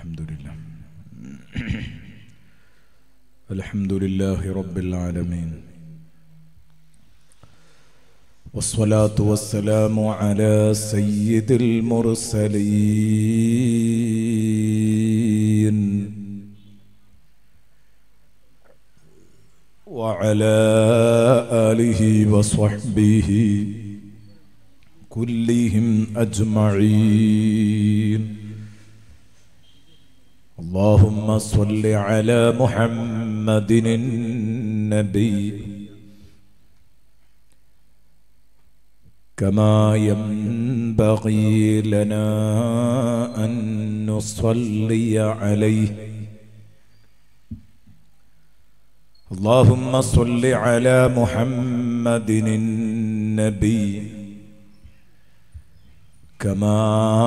الحمد لله الحمد لله رب العالمين والصلاة والسلام على سيد المرسلين وعلى آله وصحبه كلهم أجمعين اللهم صل على محمد النبي كما ينبغي لنا أن نصلي عليه اللهم صل على محمد النبي كما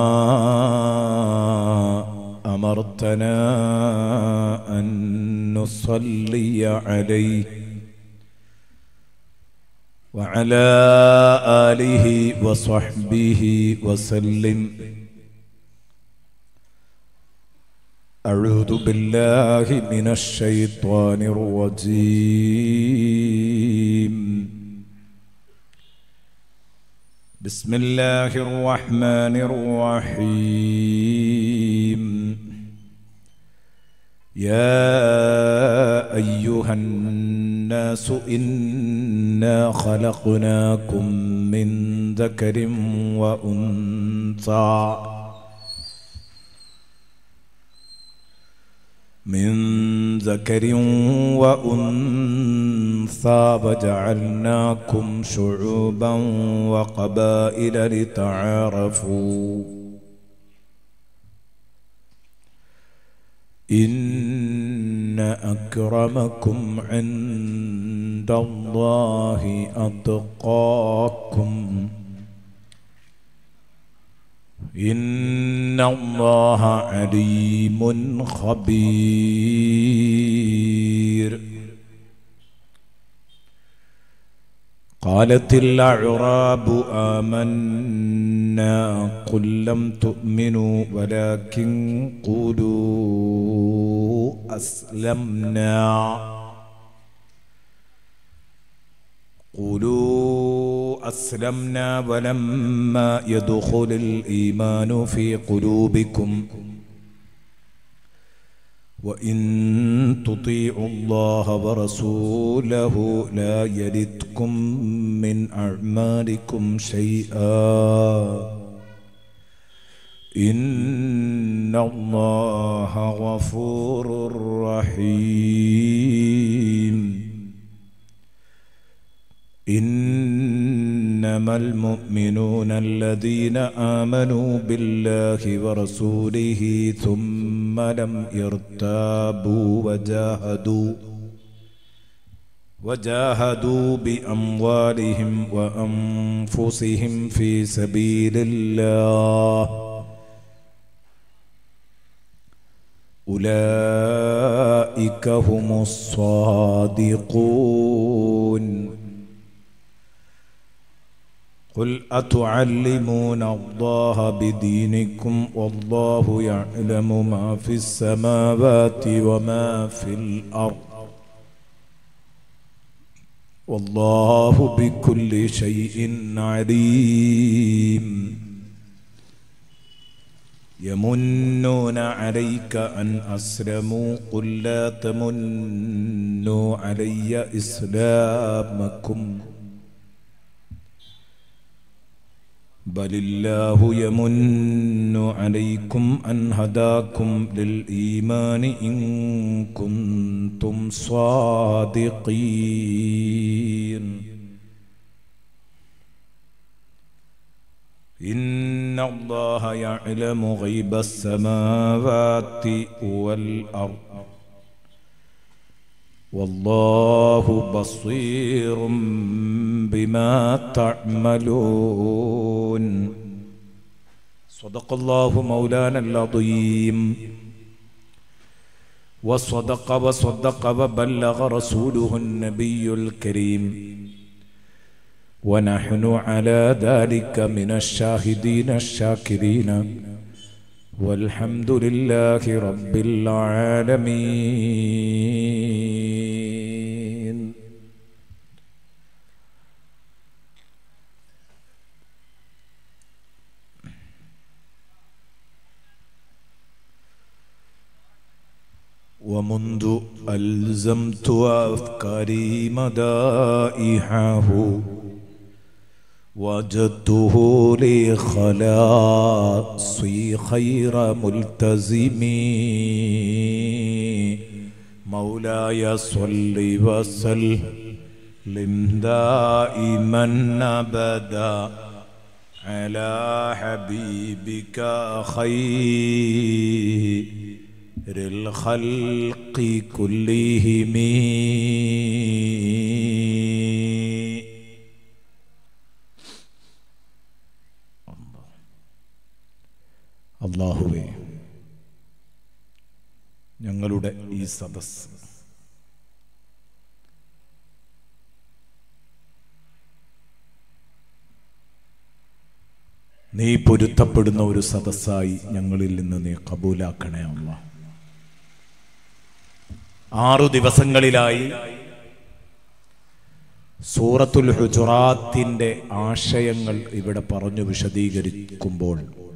أمرتنا أن نصلي عليه وعلى آله وصحبه وسلم أعوذ بالله من الشيطان الرجيم بسم الله الرحمن الرحيم يا أيها الناس إنا خلقناكم من ذكر وأنثى من ذكر وأنثى وجعلناكم شعوبا وقبائل لتعارفوا إن أكرمكم عند الله أتقاكم إن الله عليم خبير قالت الأعراب آمنا قل لم تؤمنوا ولكن قولوا أسلمنا قولوا أسلمنا ولما يدخل الإيمان في قلوبكم وإن تطيعوا الله ورسوله لا يلدكم من أعمالكم شيئا إن الله غفور رحيم إنما المؤمنون الذين آمنوا بالله ورسوله ثم لم يرتابوا وجاهدوا وجاهدوا بأموالهم وأنفسهم في سبيل الله أولئك هم الصادقون قل أتعلمون الله بدينكم والله يعلم ما في السماوات وما في الأرض والله بكل شيء عليم يمنون عليك أن أسلموا قل لا تمنوا علي إسلامكم بل الله يمن عليكم أن هداكم للإيمان إن كنتم صادقين إن الله يعلم غيب السماوات والأرض والله بصير بما تعملون صدق الله مولانا العظيم وصدق وصدق وبلغ رسوله النبي الكريم ونحن على ذلك من الشاهدين الشاكرين والحمد لله رب العالمين ومنذ ألزمت أفكاري مدائحه وجدته لي خلاصي خير ملتزم مولاي صل وسلم دائما ابدا على حبيبك خير الخلق كلهم അള്ളാഹുവേ ഞങ്ങളുടെ ഈ സദസ് നീ പൊരുത്തപ്പെടുന്ന ഒരു സദസ്സായി ഞങ്ങളിൽ നിന്ന് നീ കബൂലാക്കണേ അമ്മ ആറു ദിവസങ്ങളിലായി സൂറത്തുൽ ഹുജുറാത്തിന്റെ ആശയങ്ങൾ ഇവിടെ പറഞ്ഞു വിശദീകരിക്കുമ്പോൾ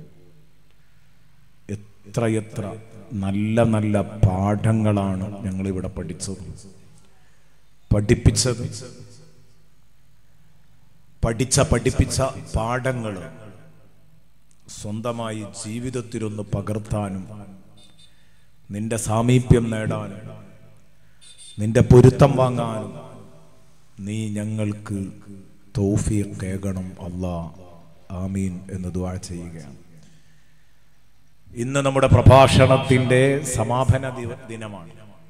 എത്രയെത്ര നല്ല നല്ല പാഠങ്ങളാണ് ഞങ്ങൾ ഇവിടെ പഠിച്ചത് പഠിപ്പിച്ചത് പഠിച്ച പഠിപ്പിച്ച പാഠങ്ങൾ സ്വന്തമായി ജീവിതത്തിലൊന്ന് പകർത്താനും നിന്റെ സാമീപ്യം നേടാനും നിന്റെ പൊരുത്തം വാങ്ങാനും നീ ഞങ്ങൾക്ക് തൗഫീഖ് കേകണം അല്ലാ ആമീൻ എന്ന് ദുആ ചെയ്യുകയാണ് ഇന്ന് നമ്മുടെ പ്രഭാഷണത്തിന്റെ സമാപന ദിവ- ദിനമാണ്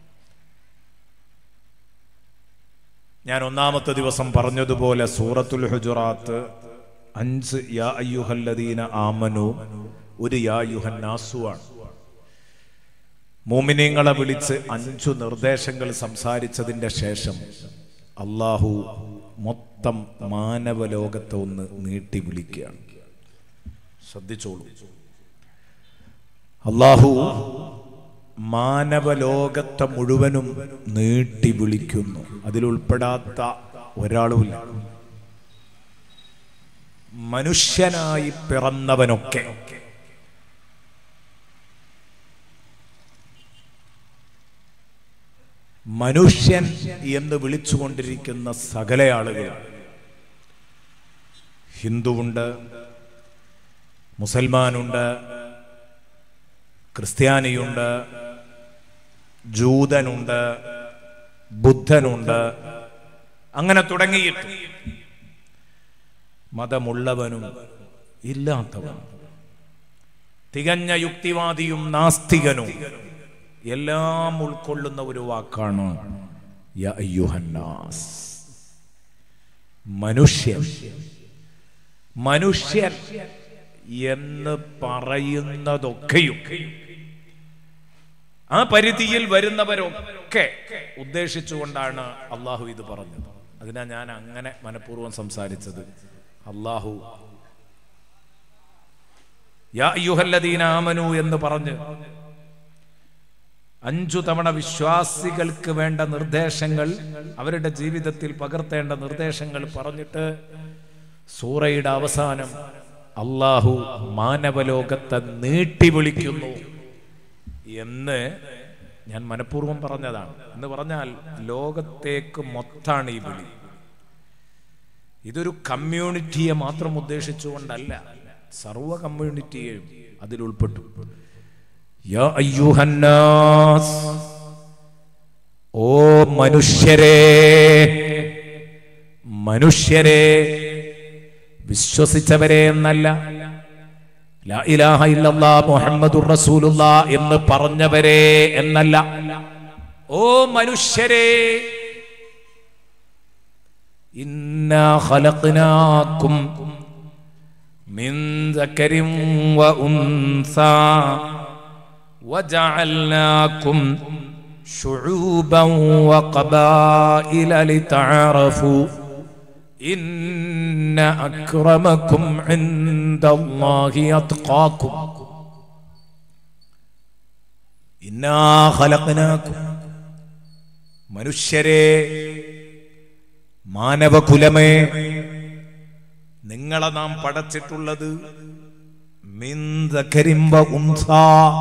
ഞാൻ ഒന്നാമത്തെ ദിവസം പറഞ്ഞതുപോലെ സൂറത്തുൽ ഹുജുറാത്ത് അഞ്ച് യാ അയ്യുഹല്ലദീന ആമനു ഒരു യാ യുഹന്നാസുവാണ് മോമിനിങ്ങളെ വിളിച്ച് അഞ്ചു നിർദ്ദേശങ്ങൾ സംസാരിച്ചതിന്റെ ശേഷം അള്ളാഹു മൊത്തം മാനവലോകത്തെ ഒന്ന് നീട്ടി വിളിക്കുകയാണ് ശ്രദ്ധിച്ചോളൂ അള്ളാഹു മാനവലോകത്തെ മുഴുവനും നീട്ടി വിളിക്കുന്നു അതിലുൾപ്പെടാത്ത ഒരാളുമില്ല മനുഷ്യനായി പിറന്നവനൊക്കെ മനുഷ്യൻ എന്ന് വിളിച്ചുകൊണ്ടിരിക്കുന്ന സകല ആളുകൾ ഹിന്ദുവുണ്ട് മുസൽമാനുണ്ട് ക്രിസ്ത്യാനിയുണ്ട് ജൂതനുണ്ട് ബുദ്ധനുണ്ട് അങ്ങനെ തുടങ്ങിയിട്ട് മതമുള്ളവനും ഇല്ലാത്തവനും തികഞ്ഞ യുക്തിവാദിയും നാസ്തികനും എല്ലാം ഉൾക്കൊള്ളുന്ന ഒരു വാക്കാണ് യ അയ്യുഹന്നാസ് മനുഷ്യൻ മനുഷ്യൻ എന്ന് പറയുന്നതൊക്കെയും ആ പരിധിയിൽ വരുന്നവരൊക്കെ ഉദ്ദേശിച്ചുകൊണ്ടാണ് അള്ളാഹു ഇത് പറഞ്ഞത് അതിനാ ഞാൻ അങ്ങനെ മനഃപൂർവ്വം സംസാരിച്ചത് അള്ളാഹു യാ അയ്യുഹല്ലദീന ആമനു എന്ന് പറഞ്ഞ് അഞ്ചു തവണ വിശ്വാസികൾക്ക് വേണ്ട നിർദ്ദേശങ്ങൾ അവരുടെ ജീവിതത്തിൽ പകർത്തേണ്ട നിർദ്ദേശങ്ങൾ പറഞ്ഞിട്ട് സൂറയുടെ അവസാനം അള്ളാഹു മാനവലോകത്തെ നീട്ടി വിളിക്കുന്നു എന്ന് ഞാൻ മനഃപൂർവ്വം പറഞ്ഞതാണ് എന്ന് പറഞ്ഞാൽ ലോകത്തേക്ക് മൊത്താണ് ഈ വിളി ഇതൊരു കമ്മ്യൂണിറ്റിയെ മാത്രം ഉദ്ദേശിച്ചുകൊണ്ടല്ല സർവ കമ്മ്യൂണിറ്റിയെയും അതിൽ ഉൾപ്പെട്ടു യാ അയ്യുഹന്നാസ് ഓ മനുഷ്യരെ മനുഷ്യരെ വിശ്വസിച്ചവരെ എന്നല്ല ലാ ഇലാഹ ഇല്ലല്ലാ മുഹമ്മദുർ റസൂലുള്ളാ എന്ന് പറഞ്ഞവരെ എന്നല്ല ഓ മനുഷ്യരെ ഇന്നാ ഖലഖനാകും മിൻ ദക്കരിൻ വ ഉൻസാ وجعلناكم شعوبا وقبائل لتعارفوا إن أكرمكم عند الله أتقاكم ഇന്നാ ഖലഖനാകും മനുഷ്യരെ മാനവകുലമേ നിങ്ങളെ നാം പടച്ചിട്ടുള്ളത് മിൻ ദക്കരിം വ ഉൻസാ.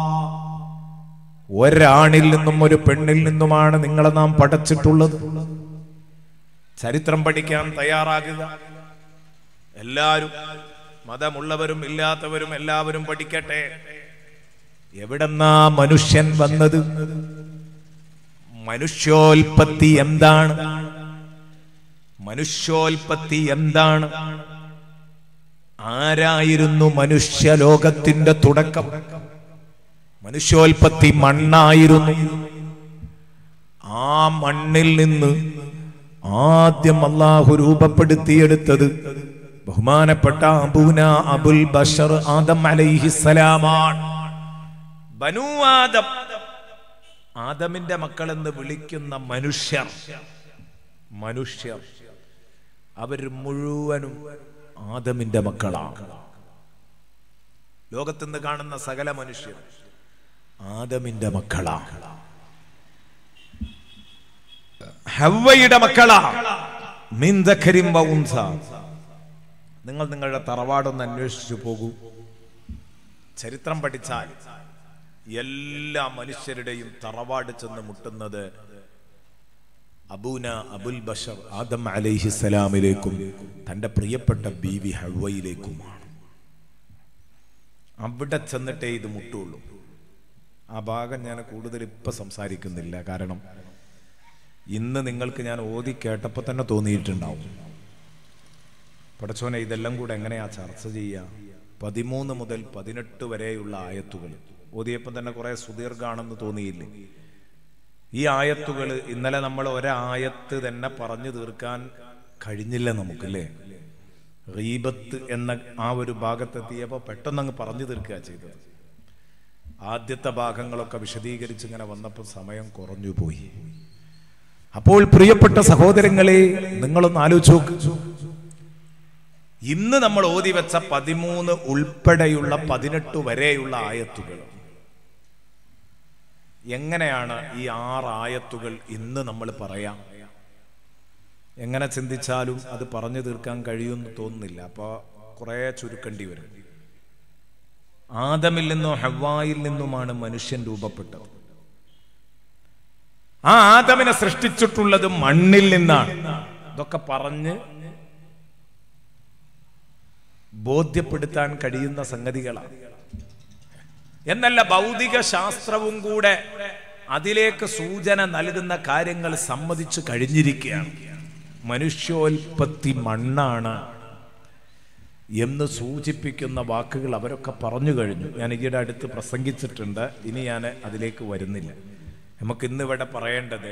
ഒരാണിൽ നിന്നും ഒരു പെണ്ണിൽ നിന്നുമാണ് നിങ്ങളെ നാം പടച്ചിട്ടുള്ളത് ചരിത്രം പഠിക്കാൻ തയ്യാറാകുക എല്ലാവരും മതമുള്ളവരും ഇല്ലാത്തവരും എല്ലാവരും പഠിക്കട്ടെ എവിടെന്നാ മനുഷ്യൻ വന്നത് മനുഷ്യോൽപത്തി എന്താണ് മനുഷ്യോൽപത്തി എന്താണ് ആരായിരുന്നു മനുഷ്യലോകത്തിന്റെ തുടക്കം മനുഷ്യോൽപത്തി മണ്ണായിരുന്നു ആ മണ്ണിൽ നിന്ന് ആദ്യം അള്ളാഹു രൂപപ്പെടുത്തിയെടുത്തത് ബഹുമാനപ്പെട്ട അബൂന അബുൽ ബഷർ ആദം അലൈഹിസ്സലാമാണ് ബനു ആദം ആദമിന്റെ മക്കളെന്ന് വിളിക്കുന്ന മനുഷ്യർ മനുഷ്യർ അവർ മുഴുവനും ആദമിന്റെ മക്കളാണ് ലോകത്തുനിന്ന് കാണുന്ന സകല മനുഷ്യർ ആദമിന്റെ മക്കളാണ് ഹവ്വയുടെ മക്കളാ മിന്തഖരിം വ ഉൻസ. നിങ്ങൾ നിങ്ങളുടെ തറവാടൊന്ന് അന്വേഷിച്ചു പോകൂ ചരിത്രം പഠിച്ചാൽ എല്ലാ മനുഷ്യരുടെയും തറവാട് ചെന്ന് മുട്ടുന്നത് അബൂന അബുൽ ബഷർ ആദം അലൈഹിസ്സലാമിലേക്കും തന്റെ പ്രിയപ്പെട്ട ബീവി ഹവയിലേക്കുമാണ് അവിടെ ചെന്നിട്ടേ ഇത് മുട്ടുള്ളൂ ആ ഭാഗം ഞാൻ കൂടുതൽ ഇപ്പൊ സംസാരിക്കുന്നില്ല കാരണം ഇന്ന് നിങ്ങൾക്ക് ഞാൻ ഓതി കേട്ടപ്പോൾ തന്നെ തോന്നിയിട്ടുണ്ടാവും പടച്ചോനെ ഇതെല്ലാം കൂടെ എങ്ങനെയാ ചർച്ച ചെയ്യുക പതിമൂന്ന് മുതൽ പതിനെട്ട് വരെയുള്ള ആയത്തുകൾ ഓതിയപ്പോൾ തന്നെ കുറെ സുദീർഘാണെന്ന് തോന്നിയില്ലേ ഈ ആയത്തുകൾ ഇന്നലെ നമ്മൾ ഒരായത്ത് തന്നെ പറഞ്ഞു തീർക്കാൻ കഴിഞ്ഞില്ല നമുക്കല്ലേ റീബത്ത് എന്ന ആ ഒരു ഭാഗത്തെത്തിയപ്പോൾ പെട്ടെന്ന് അങ്ങ് പറഞ്ഞു തീർക്കുക ചെയ്തത് ആദ്യത്തെ ഭാഗങ്ങളൊക്കെ വിശദീകരിച്ച് ഇങ്ങനെ വന്നപ്പോൾ സമയം കുറഞ്ഞു പോയി അപ്പോൾ പ്രിയപ്പെട്ട സഹോദരങ്ങളെ നിങ്ങളൊന്ന് ആലോചിച്ച് നോക്ക് ഇന്ന് നമ്മൾ ഓതി വെച്ച പതിമൂന്ന് ഉൾപ്പെടെയുള്ള പതിനെട്ട് വരെയുള്ള ആയത്തുകൾ എങ്ങനെയാണ് ഈ ആറ് ആയത്തുകൾ ഇന്ന് നമ്മൾ പറയാം എങ്ങനെ ചിന്തിച്ചാലും അത് പറഞ്ഞു തീർക്കാൻ കഴിയുമെന്ന് തോന്നുന്നില്ല അപ്പൊ കുറെ ചുരുക്കേണ്ടി വരും ആദമിൽ നിന്നും ഹവായിൽ നിന്നുമാണ് മനുഷ്യൻ രൂപപ്പെട്ടത് ആ ആദമിനെ സൃഷ്ടിച്ചിട്ടുള്ളത് മണ്ണിൽ നിന്നാണ് ഇതൊക്കെ പറഞ്ഞ് ബോധ്യപ്പെടുത്താൻ കഴിയുന്ന സംഗതികളാണ് എന്നല്ല ഭൗതിക ശാസ്ത്രവും കൂടെ അതിലേക്ക് സൂചന നൽകുന്ന കാര്യങ്ങൾ സമ്മതിച്ചു കഴിഞ്ഞിരിക്കുകയാണ് മനുഷ്യോൽപത്തി മണ്ണാണ് എന്ന് സൂചിപ്പിക്കുന്ന വാക്കുകൾ അവരൊക്കെ പറഞ്ഞു കഴിഞ്ഞു ഞാൻ ഈയിടെ അടുത്ത് പ്രസംഗിച്ചിട്ടുണ്ട് ഇനി ഞാൻ അതിലേക്ക് വരുന്നില്ല നമുക്ക് ഇന്നിവിടെ പറയേണ്ടത്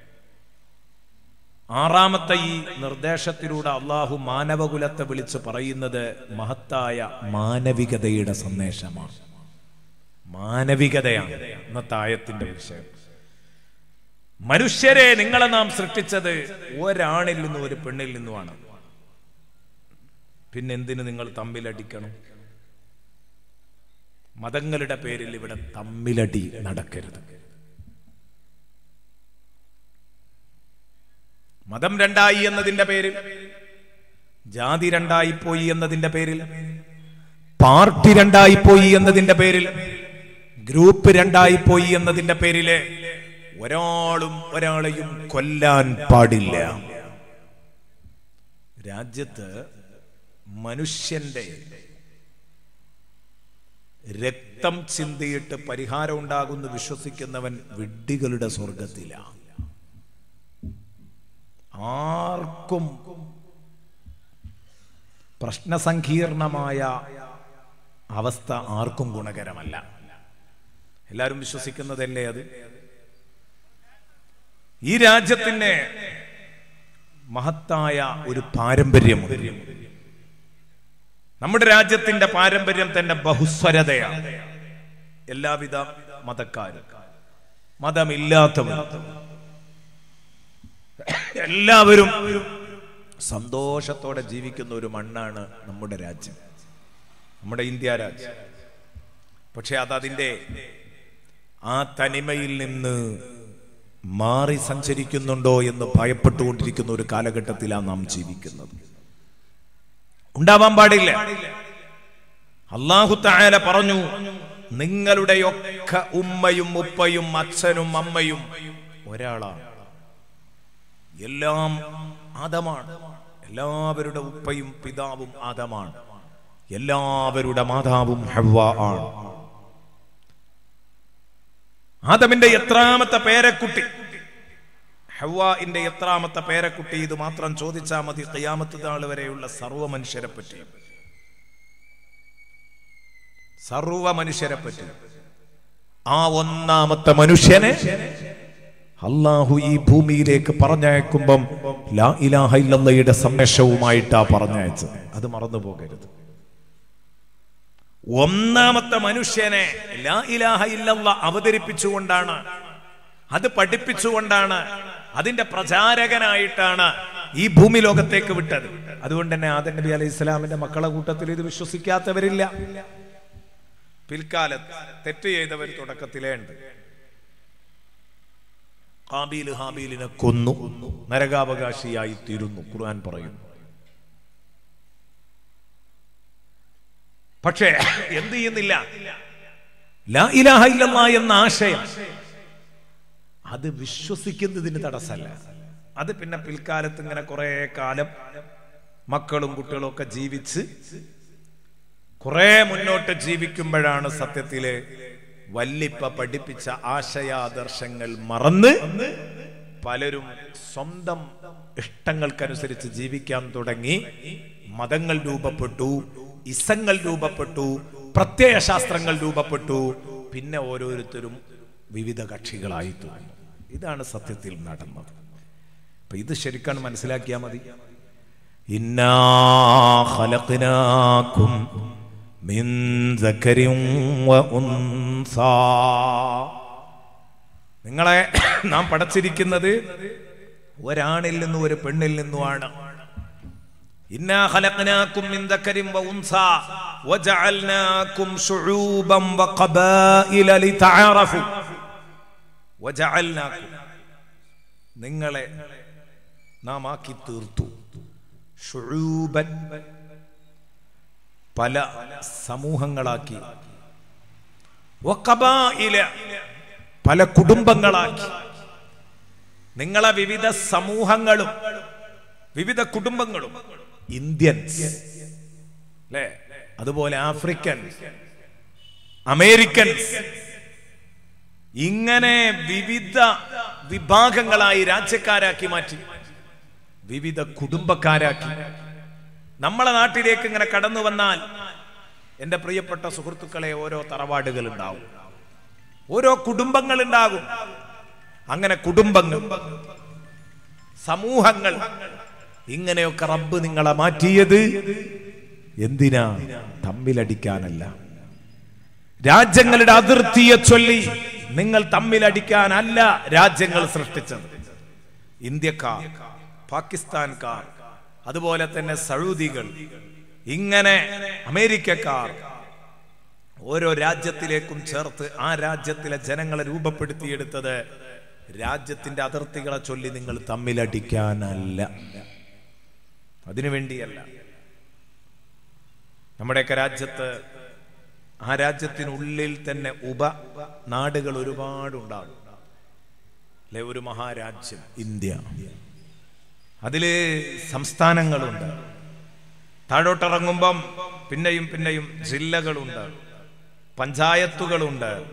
ആറാമത്തെ ഈ നിർദ്ദേശത്തിലൂടെ അള്ളാഹു മാനവകുലത്തെ വിളിച്ച് പറയുന്നത് മഹത്തായ മാനവികതയുടെ സന്ദേശമാണ് മാനവികതയാണ് ഇന്നത്തെ ആയത്തിന്റെ വിഷയം മനുഷ്യരെ നിങ്ങളെ നാം സൃഷ്ടിച്ചത് ഒരാണിൽ നിന്നും ഒരു പെണ്ണിൽ നിന്നുമാണ് പിന്നെ എന്തിന് നിങ്ങൾ തമ്മിലടിക്കണം മതങ്ങളുടെ പേരിൽ ഇവിടെ തമ്മിലടി നടക്കരുത് മതം രണ്ടായി എന്നതിന്റെ പേരിൽ ജാതി രണ്ടായി പോയി എന്നതിന്റെ പേരിൽ പാർട്ടി രണ്ടായി പോയി എന്നതിന്റെ പേരിൽ ഗ്രൂപ്പ് രണ്ടായി പോയി എന്നതിന്റെ പേരില് ഒരാളും ഒരാളെയും കൊല്ലാൻ പാടില്ല രാജ്യത്ത് മനുഷ്യന്റെ രക്തം ചിന്തിയിട്ട് പരിഹാരം ഉണ്ടാകുന്നു വിശ്വസിക്കുന്നവൻ വിഡ്ഢികളുടെ സ്വർഗത്തിലാണ് ആർക്കും പ്രശ്നസങ്കീർണമായ അവസ്ഥ ആർക്കും ഗുണകരമല്ല എല്ലാവരും വിശ്വസിക്കുന്നതല്ലേ അത് ഈ രാജ്യത്തിന് മഹത്തായ ഒരു പാരമ്പര്യമുണ്ട് നമ്മുടെ രാജ്യത്തിന്റെ പാരമ്പര്യം തന്നെ ബഹുസ്വരതയാണ് എല്ലാവിധ മതക്കാരും മതമില്ലാത്തവരും എല്ലാവരും സന്തോഷത്തോടെ ജീവിക്കുന്ന ഒരു മണ്ണാണ് നമ്മുടെ രാജ്യം നമ്മുടെ ഇന്ത്യ രാജ്യം പക്ഷെ അത് അതിന്റെ ആ തനിമയിൽ നിന്ന് മാറി സഞ്ചരിക്കുന്നുണ്ടോ എന്ന് ഭയപ്പെട്ടുകൊണ്ടിരിക്കുന്ന ഒരു കാലഘട്ടത്തിലാണ് നാം ജീവിക്കുന്നത് ഉണ്ടാവാൻ പാടില്ല അള്ളാഹു തായാല പറഞ്ഞു നിങ്ങളുടെയൊക്കെ ഉമ്മയും ഉപ്പയും അച്ഛനും അമ്മയും ഒരാളാണ് എല്ലാം ആദമാണ് എല്ലാവരുടെ ഉപ്പയും പിതാവും ആദമാണ് എല്ലാവരുടെ മാതാവും ഹവ്വ ആണ് ആദമിന്റെ എത്രാമത്തെ പേരക്കുട്ടി ഹവ്വാന്റെ എത്രാമത്തെ പേരക്കുട്ടി ഇത് മാത്രം ചോദിച്ചാൽ മതി കയ്യാമത്ത് നാൾ വരെയുള്ള സർവ്വ മനുഷ്യരെ പറ്റി സർവ മനുഷ്യരെ പറ്റി ആ ഒന്നാമത്തെ മനുഷ്യനെ അള്ളാഹു ഈ ഭൂമിയിലേക്ക് പറഞ്ഞയക്കുമ്പം ലാ ഇലാഹ ഇല്ലല്ലയുടെ സന്ദേശവുമായിട്ടാ പറഞ്ഞയച്ചത് അത് മറന്നു പോകരുത് ഒന്നാമത്തെ മനുഷ്യനെ ലാ ഇലാഹ ഇല്ലല്ല അവതരിപ്പിച്ചുകൊണ്ടാണ് അത് പഠിപ്പിച്ചുകൊണ്ടാണ് അതിന്റെ പ്രചാരകനായിട്ടാണ് ഈ ഭൂമി ലോകത്തേക്ക് വിട്ടത് അതുകൊണ്ട് തന്നെ ആദൻ നബി അലൈഹി ഇസ്ലാമിന്റെ മക്കളെ കൂട്ടത്തിൽ ഇത് വിശ്വസിക്കാത്തവരില്ല പിൽക്കാലത്ത് തെറ്റ് ചെയ്തവർ തുടക്കത്തിലേ ഉണ്ട് ഹാബീൽ ഹാബീലിനെ കൊന്നു നരകാവകാശിയായി തീരുന്നു ഖുർആൻ പറയുന്നു പക്ഷേ എന്ത് ചെയ്യുന്നില്ല ലാ ഇലാഹ ഇല്ലല്ലാ എന്ന ആശയം അത് വിശ്വസിക്കുന്നതിന് തടസ്സമല്ല അത് പിന്നെ പിൽക്കാലത്ത് ഇങ്ങനെ കുറെ കാലം മക്കളും കുട്ടികളും ഒക്കെ ജീവിച്ച് കുറെ മുന്നോട്ട് ജീവിക്കുമ്പോഴാണ് സത്യത്തില് വല്ലിപ്പ പഠിപ്പിച്ച ആശയാദർശങ്ങൾ മറന്ന് പലരും സ്വന്തം ഇഷ്ടങ്ങൾക്കനുസരിച്ച് ജീവിക്കാൻ തുടങ്ങി മതങ്ങൾ രൂപപ്പെട്ടു ഇസങ്ങൾ രൂപപ്പെട്ടു പ്രത്യയശാസ്ത്രങ്ങൾ രൂപപ്പെട്ടു പിന്നെ ഓരോരുത്തരും വിവിധ കക്ഷികളായി തീർന്നു ഇതാണ് സത്യത്തിൽ നടന്നത് അപ്പൊ ഇത് ശരിക്കാണ് മനസ്സിലാക്കിയാൽ മതി ഇന്നാ ഖലഖ്നാകും മിൻ ദക്കരിൻ വ ഉൻസാ നിങ്ങളെ നാം പടച്ചിരിക്കുന്നത് ഒരാണിൽ നിന്നും ഒരു പെണ്ണിൽ നിന്നുമാണ് ഇന്നാ ഖലഖ്നാകും മിൻ ദക്കരിൻ വ ഉൻസാ വജഅൽനാകും ശുഊബൻ വ ഖബായില ലിതഅറഫു വജഅൽനാകും നിങ്ങളെ നാം ആക്കി തീർത്തു ഷുഊബൻ പല സമൂഹങ്ങളാക്കി വഖബായില പല കുടുംബങ്ങളാക്കി നിങ്ങളെ വിവിധ സമൂഹങ്ങളും വിവിധ കുടുംബങ്ങളും ഇന്ത്യൻസ് അല്ലേ അതുപോലെ ആഫ്രിക്കൻ അമേരിക്കൻസ് ഇങ്ങനെ വിവിധ വിഭാഗങ്ങളായി രാജ്യക്കാരാക്കി മാറ്റി വിവിധ കുടുംബക്കാരാക്കി നമ്മളെ നാട്ടിലേക്ക് ഇങ്ങനെ കടന്നു വന്നാൽ എൻ്റെ പ്രിയപ്പെട്ട സുഹൃത്തുക്കളെ ഓരോ തറവാടുകൾ ഉണ്ടാവും ഓരോ കുടുംബങ്ങൾ ഉണ്ടാകും അങ്ങനെ കുടുംബങ്ങൾ സമൂഹങ്ങൾ ഇങ്ങനെയൊക്കെ റബ്ബ് നിങ്ങളെ മാറ്റിയത് എന്തിനാ തമ്മിലടിക്കാനല്ല രാജ്യങ്ങളുടെ അതിർത്തിയെ ചൊല്ലി നിങ്ങൾ തമ്മിലടിക്കാനല്ല രാജ്യങ്ങൾ സൃഷ്ടിച്ചത് ഇന്ത്യക്കാർ പാകിസ്ഥാൻകാർ അതുപോലെ തന്നെ സൗദികൾ ഇങ്ങനെ അമേരിക്കക്കാർ ഓരോ രാജ്യത്തിലേക്കും ചേർത്ത് ആ രാജ്യത്തിലെ ജനങ്ങളെ രൂപപ്പെടുത്തിയെടുത്തത് രാജ്യത്തിന്റെ അതിർത്തികളെ ചൊല്ലി നിങ്ങൾ തമ്മിലടിക്കാനല്ല അതിനുവേണ്ടിയല്ല നമ്മുടെയൊക്കെ രാജ്യത്ത് ആ രാജ്യത്തിനുള്ളിൽ തന്നെ ഉപ നാടുകൾ ഒരുപാടുണ്ടാകും അല്ലെ ഒരു മഹാരാജ്യം ഇന്ത്യ അതില് സംസ്ഥാനങ്ങളുണ്ട് താഴോട്ടിറങ്ങുമ്പം പിന്നെയും പിന്നെയും ജില്ലകളുണ്ട് പഞ്ചായത്തുകളുണ്ട്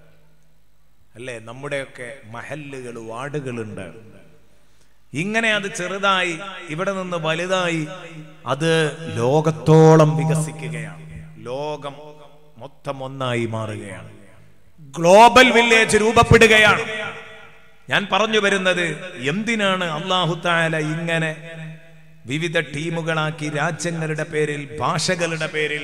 അല്ലേ നമ്മുടെയൊക്കെ മഹല്ലുകൾ വാർഡുകളുണ്ട് ഇങ്ങനെ അത് ചെറുതായി ഇവിടെ നിന്ന് വലുതായി അത് ലോകത്തോളം വികസിക്കുകയാണ് ലോകം മൊത്തം ഒന്നായി മാറുകയാണ് ഗ്ലോബൽ വില്ലേജ് രൂപപ്പെടുകയാണ് ഞാൻ പറഞ്ഞു വരുന്നത് എന്തിനാണ് അള്ളാഹു താല ഇങ്ങനെ വിവിധ ടീമുകളാക്കി രാജ്യങ്ങളുടെ പേരിൽ ഭാഷകളുടെ പേരിൽ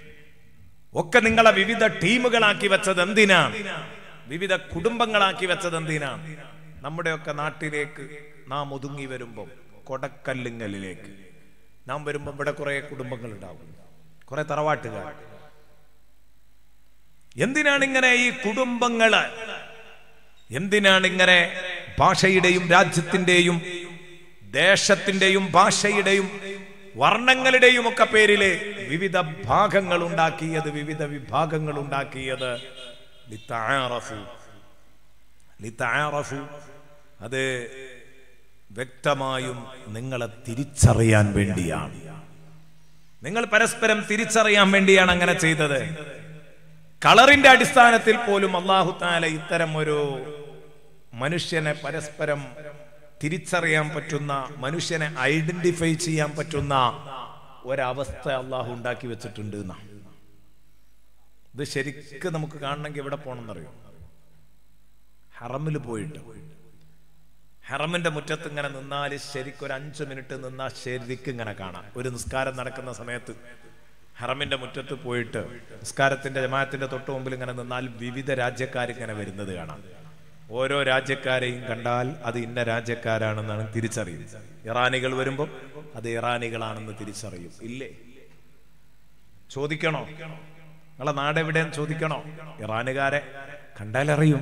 ഒക്കെ നിങ്ങളെ വിവിധ ടീമുകളാക്കി വെച്ചത് എന്തിനാണ് വിവിധ കുടുംബങ്ങളാക്കി വെച്ചത് എന്തിനാണ് നമ്മുടെയൊക്കെ നാട്ടിലേക്ക് നാം ഒതുങ്ങി വരുമ്പം കൊടക്കല്ലുങ്ങലിലേക്ക് നാം വരുമ്പം ഇവിടെ കുറെ കുടുംബങ്ങൾ ഉണ്ടാവും കുറെ തറവാട്ടുകാർ എന്തിനാണ് ഇങ്ങനെ ഈ കുടുംബങ്ങള് എന്തിനാണ് ഇങ്ങനെ ഭാഷയുടെയും രാജ്യത്തിന്റെയും ദേശത്തിന്റെയും ഭാഷയുടെയും വർണ്ണങ്ങളുടെയും ഒക്കെ പേരില് വിവിധ ഭാഗങ്ങൾ ഉണ്ടാക്കിയത് വിവിധ വിഭാഗങ്ങൾ ഉണ്ടാക്കിയത് ലിത്തആറഫു. ലിത്തആറഫു. അത് വ്യക്തമായും നിങ്ങളെ തിരിച്ചറിയാൻ വേണ്ടിയാണ് നിങ്ങൾ പരസ്പരം തിരിച്ചറിയാൻ വേണ്ടിയാണ് അങ്ങനെ ചെയ്തത് കളറിന്റെ അടിസ്ഥാനത്തിൽ പോലും അള്ളാഹു താല ഇത്തരം ഒരു മനുഷ്യനെ പരസ്പരം തിരിച്ചറിയാൻ പറ്റുന്ന മനുഷ്യനെ ഐഡന്റിഫൈ ചെയ്യാൻ പറ്റുന്ന ഒരവസ്ഥ അള്ളാഹു ഉണ്ടാക്കി വെച്ചിട്ടുണ്ട് എന്നാ ഇത് ശരിക്കും നമുക്ക് കാണണമെങ്കിൽ എവിടെ പോകണമെന്നറിയോ ഹറമിൽ പോയിട്ട് ഹറമിന്റെ മുറ്റത്ത് ഇങ്ങനെ നിന്നാൽ ശരിക്കും ഒരു അഞ്ചു മിനിറ്റ് നിന്നാൽ ശരിക്കും ഇങ്ങനെ കാണാം ഒരു നിസ്കാരം നടക്കുന്ന സമയത്ത് ഹറമിന്റെ മുറ്റത്ത് പോയിട്ട് നിസ്കാരത്തിന്റെ ജമാഅത്തിന്റെ തൊട്ട് മുമ്പിൽ ഇങ്ങനെ നിന്നാൽ വിവിധ രാജ്യക്കാർ ഇങ്ങനെ വരുന്നത് കാണാം ഓരോ രാജ്യക്കാരെയും കണ്ടാൽ അത് ഇന്ന രാജ്യക്കാരാണെന്നാണ് തിരിച്ചറിയും ഇറാനികൾ വരുമ്പോൾ അത് ഇറാനികളാണെന്ന് തിരിച്ചറിയും ഇല്ലേ ചോദിക്കണോ നിങ്ങളെ നാട് എവിടെയെന്ന് ചോദിക്കണോ ഇറാനുകാരെ കണ്ടാൽ അറിയും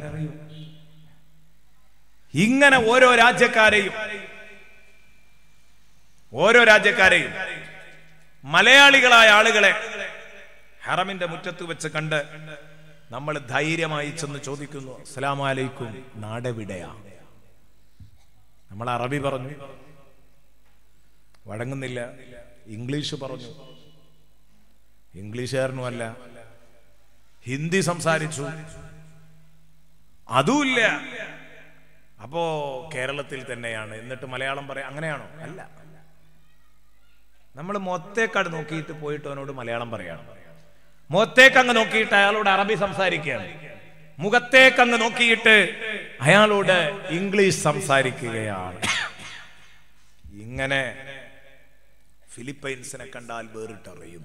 ഇങ്ങനെ ഓരോ രാജ്യക്കാരെയും ഓരോ രാജ്യക്കാരെയും മലയാളികളായ ആളുകളെ ഹറമിന്റെ മുറ്റത്ത് വെച്ച് കണ്ട് നമ്മൾ ധൈര്യമായി ചെന്ന് ചോദിക്കുന്നു അസ്സലാമു അലൈക്കും നാടെവിടെയാ നമ്മൾ അറബി പറഞ്ഞു വഴങ്ങുന്നില്ല ഇംഗ്ലീഷ് പറഞ്ഞു ഇംഗ്ലീഷുകാരനുമല്ല ഹിന്ദി സംസാരിച്ചു അതുമില്ല അപ്പോ കേരളത്തിൽ തന്നെയാണ് എന്നിട്ട് മലയാളം പറയാം അങ്ങനെയാണോ അല്ല നമ്മൾ മൊത്തേക്കാട് നോക്കിയിട്ട് പോയിട്ട് അവനോട് മലയാളം പറയാണ് മുഖത്തേക്ക് അങ്ങ് നോക്കിയിട്ട് അയാളോട് അറബി സംസാരിക്കുകയാണ് മുഖത്തേക്ക് അങ്ങ് നോക്കിയിട്ട് അയാളോട് ഇംഗ്ലീഷ് സംസാരിക്കുകയാണ് ഇങ്ങനെ ഫിലിപ്പൈൻസിനെ കണ്ടാൽ വേറിട്ടറിയും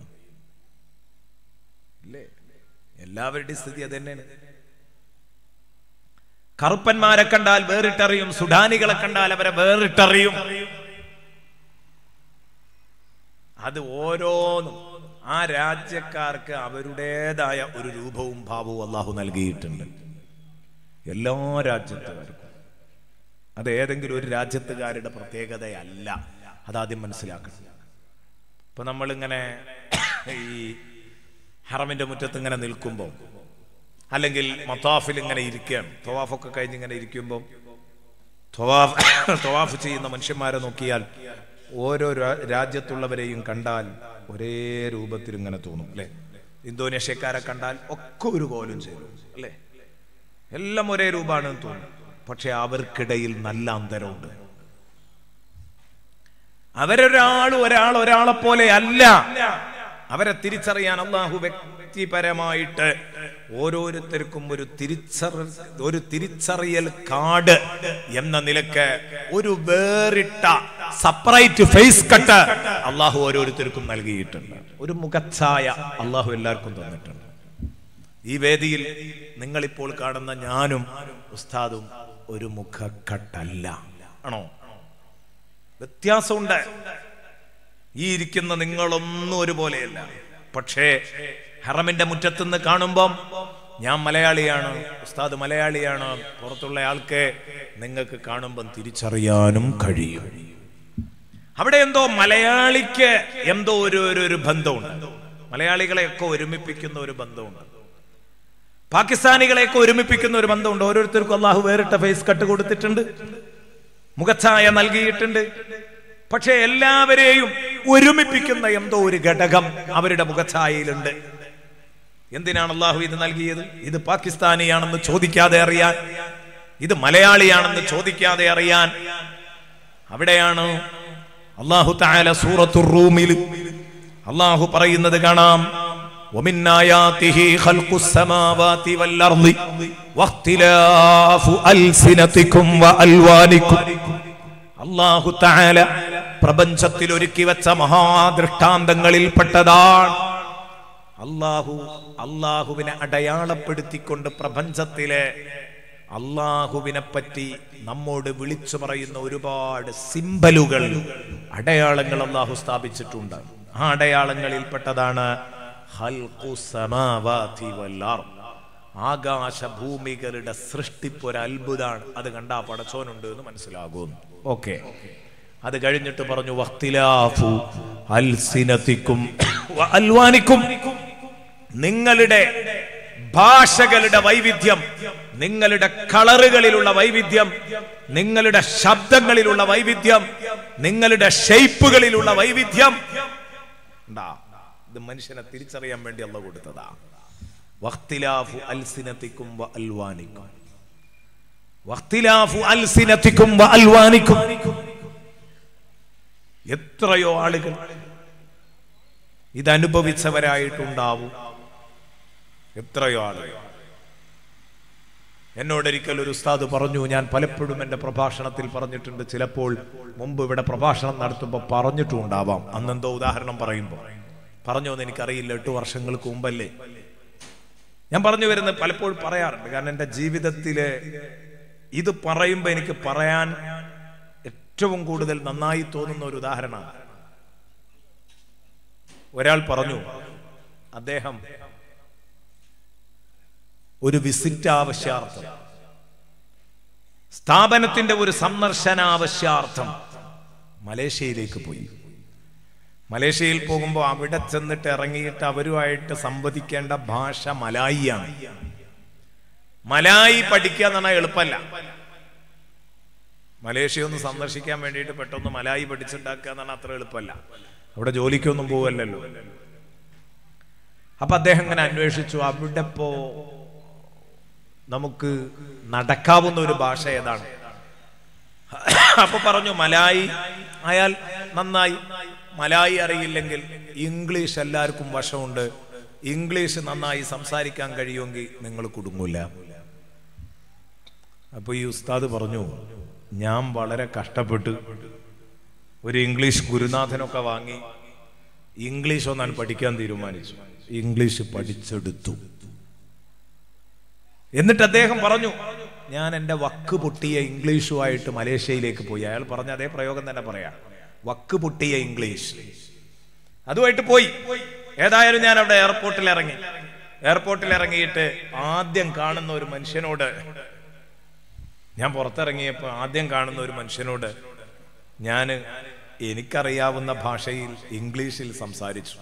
ഇല്ലേ എല്ലാവരുടെയും സ്ഥിതി അത് തന്നെയാണ് കറുപ്പന്മാരെ കണ്ടാൽ വേറിട്ടറിയും സുഡാനികളെ കണ്ടാൽ അവരെ വേറിട്ടറിയും അത് ഓരോന്നും ആ രാജ്യക്കാർക്ക് അവരുടേതായ ഒരു രൂപവും ഭാവവും അള്ളാഹു നൽകിയിട്ടുണ്ട് എല്ലാ രാജ്യത്തുകാർക്കും അത് ഏതെങ്കിലും ഒരു രാജ്യത്തുകാരുടെ പ്രത്യേകതയല്ല അതാദ്യം മനസ്സിലാക്കണം ഇപ്പൊ നമ്മളിങ്ങനെ ഈ ഹറമിന്റെ മുറ്റത്ത് ഇങ്ങനെ നിൽക്കുമ്പോൾ അല്ലെങ്കിൽ മത്താഫിൽ ഇങ്ങനെ ഇരിക്കുകയാണ് തൊവാഫൊക്കെ കഴിഞ്ഞ് ഇങ്ങനെ ഇരിക്കുമ്പോൾ തൊവാഫ് തൊവാഫ് ചെയ്യുന്ന മനുഷ്യന്മാരെ നോക്കിയാൽ ഓരോ രാ- രാജ്യത്തുള്ളവരെയും കണ്ടാൽ ഒരേ രൂപത്തിൽ ഇങ്ങനെ തോന്നും അല്ലെ ഇന്തോനേഷ്യക്കാരെ കണ്ടാൽ ഒക്കെ ഒരു കോലും ചേരും അല്ലെ എല്ലാം ഒരേ രൂപമാണെന്ന് തോന്നും പക്ഷെ അവർക്കിടയിൽ നല്ല അന്തരമുണ്ട് അവരൊരാൾ ഒരാൾ ഒരാളെ പോലെ അല്ല അവരെ തിരിച്ചറിയാൻ അള്ളാഹു വ്യക്തിപരമായിട്ട് ഓരോരുത്തർക്കും ഒരു തിരിച്ചറി ഒരു തിരിച്ചറിയൽ കാർഡ് എന്ന നിലക്ക് ഒരു വേറിട്ട സെപ്പറേറ്റ് ഫേസ് കട്ട് അള്ളാഹു ഓരോരുത്തർക്കും നൽകിയിട്ടുണ്ട് ഒരു മുഖച്ഛായ അള്ളാഹു എല്ലാവർക്കും തന്നിട്ടുണ്ട് ഈ വേദിയിൽ നിങ്ങളിപ്പോൾ കാണുന്ന ഞാനും ഉസ്താദും ഒരു മുഖക്കട്ടല്ല ആണോ വ്യത്യാസമുണ്ട് ഈ ഇരിക്കുന്ന നിങ്ങളൊന്നും ഒരുപോലെയല്ല പക്ഷേ ഹറമിന്റെ മുറ്റത്തുനിന്ന് കാണുമ്പം ഞാൻ മലയാളിയാണ് ഉസ്താദ് മലയാളിയാണ് പുറത്തുള്ള ആൾക്ക് നിങ്ങൾക്ക് കാണുമ്പം തിരിച്ചറിയാനും കഴിയും അവിടെ എന്തോ മലയാളിക്ക് എന്തോ ഒരു ഒരു ഒരു ബന്ധമുണ്ട് മലയാളികളെയൊക്കെ ഒരുമിപ്പിക്കുന്ന ഒരു ബന്ധമുണ്ട് പാകിസ്ഥാനികളെയൊക്കെ ഒരുമിപ്പിക്കുന്ന ഒരു ബന്ധമുണ്ട് ഓരോരുത്തർക്കും അള്ളാഹു വേറിട്ട ഫേസ് കട്ട് കൊടുത്തിട്ടുണ്ട് മുഖച്ഛായ നൽകിയിട്ടുണ്ട് പക്ഷെ എല്ലാവരെയും ഒരുമിപ്പിക്കുന്ന എന്തോ ഒരു ഘടകം അവരുടെ മുഖച്ഛായയിലുണ്ട് എന്തിനാണ് അള്ളാഹു ഇത് നൽകിയത് ഇത് പാകിസ്ഥാനിയാണെന്ന് ചോദിക്കാതെ അറിയാൻ ഇത് മലയാളിയാണെന്ന് ചോദിക്കാതെ അറിയാൻ അവിടെയാണ് അള്ളാഹു താല സൂറത്തു റൂമിൽ അള്ളാഹു പറയുന്നത് കാണാം ومن آياته خلق السماوات والأرض واختلاف ألسنتكم وألوانكم അള്ളാഹു താല പ്രപഞ്ചത്തിൽ ഒരുക്കി വെച്ച മഹാദൃഷ്ടാന്തങ്ങളിൽപ്പെട്ടതാണ് അള്ളാഹു അള്ളാഹുവിനെ അടയാളപ്പെടുത്തിക്കൊണ്ട് പ്രപഞ്ചത്തിലെ അള്ളാഹുവിനെ പറ്റി നമ്മോട് വിളിച്ചു പറയുന്ന ഒരുപാട് സിംബലുകൾ അടയാളങ്ങൾ അള്ളാഹു സ്ഥാപിച്ചിട്ടുണ്ട് ആ അടയാളങ്ങളിൽപ്പെട്ടതാണ് ഖൽഖു സമാവാതി വൽ അർദ്. ആകാശഭൂമികളുടെ സൃഷ്ടിപ്പ് ഒരു അത്ഭുതമാണ് അത് കണ്ടാ പടച്ചോനുണ്ട് എന്ന് മനസ്സിലാകുന്നു ഓക്കെ അത് കഴിഞ്ഞിട്ട് പറഞ്ഞു വഖ്തിലാഫു അൽസിനത്തിക്കും വ അൽവാനിക്കും നിങ്ങളുടെ ഭാഷകളുടെ വൈവിധ്യം നിങ്ങളുടെ കളറുകളിലുള്ള വൈവിധ്യം നിങ്ങളുടെ ശബ്ദങ്ങളിലുള്ള വൈവിധ്യം നിങ്ങളുടെ ഷെയ്പ്പുകളിലുള്ള വൈവിധ്യം ഉണ്ടാ ഇത് മനുഷ്യനെ തിരിച്ചറിയാൻ വേണ്ടി അല്ല കൊടുത്തതാ വഖ്തിലാഫു അൽസിനത്തിക്കും വ അൽവാനിക്കും വഖ്തിലാഫു അൽസിനത്തിക്കും വ അൽവാനിക്കും എത്രയോ ആളുകൾ ഇതനുഭവിച്ചവരായിട്ടുണ്ടാവും എത്രയോ ആളുകൾ എന്നോടൊരിക്കൽ ഒരു ഉസ്താദ് പറഞ്ഞു ഞാൻ പലപ്പോഴും എൻ്റെ പ്രഭാഷണത്തിൽ പറഞ്ഞിട്ടുണ്ട് ചിലപ്പോൾ മുമ്പ് ഇവിടെ പ്രഭാഷണം നടത്തുമ്പോൾ പറഞ്ഞിട്ടും ഉണ്ടാവാം അന്നെന്തോ ഉദാഹരണം പറയുമ്പോൾ പറഞ്ഞോന്ന് എനിക്കറിയില്ല എട്ട് വർഷങ്ങൾക്ക് മുമ്പല്ലേ ഞാൻ പറഞ്ഞു വരുന്നത് പലപ്പോഴും പറയാറുണ്ട് കാരണം എൻ്റെ ജീവിതത്തിലെ ഇത് പറയുമ്പോൾ എനിക്ക് പറയാൻ ഏറ്റവും കൂടുതൽ നന്നായി തോന്നുന്ന ഒരു ഉദാഹരണമാണ് ഒരാൾ പറഞ്ഞു അദ്ദേഹം ഒരു വിസിറ്റ് ആവശ്യാർത്ഥം സ്ഥാപനത്തിന്റെ ഒരു സന്ദർശനാവശ്യാർത്ഥം മലേഷ്യയിലേക്ക് പോയി മലേഷ്യയിൽ പോകുമ്പോൾ അവിടെ ചെന്നിട്ട് ഇറങ്ങിയിട്ട് അവരുമായിട്ട് സംവദിക്കേണ്ട ഭാഷ മലായിയാണ് മലായി പഠിക്കുക എന്ന് പറഞ്ഞാൽ എളുപ്പമല്ല മലേഷ്യ ഒന്ന് സന്ദർശിക്കാൻ വേണ്ടിയിട്ട് പെട്ടെന്ന് മലായി പഠിച്ചുണ്ടാക്കുക എന്ന് പറഞ്ഞാൽ അത്ര എളുപ്പമല്ല അവിടെ ജോലിക്കൊന്നും പോവല്ലല്ലോ അപ്പൊ അദ്ദേഹം ഇങ്ങനെ അന്വേഷിച്ചു അവിടെ ഇപ്പോ നമുക്ക് നടക്കാവുന്ന ഒരു ഭാഷ ഏതാണ് അപ്പൊ പറഞ്ഞു മലായി അയാൾ നന്നായി മലായി അറിയില്ലെങ്കിൽ ഇംഗ്ലീഷ് എല്ലാവർക്കും വശമുണ്ട് ഇംഗ്ലീഷ് നന്നായി സംസാരിക്കാൻ കഴിയുമെങ്കിൽ നിങ്ങൾ കുടുങ്ങൂല അപ്പൊ ഈ ഉസ്താദ് പറഞ്ഞു ഞാൻ വളരെ കഷ്ടപ്പെട്ട് ഒരു ഇംഗ്ലീഷ് ഗുരുനാഥനൊക്കെ വാങ്ങി ഇംഗ്ലീഷ് ഒന്നാൻ പഠിക്കാൻ തീരുമാനിച്ചു ഇംഗ്ലീഷ് പഠിച്ചെടുത്തു എന്നിട്ട് അദ്ദേഹം പറഞ്ഞു ഞാൻ എൻ്റെ വക്ക് പൊട്ടിയ ഇംഗ്ലീഷുമായിട്ട് മലേഷ്യയിലേക്ക് പോയി അയാൾ പറഞ്ഞ അതേ പ്രയോഗം തന്നെ പറയാം വക്ക് പൊട്ടിയ ഇംഗ്ലീഷ് അതുമായിട്ട് പോയി ഏതായാലും ഞാൻ അവിടെ എയർപോർട്ടിൽ ഇറങ്ങി എയർപോർട്ടിൽ ഇറങ്ങിയിട്ട് ആദ്യം കാണുന്ന ഒരു മനുഷ്യനോട് ഞാൻ പുറത്തിറങ്ങിയപ്പോൾ ആദ്യം കാണുന്ന ഒരു മനുഷ്യനോട് ഞാൻ എനിക്കറിയാവുന്ന ഭാഷയിൽ ഇംഗ്ലീഷിൽ സംസാരിച്ചു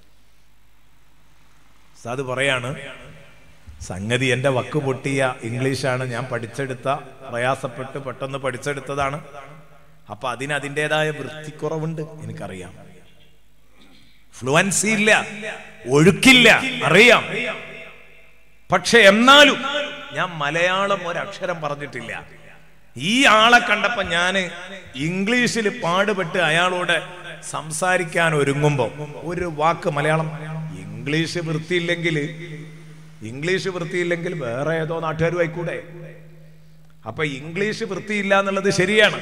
അത് പറയാണ് സംഗതി എൻ്റെ വക്ക് പൊട്ടിയ ഇംഗ്ലീഷാണ് ഞാൻ പഠിച്ചെടുത്ത പ്രയാസപ്പെട്ട് പെട്ടെന്ന് പഠിച്ചെടുത്തതാണ് അപ്പൊ അതിന് അതിൻ്റെതായ വൃത്തിക്കുറവുണ്ട് എനിക്കറിയാം ഫ്ലുവൻസി ഇല്ല ഒഴുക്കില്ല അറിയാം പക്ഷെ എന്നാലും ഞാൻ മലയാളം ഒരക്ഷരം പറഞ്ഞിട്ടില്ല ഈ ആളെ കണ്ടപ്പോ ഞാന് ഇംഗ്ലീഷിൽ പാടുപെട്ട് അയാളോട് സംസാരിക്കാൻ ഒരുങ്ങുമ്പോ ഒരു വാക്ക് മലയാളം ഇംഗ്ലീഷ് വൃത്തിയില്ലെങ്കിൽ ഇംഗ്ലീഷ് വൃത്തിയില്ലെങ്കിൽ വേറെ ഏതോ നാട്ടുകാരും ആയിക്കൂടെ അപ്പൊ ഇംഗ്ലീഷ് വൃത്തിയില്ല എന്നുള്ളത് ശരിയാണ്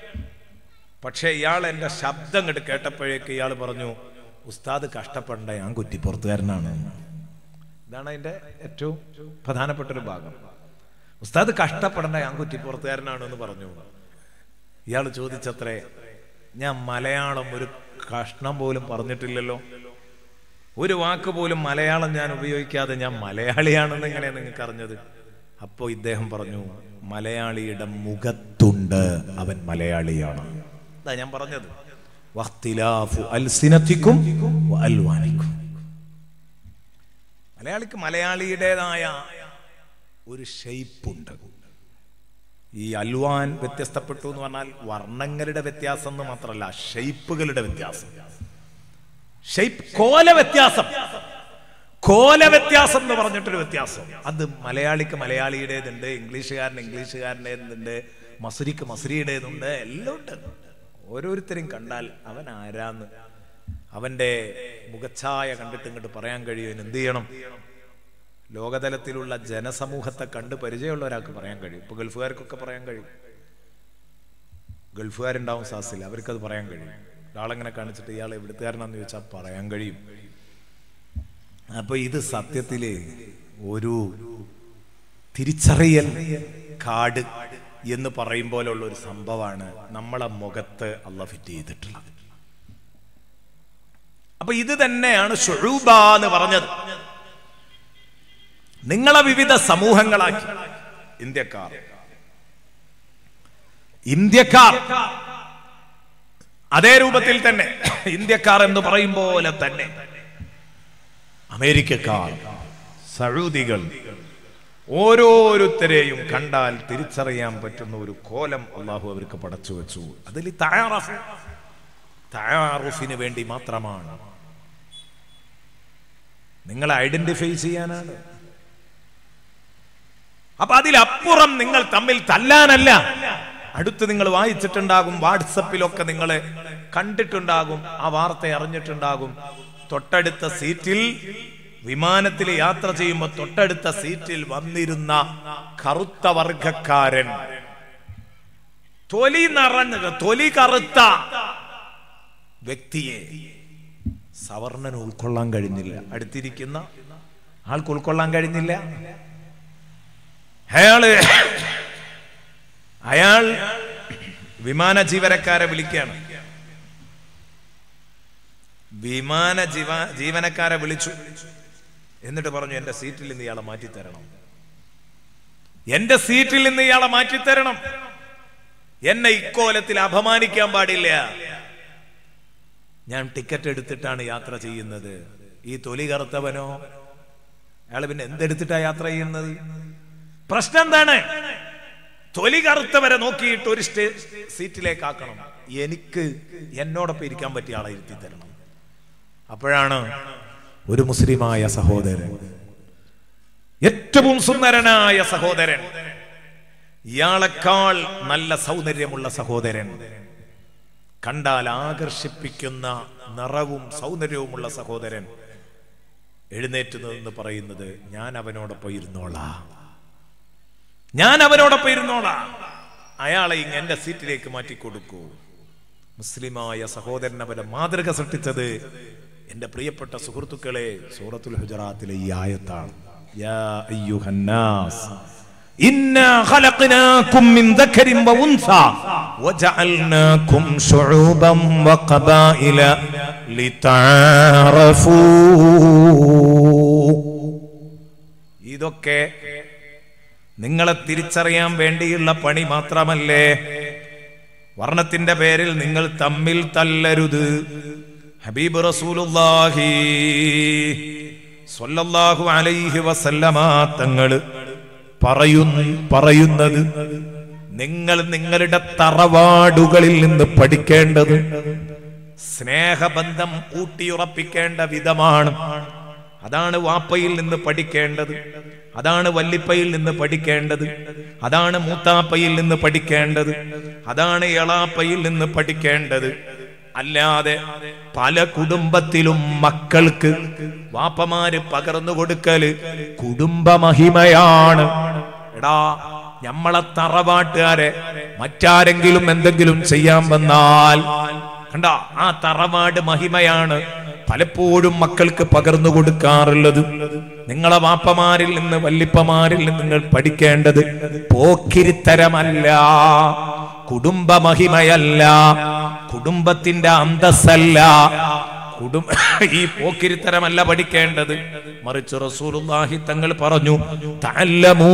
പക്ഷെ ഇയാൾ എന്റെ ശബ്ദം കണ്ട് കേട്ടപ്പോഴേക്ക് ഇയാൾ പറഞ്ഞു ഉസ്താദ് കഷ്ടപ്പെടേണ്ട ഞാൻ കുറ്റിപ്പുറത്തുകാരനാണ് ഇതാണ് അതിന്റെ ഏറ്റവും പ്രധാനപ്പെട്ട ഒരു ഭാഗം ഉസ്താദ് കഷ്ടപ്പെടേണ്ട ഞാൻ കുറ്റിപ്പുറത്തുകാരനാണ് എന്ന് പറഞ്ഞു ഇയാൾ ചോദിച്ചത്രേ ഞാൻ മലയാളം ഒരു കഷ്ണം പോലും പറഞ്ഞിട്ടില്ലല്ലോ ഒരു വാക്ക് പോലും മലയാളം ഞാൻ ഉപയോഗിക്കാതെ ഞാൻ മലയാളിയാണെന്ന് എങ്ങനെ നിങ്ങൾക്ക് അറിഞ്ഞത് അപ്പോ ഇദ്ദേഹം പറഞ്ഞു മലയാളിയുടെ മുഖത്തുണ്ട് അവൻ മലയാളിയാണ് അതാ ഞാൻ പറഞ്ഞത് വഖ്തിലാഫു അൽസിനത്തിക്കും വ അൽവാനിക്കും മലയാളിക്ക് മലയാളിയുടേതായ ഒരു ഷെയ്പ്പുണ്ട് ഈ അൽവാൻ വ്യത്യസ്തപ്പെട്ടു എന്ന് പറഞ്ഞാൽ വർണ്ണങ്ങളുടെ വ്യത്യാസം എന്ന് മാത്രമല്ല ഷെയ്പ്പുകളുടെ വ്യത്യാസം ഷെയ്പ്പ് കോല വ്യത്യാസം കോല വ്യത്യാസം എന്ന് പറഞ്ഞിട്ടൊരു വ്യത്യാസം അത് മലയാളിക്ക് മലയാളിയുടേതുണ്ട് ഇംഗ്ലീഷുകാരന് ഇംഗ്ലീഷുകാരൻ്റെതുണ്ട് മസുരിക്ക് മസുരിയുടേതുണ്ട് എല്ലാം ഉണ്ട് ഓരോരുത്തരും കണ്ടാൽ അവൻ ആരാന്ന് അവന്റെ മുഖച്ഛായ കണ്ടിട്ട് ഇങ്ങോട്ട് പറയാൻ കഴിയും എന്ത് ചെയ്യണം ലോകതലത്തിലുള്ള ജനസമൂഹത്തെ കണ്ട് പരിചയമുള്ള ഒരാൾക്ക് പറയാൻ കഴിയും ഇപ്പൊ ഗൾഫുകാർക്കൊക്കെ പറയാൻ കഴിയും ഗൾഫുകാരുണ്ടാവും സാസിൽ അവർക്കത് പറയാൻ കഴിയും ഒരാളെങ്ങനെ കാണിച്ചിട്ട് ഇയാൾ എവിടുത്തുകാരനാന്ന് ചോദിച്ചാൽ പറയാൻ കഴിയും അപ്പൊ ഇത് സത്യത്തില് ഒരു തിരിച്ചറിയൽ കാട് എന്ന് പറയും പോലുള്ള ഒരു സംഭവമാണ് നമ്മളെ മുഖത്ത് അള്ള ഫിറ്റ് ചെയ്തിട്ടുള്ളത് അപ്പൊ ഇത് തന്നെയാണ് ഷുഴൂബ എന്ന് പറഞ്ഞത് നിങ്ങളെ വിവിധ സമൂഹങ്ങളാക്കി ഇന്ത്യക്കാർ ഇന്ത്യക്കാർ അതേ രൂപത്തിൽ തന്നെ ഇന്ത്യക്കാർ എന്ന് പറയും പോലെ തന്നെ അമേരിക്കക്കാർ സൗദികൾ ഓരോരുത്തരെയും കണ്ടാൽ തിരിച്ചറിയാൻ പറ്റുന്ന ഒരു കോലം അള്ളാഹു അവർക്ക് പടച്ചു വെച്ചു അതിൽ തയ്യാറഫ് തയ്യാറുഫിന് വേണ്ടി മാത്രമാണ് നിങ്ങളെ ഐഡന്റിഫൈ ചെയ്യാനാണ് അപ്പൊ അതിലപ്പുറം നിങ്ങൾ തമ്മിൽ തല്ലാനല്ല അടുത്ത് നിങ്ങൾ വായിച്ചിട്ടുണ്ടാകും വാട്സപ്പിലൊക്കെ നിങ്ങൾ കണ്ടിട്ടുണ്ടാകും ആ വാർത്ത അറിഞ്ഞിട്ടുണ്ടാകും തൊട്ടടുത്ത സീറ്റിൽ വിമാനത്തിൽ യാത്ര ചെയ്യുമ്പോൾ തൊട്ടടുത്ത സീറ്റിൽ വന്നിരുന്ന കറുത്ത വർഗക്കാരൻ തൊലി നിറഞ്ഞ തൊലി കറുത്ത വ്യക്തിയെ സവർണന് ഉൾക്കൊള്ളാൻ കഴിഞ്ഞില്ല അടുത്തിരിക്കുന്ന ആൾക്ക് ഉൾക്കൊള്ളാൻ കഴിഞ്ഞില്ല അയാള് അയാൾ വിമാന ജീവനക്കാരെ വിളിക്കുകയാണ് വിമാന ജീവ ജീവനക്കാരെ വിളിച്ചു എന്നിട്ട് പറഞ്ഞു എന്റെ സീറ്റിൽ നിന്ന് ഇയാളെ മാറ്റിത്തരണം എന്റെ സീറ്റിൽ നിന്ന് ഇയാളെ മാറ്റിത്തരണം എന്നെ ഇക്കോലത്തിൽ അപമാനിക്കാൻ പാടില്ല ഞാൻ ടിക്കറ്റ് എടുത്തിട്ടാണ് യാത്ര ചെയ്യുന്നത് ഈ തൊലി കറുത്തവനോ അയാൾ പിന്നെ എന്തെടുത്തിട്ടാ യാത്ര ചെയ്യുന്നത് പ്രശ്നം എന്താണ് തൊലി കറുത്തവരെ നോക്കിയിട്ട് ഒരു സ്റ്റേ സീറ്റിലേക്ക് ആക്കണം എനിക്ക് എന്നോടൊപ്പം ഇരിക്കാൻ പറ്റിയ ആളെ ഇരുത്തി തരണം അപ്പോഴാണ് ഒരു മുസ്ലിമായ സഹോദരൻ ഏറ്റവും സുന്ദരനായ സഹോദരൻ ഇയാളെക്കാൾ നല്ല സൗന്ദര്യമുള്ള സഹോദരൻ കണ്ടാൽ ആകർഷിപ്പിക്കുന്ന നിറവും സൗന്ദര്യവുമുള്ള സഹോദരൻ എഴുന്നേറ്റ് നിന്ന് പറയുന്നത് ഞാൻ അവനോടൊപ്പം ഇരുന്നോളാം ഞാൻ അവനോടൊപ്പം ഇരുന്നോളാം അയാളെ ഇങ്ങ് എന്റെ സീറ്റിലേക്ക് മാറ്റിക്കൊടുക്കൂ മുസ്ലിമായ സഹോദരൻ അവരെ മാതൃക സൃഷ്ടിച്ചത് എന്റെ പ്രിയപ്പെട്ട സുഹൃത്തുക്കളെ സൂറത്തുൽ ഹുജറാത്തിലെ ഈ ആയത്താണ് യാ അയ്യുഹന്നാസ് إنا خلقناكم من ذكر وأنثى وجعلناكم شعوبا وقبائل لتعارفوا ഇതൊക്കെ നിങ്ങളെ തിരിച്ചറിയാൻ വേണ്ടിയുള്ള പണി മാത്രമല്ലേ വർണ്ണത്തിന്റെ പേരിൽ നിങ്ങൾ തമ്മിൽ തല്ലരുത് ഹബീബ് റസൂലുള്ളാഹി സ്വല്ലല്ലാഹു അലൈഹി വസല്ലമ തങ്ങൾ പറയുന്നു പറയുന്നത് നിങ്ങൾ നിങ്ങളുടെ തറവാടുകളിൽ നിന്ന് പഠിക്കേണ്ടത് സ്നേഹബന്ധം ഊട്ടിയുറപ്പിക്കേണ്ട വിധമാണ് അതാണ് വാപ്പയിൽ നിന്ന് പഠിക്കേണ്ടത് അതാണ് വല്ലിപ്പയിൽ നിന്ന് പഠിക്കേണ്ടത് അതാണ് മൂത്താപ്പയിൽ നിന്ന് പഠിക്കേണ്ടത് അതാണ് എളാപ്പയിൽ നിന്ന് പഠിക്കേണ്ടത് അല്ലാതെ പല കുടുംബത്തിലും മക്കൾക്ക് വാപ്പമാര് പകർന്നു കൊടുക്കല് കുടുംബമഹിമയാണ് എടാ ഞമ്മളെ തറവാട്ടുകാരെ മറ്റാരെങ്കിലും എന്തെങ്കിലും ചെയ്യാൻ വന്നാൽ കണ്ട ആ തറവാട് മഹിമയാണ് പലപ്പോഴും മക്കൾക്ക് പകർന്നു കൊടുക്കാറുള്ളത് നിങ്ങളെ വാപ്പമാരിൽ നിന്ന് വല്ലിപ്പമാരിൽ നിന്ന് നിങ്ങൾ പഠിക്കേണ്ടത് പോക്കിരിത്തരമല്ല കുടുംബ മഹിമയല്ല കുടുംബത്തിന്റെ അന്തസ്സല്ല കുടുംബ ഈ പോക്കിരിത്തരമല്ല പഠിക്കേണ്ടത് മറിച്ച് റസൂലുള്ളാഹി തങ്ങൾ പറഞ്ഞു തഅല്ലമൂ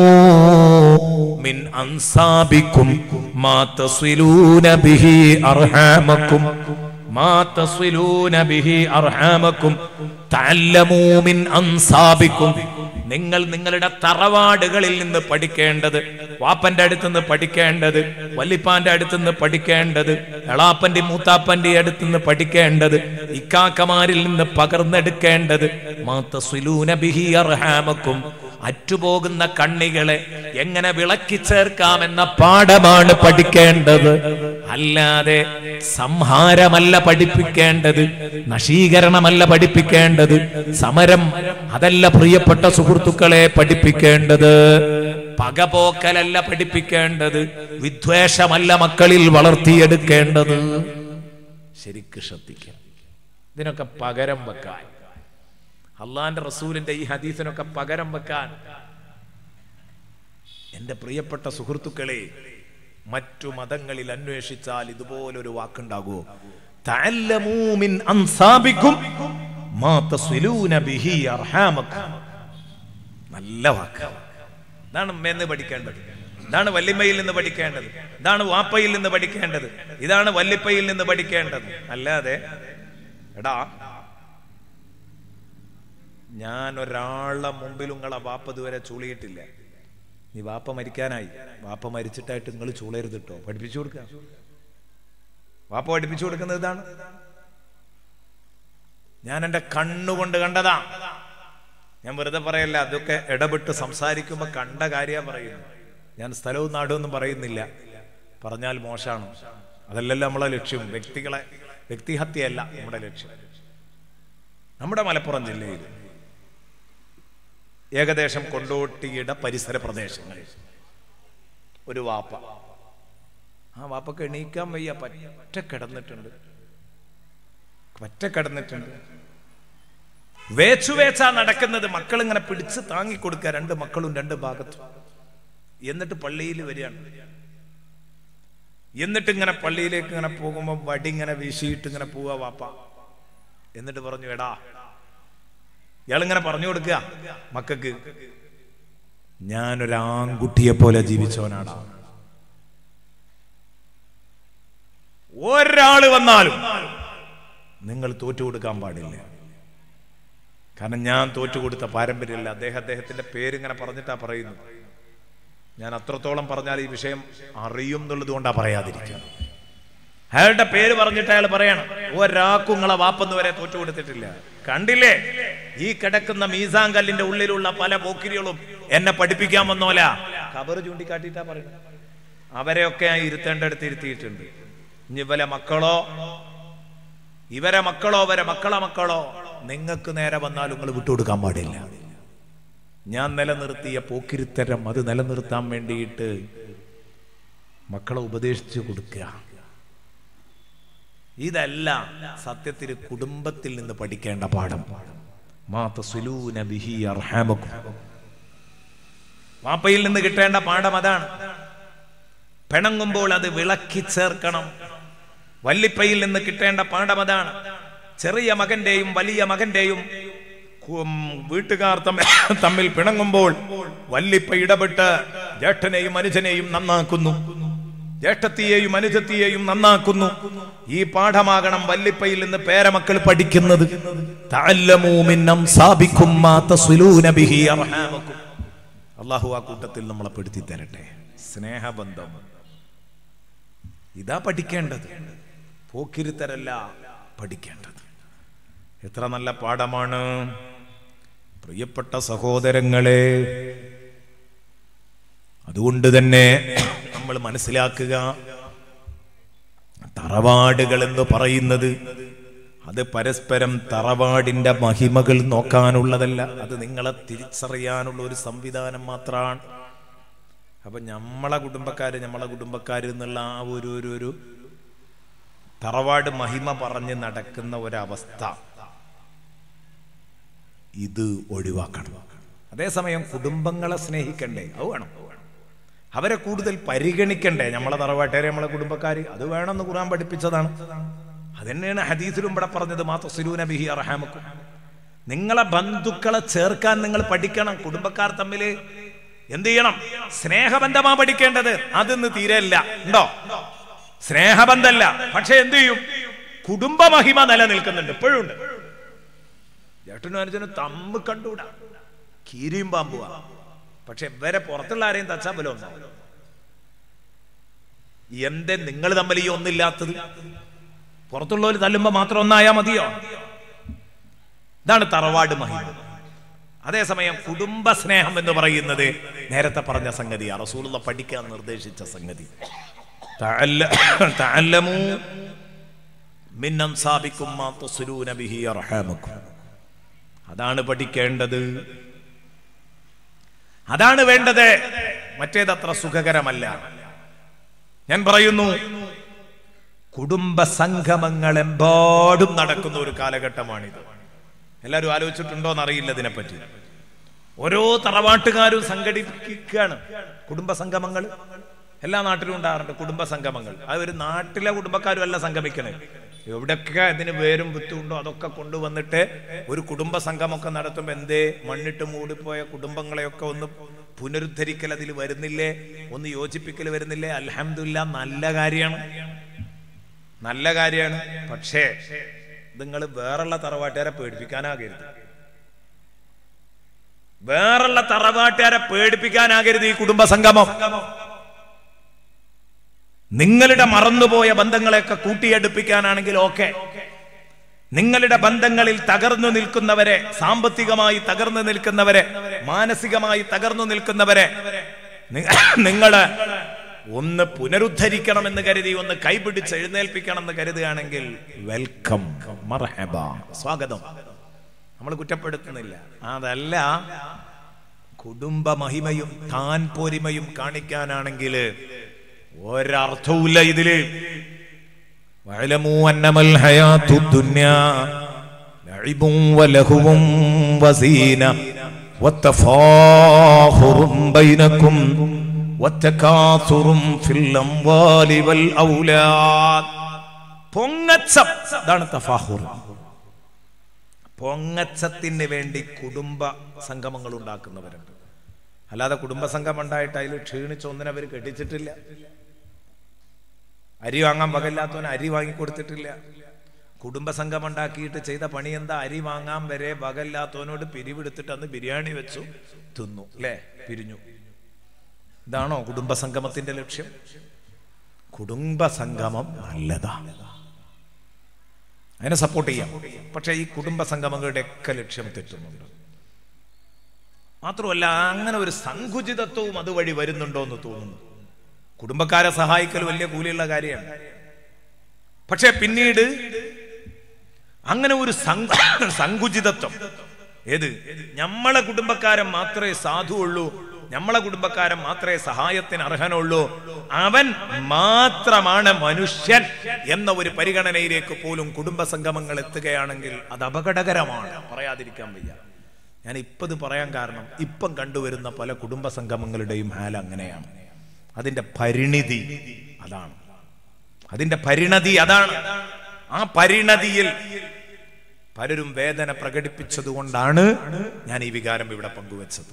മിൻ അൻസാബിക്കും മാ തസ്വിലൂന ബിഹി അർഹാമക്കും മാ തസ്വിലൂന ബിഹി അർഹാമക്കും തഅല്ലമൂ മിൻ അൻസാബിക്കും നിങ്ങൾ നിങ്ങളുടെ തറവാടുകളിൽ നിന്ന് പഠിക്കേണ്ടത് വാപ്പന്റെ അടുത്ത് നിന്ന് പഠിക്കേണ്ടത് വല്ലിപ്പാന്റെ അടുത്ത് നിന്ന് പഠിക്കേണ്ടത് എളാപ്പന്റെ മൂത്താപ്പന്റെ അടുത്ത് നിന്ന് പഠിക്കേണ്ടത് ഇക്കാക്കമാരിൽ നിന്ന് പകർന്നെടുക്കേണ്ടത് മാത്തസുലൂന ബിഹി അർഹാമക്കും അറ്റുപോകുന്ന കണ്ണികളെ എങ്ങനെ വിളക്കി ചേർക്കാമെന്ന പാഠമാണ് പഠിക്കേണ്ടത് അല്ലാതെ സംഹാരമല്ല പഠിപ്പിക്കേണ്ടത് നശീകരണമല്ല പഠിപ്പിക്കേണ്ടത് സമരം അതല്ല പ്രിയപ്പെട്ട സുഹൃത്തുക്കളെ പഠിപ്പിക്കേണ്ടത് പകപോക്കലല്ല പഠിപ്പിക്കേണ്ടത് വിദ്വേഷമല്ല മക്കളിൽ വളർത്തിയെടുക്കേണ്ടത് ശരിക്ക് ശ്രദ്ധിക്കാം ഇതിനൊക്കെ പകരം വെക്കാൻ അള്ളാന്റെ റസൂലിന്റെ ഈ ഹദീസിനൊക്കെ പകരം വെക്കാൻ എന്റെ പ്രിയപ്പെട്ട സുഹൃത്തുക്കളെ മറ്റു മതങ്ങളിൽ അന്വേഷിച്ചാൽ ഇതുപോലൊരു വാക്കുണ്ടാകുമോ തഅല്ലമൂ മിൻ അൻസാബിക്കും മാ തസ്വിലൂന ബിഹി അർഹാമക്കും നല്ല വാക്ക് ഇതാണ് ഉമ്മയെന്ന് പഠിക്കേണ്ടത് ഇതാണ് വല്യമ്മയിൽ നിന്ന് പഠിക്കേണ്ടത് ഇതാണ് വാപ്പയിൽ നിന്ന് പഠിക്കേണ്ടത് ഇതാണ് വല്ലിപ്പയിൽ നിന്ന് പഠിക്കേണ്ടത് അല്ലാതെ എടാ ഞാൻ ഒരാളെ മുമ്പിൽ നിങ്ങളെ വാപ്പ ഇതുവരെ ചൂളിയിട്ടില്ല നീ വാപ്പ മരിക്കാനായി വാപ്പ മരിച്ചിട്ടായിട്ട് നിങ്ങൾ ചൂളരുത് കേട്ടോ പഠിപ്പിച്ചു കൊടുക്കുക വാപ്പ പഠിപ്പിച്ചു കൊടുക്കുന്നത് ഇതാണ് ഞാൻ എൻ്റെ കണ്ണുകൊണ്ട് കണ്ടതാ ഞാൻ വെറുതെ പറയല്ല അതൊക്കെ ഇടപെട്ട് സംസാരിക്കുമ്പോൾ കണ്ട കാര്യ പറയുന്നു ഞാൻ സ്ഥലവും നാടും ഒന്നും പറയുന്നില്ല പറഞ്ഞാൽ മോശമാണ് അതല്ലല്ലോ നമ്മളെ ലക്ഷ്യം വ്യക്തികളെ വ്യക്തിഹത്യയല്ല നമ്മുടെ ലക്ഷ്യം നമ്മുടെ മലപ്പുറം ജില്ലയിൽ ഏകദേശം കൊണ്ടോട്ടിയുടെ പരിസര പ്രദേശങ്ങൾ ഒരു വാപ്പ ആ വാപ്പക്ക് എണീക്കാൻ വയ്യ പറ്റ കിടന്നിട്ടുണ്ട് പറ്റ കിടന്നിട്ടുണ്ട് വേച്ചു വേച്ചാ നടക്കുന്നത് മക്കൾ ഇങ്ങനെ പിടിച്ച് താങ്ങിക്കൊടുക്കുക രണ്ട് മക്കളും രണ്ട് ഭാഗത്തും എന്നിട്ട് പള്ളിയിൽ വരികയാണ് എന്നിട്ട് ഇങ്ങനെ പള്ളിയിലേക്ക് ഇങ്ങനെ പോകുമ്പോൾ വടി ഇങ്ങനെ വീശിയിട്ട് ഇങ്ങനെ പോവാ വാപ്പ എന്നിട്ട് പറഞ്ഞു എടാ ഇയാളിങ്ങനെ പറഞ്ഞു കൊടുക്കുക മക്കൾക്ക് ഞാനൊരു ആൺകുട്ടിയെ പോലെ ജീവിച്ചവനാടാ ഒരാള് വന്നാലും നിങ്ങൾ തോറ്റു കൊടുക്കാൻ പാടില്ല കാരണം ഞാൻ തോറ്റു കൊടുത്ത പാരമ്പര്യമില്ല അദ്ദേഹം അദ്ദേഹത്തിന്റെ പേരിങ്ങനെ പറഞ്ഞിട്ടാ പറയുന്നു ഞാൻ അത്രത്തോളം പറഞ്ഞാൽ ഈ വിഷയം അറിയും എന്നുള്ളത് കൊണ്ടാ പറയാതിരിക്കുന്നത് അയാളുടെ പേര് പറഞ്ഞിട്ട് അയാൾ പറയണം ഒരാൾക്കും നിങ്ങളെ വാപ്പെന്ന് വരെ തോറ്റു കൊടുത്തിട്ടില്ല കണ്ടില്ലേ ഈ കിടക്കുന്ന മീസാൻ കല്ലിന്റെ ഉള്ളിലുള്ള പല പോക്കിരികളും എന്നെ പഠിപ്പിക്കാൻ വന്നോല കബറ് ചൂണ്ടിക്കാട്ടിട്ടാ പറയുന്നത് അവരെയൊക്കെ ഞാൻ ഇരുത്തേണ്ടടുത്ത് ഇരുത്തിയിട്ടുണ്ട് ഇനി ഇവലെ മക്കളോ ഇവരെ മക്കളോ അവരെ മക്കളെ മക്കളോ നിങ്ങൾക്ക് നേരെ വന്നാൽ നിങ്ങൾ വിട്ടുകൊടുക്കാൻ പാടില്ല ഞാൻ നിലനിർത്തിയ പോക്കിരിത്തരം അത് നിലനിർത്താൻ വേണ്ടിയിട്ട് മക്കളെ ഉപദേശിച്ചു കൊടുക്കുക ഇതല്ല സത്യത്തിൽ കുടുംബത്തിൽ നിന്ന് പഠിക്കേണ്ട പാഠം മാതസുലൂന ബിഹി അർഹാമക്കും വാപ്പയിൽ നിന്ന് കിട്ടേണ്ട പാഠം അതാണ് പിണങ്ങുമ്പോൾ അത് വിളക്കി ചേർക്കണം വല്ലിപ്പയിൽ നിന്ന് കിട്ടേണ്ട പാഠം അതാണ് ചെറിയ മകന്റെയും വലിയ മകന്റെയും വീട്ടുകാർ തമ്മിൽ പിണങ്ങുമ്പോൾ വല്ലിപ്പ ഇടപെട്ട് ജ്യേഷ്ഠനെയും അനുജനെയും നന്നാക്കുന്നു ജ്യേഷ്ഠത്തിയെയും അനുജത്തിയെയും നന്നാക്കുന്നു ഈ പാഠമാകണം വല്ലിപ്പയിൽ നിന്ന് പേരമക്കൾ പഠിക്കുന്നത് അള്ളാഹു ആ കൂട്ടത്തിൽ നമ്മളെ പെടുത്തി തരട്ടെ സ്നേഹബന്ധം ഇതാ പഠിക്കേണ്ടത് പോക്കിരുത്തരല്ല പഠിക്കേണ്ടത് എത്ര നല്ല പാഠമാണ് പ്രിയപ്പെട്ട സഹോദരങ്ങളെ അതുകൊണ്ട് തന്നെ നമ്മൾ മനസ്സിലാക്കുക തറവാടുകൾ എന്ന് പറയുന്നത് അത് പരസ്പരം തറവാടിന്റെ മഹിമകൾ നോക്കാനുള്ളതല്ല അത് നിങ്ങളെ തിരിച്ചറിയാനുള്ള ഒരു സംവിധാനം മാത്രമാണ് അപ്പൊ നമ്മളെ കുടുംബക്കാര് നമ്മളെ കുടുംബക്കാര് എന്നുള്ള ആ ഒരു ഒരു ഒരു തറവാട് മഹിമ പറഞ്ഞ് നടക്കുന്ന ഒരവസ്ഥ ഇത് ഒഴിവാക്കണം അതേസമയം കുടുംബങ്ങളെ സ്നേഹിക്കണ്ടേ അത് വേണം അവരെ കൂടുതൽ പരിഗണിക്കണ്ടേ നമ്മളെ തറവാട്ടുകാരെ നമ്മളെ കുടുംബക്കാർ അത് വേണമെന്ന് ഖുർആൻ പഠിപ്പിച്ചതാണ് അതന്നെയാണ് ഹദീസിലും ഇവിടെ പറഞ്ഞത് മാതസിലൂന ബിഹി അർഹാമക്കും നിങ്ങളെ ബന്ധുക്കളെ ചേർക്കാൻ നിങ്ങൾ പഠിക്കണം കുടുംബക്കാർ തമ്മിൽ എന്ത് ചെയ്യണം സ്നേഹബന്ധമാ പഠിക്കേണ്ടത് അതൊന്ന് തീരെയില്ല ഉണ്ടോ സ്നേഹബന്ധമല്ല പക്ഷെ എന്ത് ചെയ്യും കുടുംബ മഹിമ നിലനിൽക്കുന്നുണ്ട് ഇപ്പോഴും ഉണ്ട് ചേട്ടനും അനുജനും തമ്മ് കണ്ടൂടാ കീരിയും പാമ്പുവാ പക്ഷെ ഇവരെ പുറത്തുള്ള ആരെയും തച്ചാ പോലും ഒന്നാവും എന്തേ നിങ്ങൾ തമ്മിൽ ഈ ഒന്നില്ലാത്തത് പുറത്തുള്ളവർ തല്ലുമ്പോ മാത്രം ഒന്നായാ മതിയോ ഇതാണ് തറവാട് മഹിമ അതേസമയം കുടുംബ സ്നേഹം എന്ന് പറയുന്നത് നേരത്തെ പറഞ്ഞ സംഗതി റസൂലുള്ള പഠിക്കാൻ നിർദ്ദേശിച്ച സംഗതി തഅല്ലമൂ മിൻ അൻസാബിക്കും മാ തസ്ലൂന ബിഹി അർഹാമക്കും അതാണ് പഠിക്കേണ്ടത് അതാണ് വേണ്ടത് മറ്റേതത്ര സുഖകരമല്ല ഞാൻ പറയുന്നു കുടുംബ സംഗമങ്ങൾ എമ്പാടും നടക്കുന്ന ഒരു കാലഘട്ടമാണിത് എല്ലാവരും ആലോചിച്ചിട്ടുണ്ടോ എന്നറിയില്ല ഇതിനെപ്പറ്റി ഓരോ തറവാട്ടുകാരും സംഘടിപ്പിക്കുകയാണ് കുടുംബ സംഗമങ്ങൾ എല്ലാ നാട്ടിലും ഉണ്ടാകാറുണ്ട് കുടുംബ സംഗമങ്ങൾ അത് ഒരു നാട്ടിലെ കുടുംബക്കാരും അല്ല സംഗമിക്കണേ എവിടെയൊക്കെ ഇതിന് വേരും വിത്തുണ്ടോ അതൊക്കെ കൊണ്ടുവന്നിട്ട് ഒരു കുടുംബ സംഘമൊക്കെ നടത്തുമ്പോൾ എന്തേ മണ്ണിട്ട് മൂടിപ്പോയ കുടുംബങ്ങളെയൊക്കെ ഒന്ന് പുനരുദ്ധരിക്കൽ അതിൽ വരുന്നില്ലേ ഒന്ന് യോജിപ്പിക്കൽ വരുന്നില്ലേ അൽഹംദുലില്ലാ നല്ല കാര്യമാണ് നല്ല കാര്യമാണ് പക്ഷേ നിങ്ങൾ വേറുള്ള തറവാട്ടുകാരെ പേടിപ്പിക്കാനാകരുത് വേറുള്ള തറവാട്ടുകാരെ പേടിപ്പിക്കാനാകരുത് ഈ കുടുംബ സംഗമം നിങ്ങളുടെ മറന്നുപോയ ബന്ധങ്ങളെയൊക്കെ കൂട്ടിയെടുപ്പിക്കാനാണെങ്കിൽ ഓക്കെ നിങ്ങളുടെ ബന്ധങ്ങളിൽ തകർന്നു നിൽക്കുന്നവരെ സാമ്പത്തികമായി തകർന്നു നിൽക്കുന്നവരെ മാനസികമായി തകർന്നു നിൽക്കുന്നവരെ നി- നിങ്ങള് ഒന്ന് പുനരുദ്ധരിക്കണമെന്ന് കരുതി ഒന്ന് കൈപിടിച്ച് എഴുന്നേൽപ്പിക്കണം എന്ന് കരുതുകയാണെങ്കിൽ വെൽക്കം മർഹബ സ്വാഗതം നമ്മൾ കുറ്റപ്പെടുത്തുന്നില്ല അതല്ല കുടുംബ മഹിമയും താൻ പോരിമയും കാണിക്കാനാണെങ്കിൽ ഒരർത്ഥവുമില്ല ഇതില് واعلموا انما الحياه الدنيا لعب ولهو وزينه وتفاخر بينكم وتكاثر في الاموال والاولاد പൊങ്ങച്ചം ഇതാണ് തഫാഹുർ പൊങ്ങച്ചത്തിന് വേണ്ടി കുടുംബ സംഗമങ്ങൾ ഉണ്ടാക്കുന്നവരുണ്ട് അല്ലാതെ കുടുംബ സംഘം ഉണ്ടായിട്ട് അതിൽ ക്ഷീണിച്ച് ഒന്നിനെ അവർ കെട്ടിച്ചിട്ടില്ല അരി വാങ്ങാൻ വകയില്ലാത്തവന് അരി വാങ്ങിക്കൊടുത്തിട്ടില്ല കുടുംബസംഘം ഉണ്ടാക്കിയിട്ട് ചെയ്ത പണി എന്താ അരി വാങ്ങാൻ വരെ വകയില്ലാത്തവനോട് പിരിവെടുത്തിട്ട് അന്ന് ബിരിയാണി വെച്ചു തിന്നു അല്ലേ പിരിഞ്ഞു ഇതാണോ കുടുംബസംഗമത്തിന്റെ ലക്ഷ്യം കുടുംബസംഗമം നല്ലതാ അതിനെ സപ്പോർട്ട് ചെയ്യാം പക്ഷേ ഈ കുടുംബസംഗമങ്ങളുടെ ഒക്കെ ലക്ഷ്യം തെറ്റുന്നുണ്ട് മാത്രമല്ല അങ്ങനെ ഒരു സങ്കുചിതത്വവും അതുവഴി വരുന്നുണ്ടോ എന്ന് തോന്നുന്നു കുടുംബക്കാരെ സഹായിക്കൽ വലിയ കൂലിയുള്ള കാര്യമാണ് പക്ഷെ പിന്നീട് അങ്ങനെ ഒരു സങ്ക- സങ്കുചിതത്വം ഏത് നമ്മളെ കുടുംബക്കാരൻ മാത്രമേ സാധുവുള്ളൂ നമ്മളെ കുടുംബക്കാരൻ മാത്രമേ സഹായത്തിന് അർഹനുള്ളൂ അവൻ മാത്രമാണ് മനുഷ്യൻ എന്ന ഒരു പരിഗണനയിലേക്ക് പോലും കുടുംബ സംഗമങ്ങൾ എത്തുകയാണെങ്കിൽ അത് അപകടകരമാണ് പറയാതിരിക്കാൻ വയ്യ ഞാൻ ഇപ്പം ഇത് പറയാൻ കാരണം ഇപ്പം കണ്ടുവരുന്ന പല കുടുംബ സംഗമങ്ങളുടെയും ഹാൽ അങ്ങനെയാണ് അതിന്റെ പരിണിതി അതാണ് അതിന്റെ പരിണതി അതാണ് ആ പരിണതിയിൽ പലരും വേദന പ്രകടിപ്പിച്ചതുകൊണ്ടാണ് ഞാൻ ഈ വികാരം ഇവിടെ പങ്കുവച്ചത്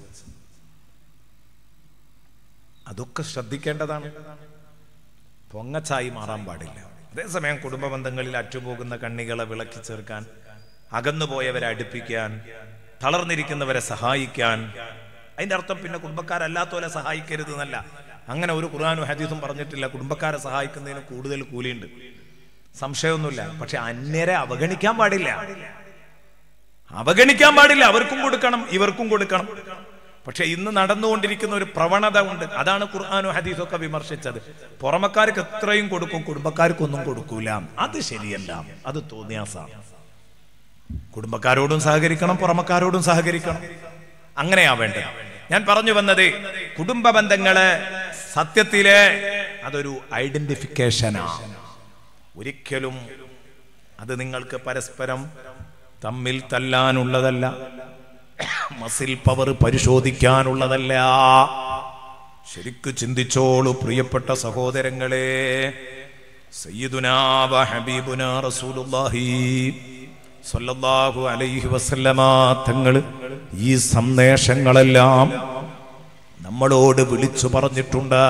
അതൊക്കെ ശ്രദ്ധിക്കേണ്ടതാണ് പൊങ്ങച്ചായി മാറാൻ പാടില്ല അതേസമയം കുടുംബ ബന്ധങ്ങളിൽ അറ്റുപോകുന്ന കണ്ണികളെ വിളക്കി ചേർക്കാൻ അകന്നുപോയവരെ അടുപ്പിക്കാൻ തളർന്നിരിക്കുന്നവരെ സഹായിക്കാൻ അതിന്റെ അർത്ഥം പിന്നെ കുടുംബക്കാരല്ലാത്തവരെ സഹായിക്കരുത് എന്നല്ല അങ്ങനെ ഒരു ഖുർആാനും ഹദീസും പറഞ്ഞിട്ടില്ല കുടുംബക്കാരെ സഹായിക്കുന്നതിന് കൂടുതൽ കൂലിയുണ്ട് സംശയമൊന്നുമില്ല പക്ഷെ അന്യരെ അവഗണിക്കാൻ പാടില്ല അവഗണിക്കാൻ പാടില്ല അവർക്കും കൊടുക്കണം ഇവർക്കും കൊടുക്കണം പക്ഷെ ഇന്ന് നടന്നുകൊണ്ടിരിക്കുന്ന ഒരു പ്രവണത ഉണ്ട് അതാണ് ഖുർആാനും ഹദീസും ഒക്കെ വിമർശിച്ചത് പുറമക്കാർക്ക് എത്രയും കൊടുക്കും കുടുംബക്കാർക്കൊന്നും കൊടുക്കൂല അത് ശരിയല്ല അത് തോന്നിയാസാണ് കുടുംബക്കാരോടും സഹകരിക്കണം പുറമക്കാരോടും സഹകരിക്കണം അങ്ങനെയാ വേണ്ടത് ഞാൻ പറഞ്ഞു വന്നത് കുടുംബ ബന്ധങ്ങള് സത്യത്തില് അതൊരു ഐഡന്റിഫിക്കേഷനാണ് ഒരിക്കലും അത് നിങ്ങൾക്ക് പരസ്പരം തമ്മിൽ തല്ലാനുള്ളതല്ല മസിൽ പവർ പരിശോധിക്കാനുള്ളതല്ല ശരിക്കു ചിന്തിച്ചോളൂ പ്രിയപ്പെട്ട സഹോദരങ്ങളെ സയ്യിദുനാ വ ഹബീബുനാ റസൂലുള്ളാഹി സ്വല്ലല്ലാഹു അലൈഹി വസല്ലമ തങ്ങൾ ഈ സന്ദേശങ്ങളെല്ലാം നമ്മളോട് വിളിച്ചു പറഞ്ഞിട്ടുണ്ട്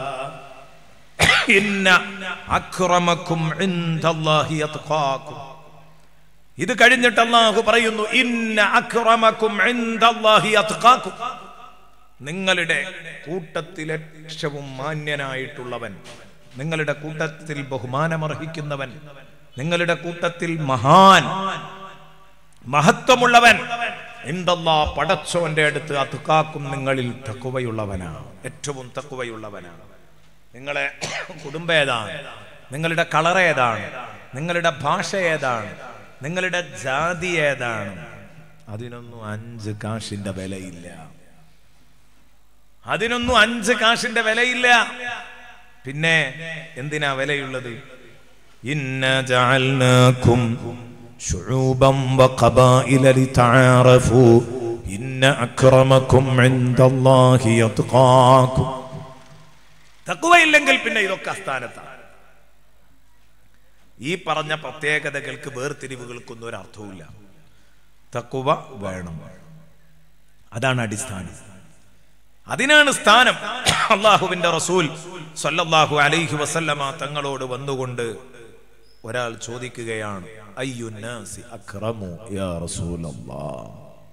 ഇന്ന അക്രമക്കും ഇൻദല്ലാഹി അത്ഖാക്കും ഇത് കഴിഞ്ഞിട്ട് അള്ളാഹു പറയുന്നു ഇന്ന അക്രമക്കും ഇൻദല്ലാഹി അത്ഖാക്കും നിങ്ങളുടെ കൂട്ടത്തിൽ ഏറ്റവും മാന്യനായിട്ടുള്ളവൻ നിങ്ങളുടെ കൂട്ടത്തിൽ ബഹുമാനമർഹിക്കുന്നവൻ നിങ്ങളുടെ കൂട്ടത്തിൽ മഹാൻ മഹത്വമുള്ളവൻ എന്തല്ലാ പടച്ചോന്റെ അടുത്ത് അതുക്കാക്കും നിങ്ങളിൽ തക്കുവയുള്ളവനാണ് ഏറ്റവും തക്കുവയുള്ളവനാണ് നിങ്ങളെ കുടുംബം ഏതാണ് നിങ്ങളുടെ കളർ ഏതാണ് നിങ്ങളുടെ ഭാഷ ഏതാണ് നിങ്ങളുടെ ജാതി ഏതാണ് അതിനൊന്നും അഞ്ച് കാശിന്റെ വിലയില്ല അതിനൊന്നും അഞ്ച് കാശിന്റെ വിലയില്ല പിന്നെ എന്തിനാ വിലയുള്ളത് ഇന്ന ജഅൽനാകും ശുഊബൻ വഖബായില ലിതആറഫു ഇന്ന അക്രമക്കും ഇൻദല്ലാഹി അത്ഖാക്കും തഖ്വയില്ലെങ്കിൽ പിന്നെ ഇതൊക്കെ അസ്ഥാനത്താണ് ഈ പറഞ്ഞ പ്രത്യേകതകൾക്ക് വേർതിരിവുകൾക്കൊന്നും ഒരു അർത്ഥവുമില്ല തക്കുവ വേണം അതാണ് അടിസ്ഥാനം അതിനാണ് സ്ഥാനം അള്ളാഹുവിന്റെ റസൂൽ സല്ലല്ലാഹു അലൈഹി വസല്ലമ തങ്ങളോട് വന്നുകൊണ്ട് ഒരാൾ ചോദിക്കുകയാണ് അയ്യുന്നാസി അക്രമു യാ റസൂലല്ലാഹ്